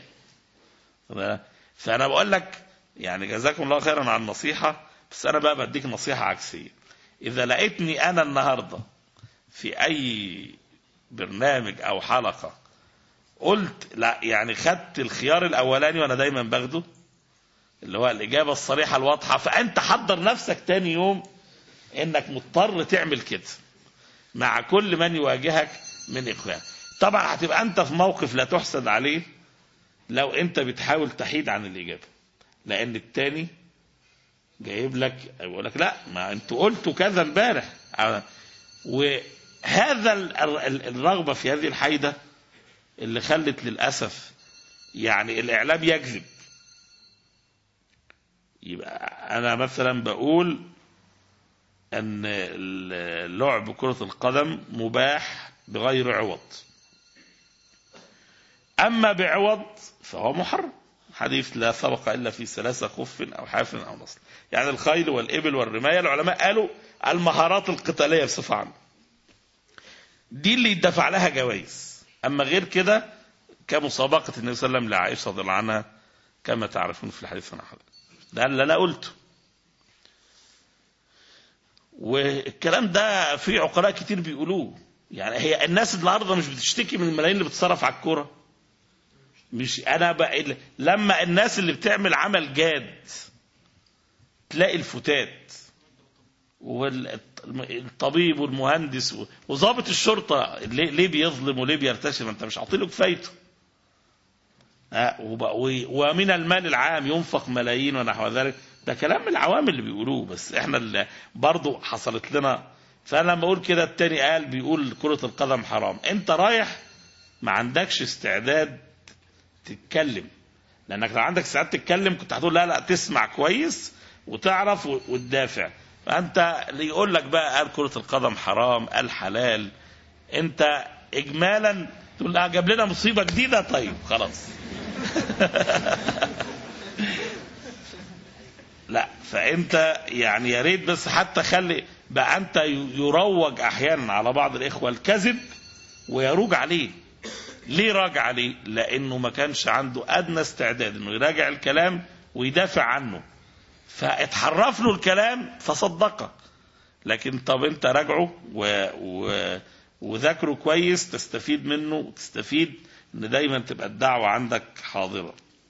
فانا بقول لك يعني جزاكم الله خيرا على النصيحة بس انا بقى بديك نصيحة عكسية اذا لقيتني انا النهارده في اي برنامج او حلقه قلت لا يعني خدت الخيار الاولاني وانا دايما باخده اللي هو الاجابه الصريحه الواضحه فانت حضر نفسك تاني يوم انك مضطر تعمل كده مع كل من يواجهك من اخوان طبعا هتبقى انت في موقف لا تحسد عليه لو انت بتحاول تحيد عن الاجابه لان التاني جايب لك يقول لك لا ما انتوا قلتوا كذا امبارح وهذا الرغبة في هذه الحيدة اللي خلت للأسف يعني الإعلام يكذب يبقى أنا مثلا بقول أن لعب كرة القدم مباح بغير عوض أما بعوض فهو محرم حديث لا سبق إلا في ثلاثة خف أو حاف أو نصر يعني الخيل والإبل والرماية العلماء قالوا المهارات القتالية بصفة عامة دي اللي يدفع لها جوائز أما غير كده كمسابقة النبي صلى الله عليه وسلم لعائشة رضي الله عنها كما تعرفون في الحديث عن أحد ده اللي أنا قلته والكلام ده في عقلاء كتير بيقولوه يعني هي الناس النهارده مش بتشتكي من الملايين اللي بتصرف على الكوره مش انا بقى لما الناس اللي بتعمل عمل جاد تلاقي الفتات والطبيب والمهندس و- وضابط الشرطة ليه, ليه بيظلم وليه بيرتشي ما انت مش عاطيله كفايته ها، وب- و- ومن المال العام ينفق ملايين ونحو ذلك ده كلام من العوام اللي بيقولوه بس احنا اللي برضه حصلت لنا فانا لما اقول كده التاني قال بيقول كرة القدم حرام انت رايح ما عندكش استعداد تتكلم لانك لو عندك استعداد تتكلم كنت هتقول لا لا تسمع كويس وتعرف و- وتدافع فانت اللي يقول لك بقى قال كرة القدم حرام قال حلال انت اجمالا تقول لا جاب لنا مصيبة جديدة طيب خلاص لا فانت يعني يا ريت بس حتى خلي بقى انت ي- يروج احيانا على بعض الاخوه الكذب ويروج عليه ليه راجع عليه لانه ما كانش عنده ادنى استعداد انه يراجع الكلام ويدافع عنه فاتحرف له الكلام فصدقه لكن طب انت راجعه و... و... وذاكره كويس تستفيد منه وتستفيد ان دايما تبقى الدعوه عندك حاضره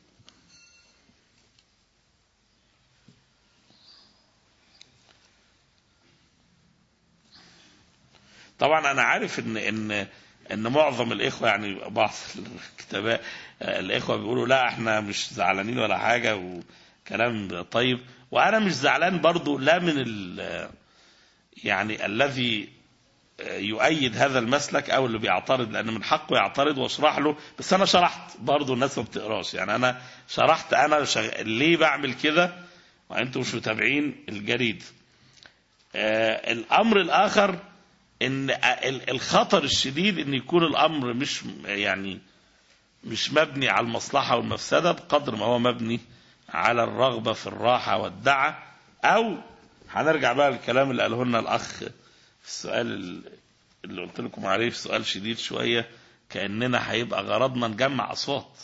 طبعا انا عارف ان ان ان معظم الاخوه يعني بعض الكتاباء آه، الاخوه بيقولوا لا احنا مش زعلانين ولا حاجه وكلام طيب وانا مش زعلان برضو لا من ال يعني الذي آه، يؤيد هذا المسلك او اللي بيعترض لان من حقه يعترض واشرح له بس انا شرحت برضو الناس ما بتقراش يعني انا شرحت انا شغ... ليه بعمل كده وانتم مش متابعين الجريد آه، الامر الاخر ان ال- الخطر الشديد ان يكون الامر مش يعني مش مبني على المصلحه والمفسده بقدر ما هو مبني على الرغبه في الراحه والدعه او هنرجع بقى للكلام اللي قاله لنا الاخ في السؤال ال- اللي قلت لكم عليه في سؤال شديد شويه كاننا هيبقى غرضنا نجمع اصوات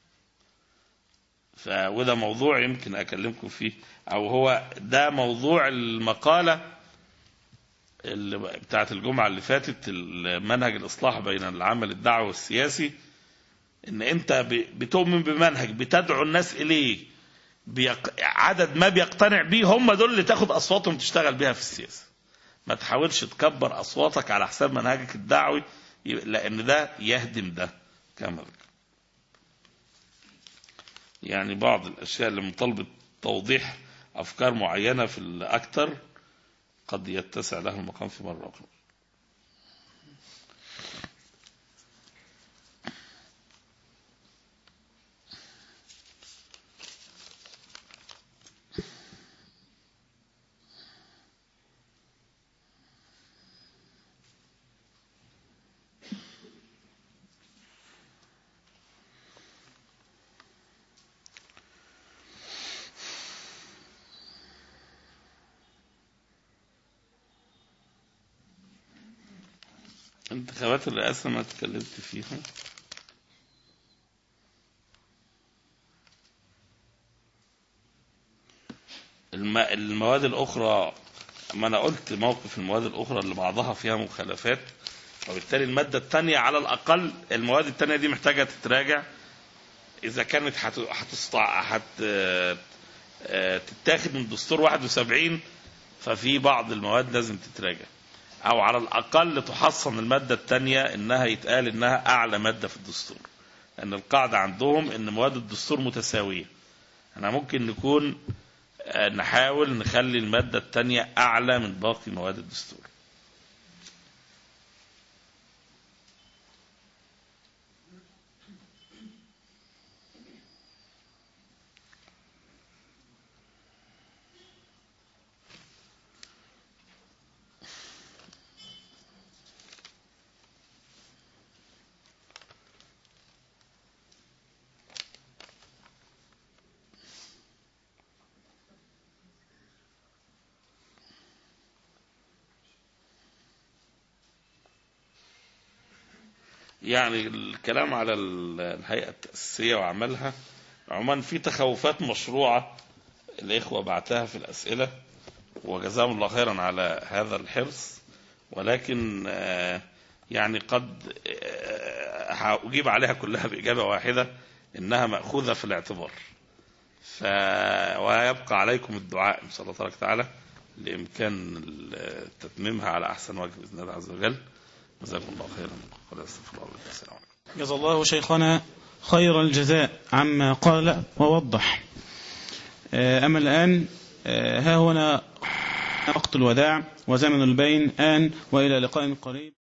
ف وده موضوع يمكن اكلمكم فيه او هو ده موضوع المقاله اللي بتاعت الجمعة اللي فاتت منهج الإصلاح بين العمل الدعوي والسياسي إن أنت ب- بتؤمن بمنهج بتدعو الناس إليه بيق... عدد ما بيقتنع بيه هم دول اللي تاخد أصواتهم تشتغل بيها في السياسة ما تحاولش تكبر أصواتك على حساب منهجك الدعوي ي- لأن ده يهدم ده كما ذكر يعني بعض الأشياء اللي مطالبة توضيح أفكار معينة في الأكثر قد يتسع له المقام في مرة أخرى انتخابات الرئاسة ما اتكلمت فيها الم... المواد الأخرى ما أنا قلت موقف المواد الأخرى اللي بعضها فيها مخالفات وبالتالي المادة الثانية على الأقل المواد الثانية دي محتاجة تتراجع إذا كانت هت... هتستع... هت... آه، تتاخد من دستور 71 ففي بعض المواد لازم تتراجع او على الاقل تحصن الماده الثانيه انها يتقال انها اعلى ماده في الدستور لان القاعده عندهم ان مواد الدستور متساويه احنا ممكن نكون آه، نحاول نخلي الماده الثانيه اعلى من باقي مواد الدستور يعني الكلام على ال- الهيئة التأسيسية وعملها عموما في تخوفات مشروعة الإخوة بعتها في الأسئلة وجزاهم الله خيرا على هذا الحرص ولكن آه، يعني قد آه، هأجيب عليها كلها بإجابة واحدة إنها مأخوذة في الاعتبار ف... ويبقى عليكم الدعاء إن شاء الله تبارك وتعالى لإمكان ال- تتميمها على أحسن وجه بإذن الله عز وجل جزاكم الله خيرا ولا استغفر الله لكم. السلام عليكم جزا الله شيخنا خير الجزاء عما قال ووضح آه، أما الآن آه، ها هنا وقت الوداع وزمن البين آن وإلى لقاء قريب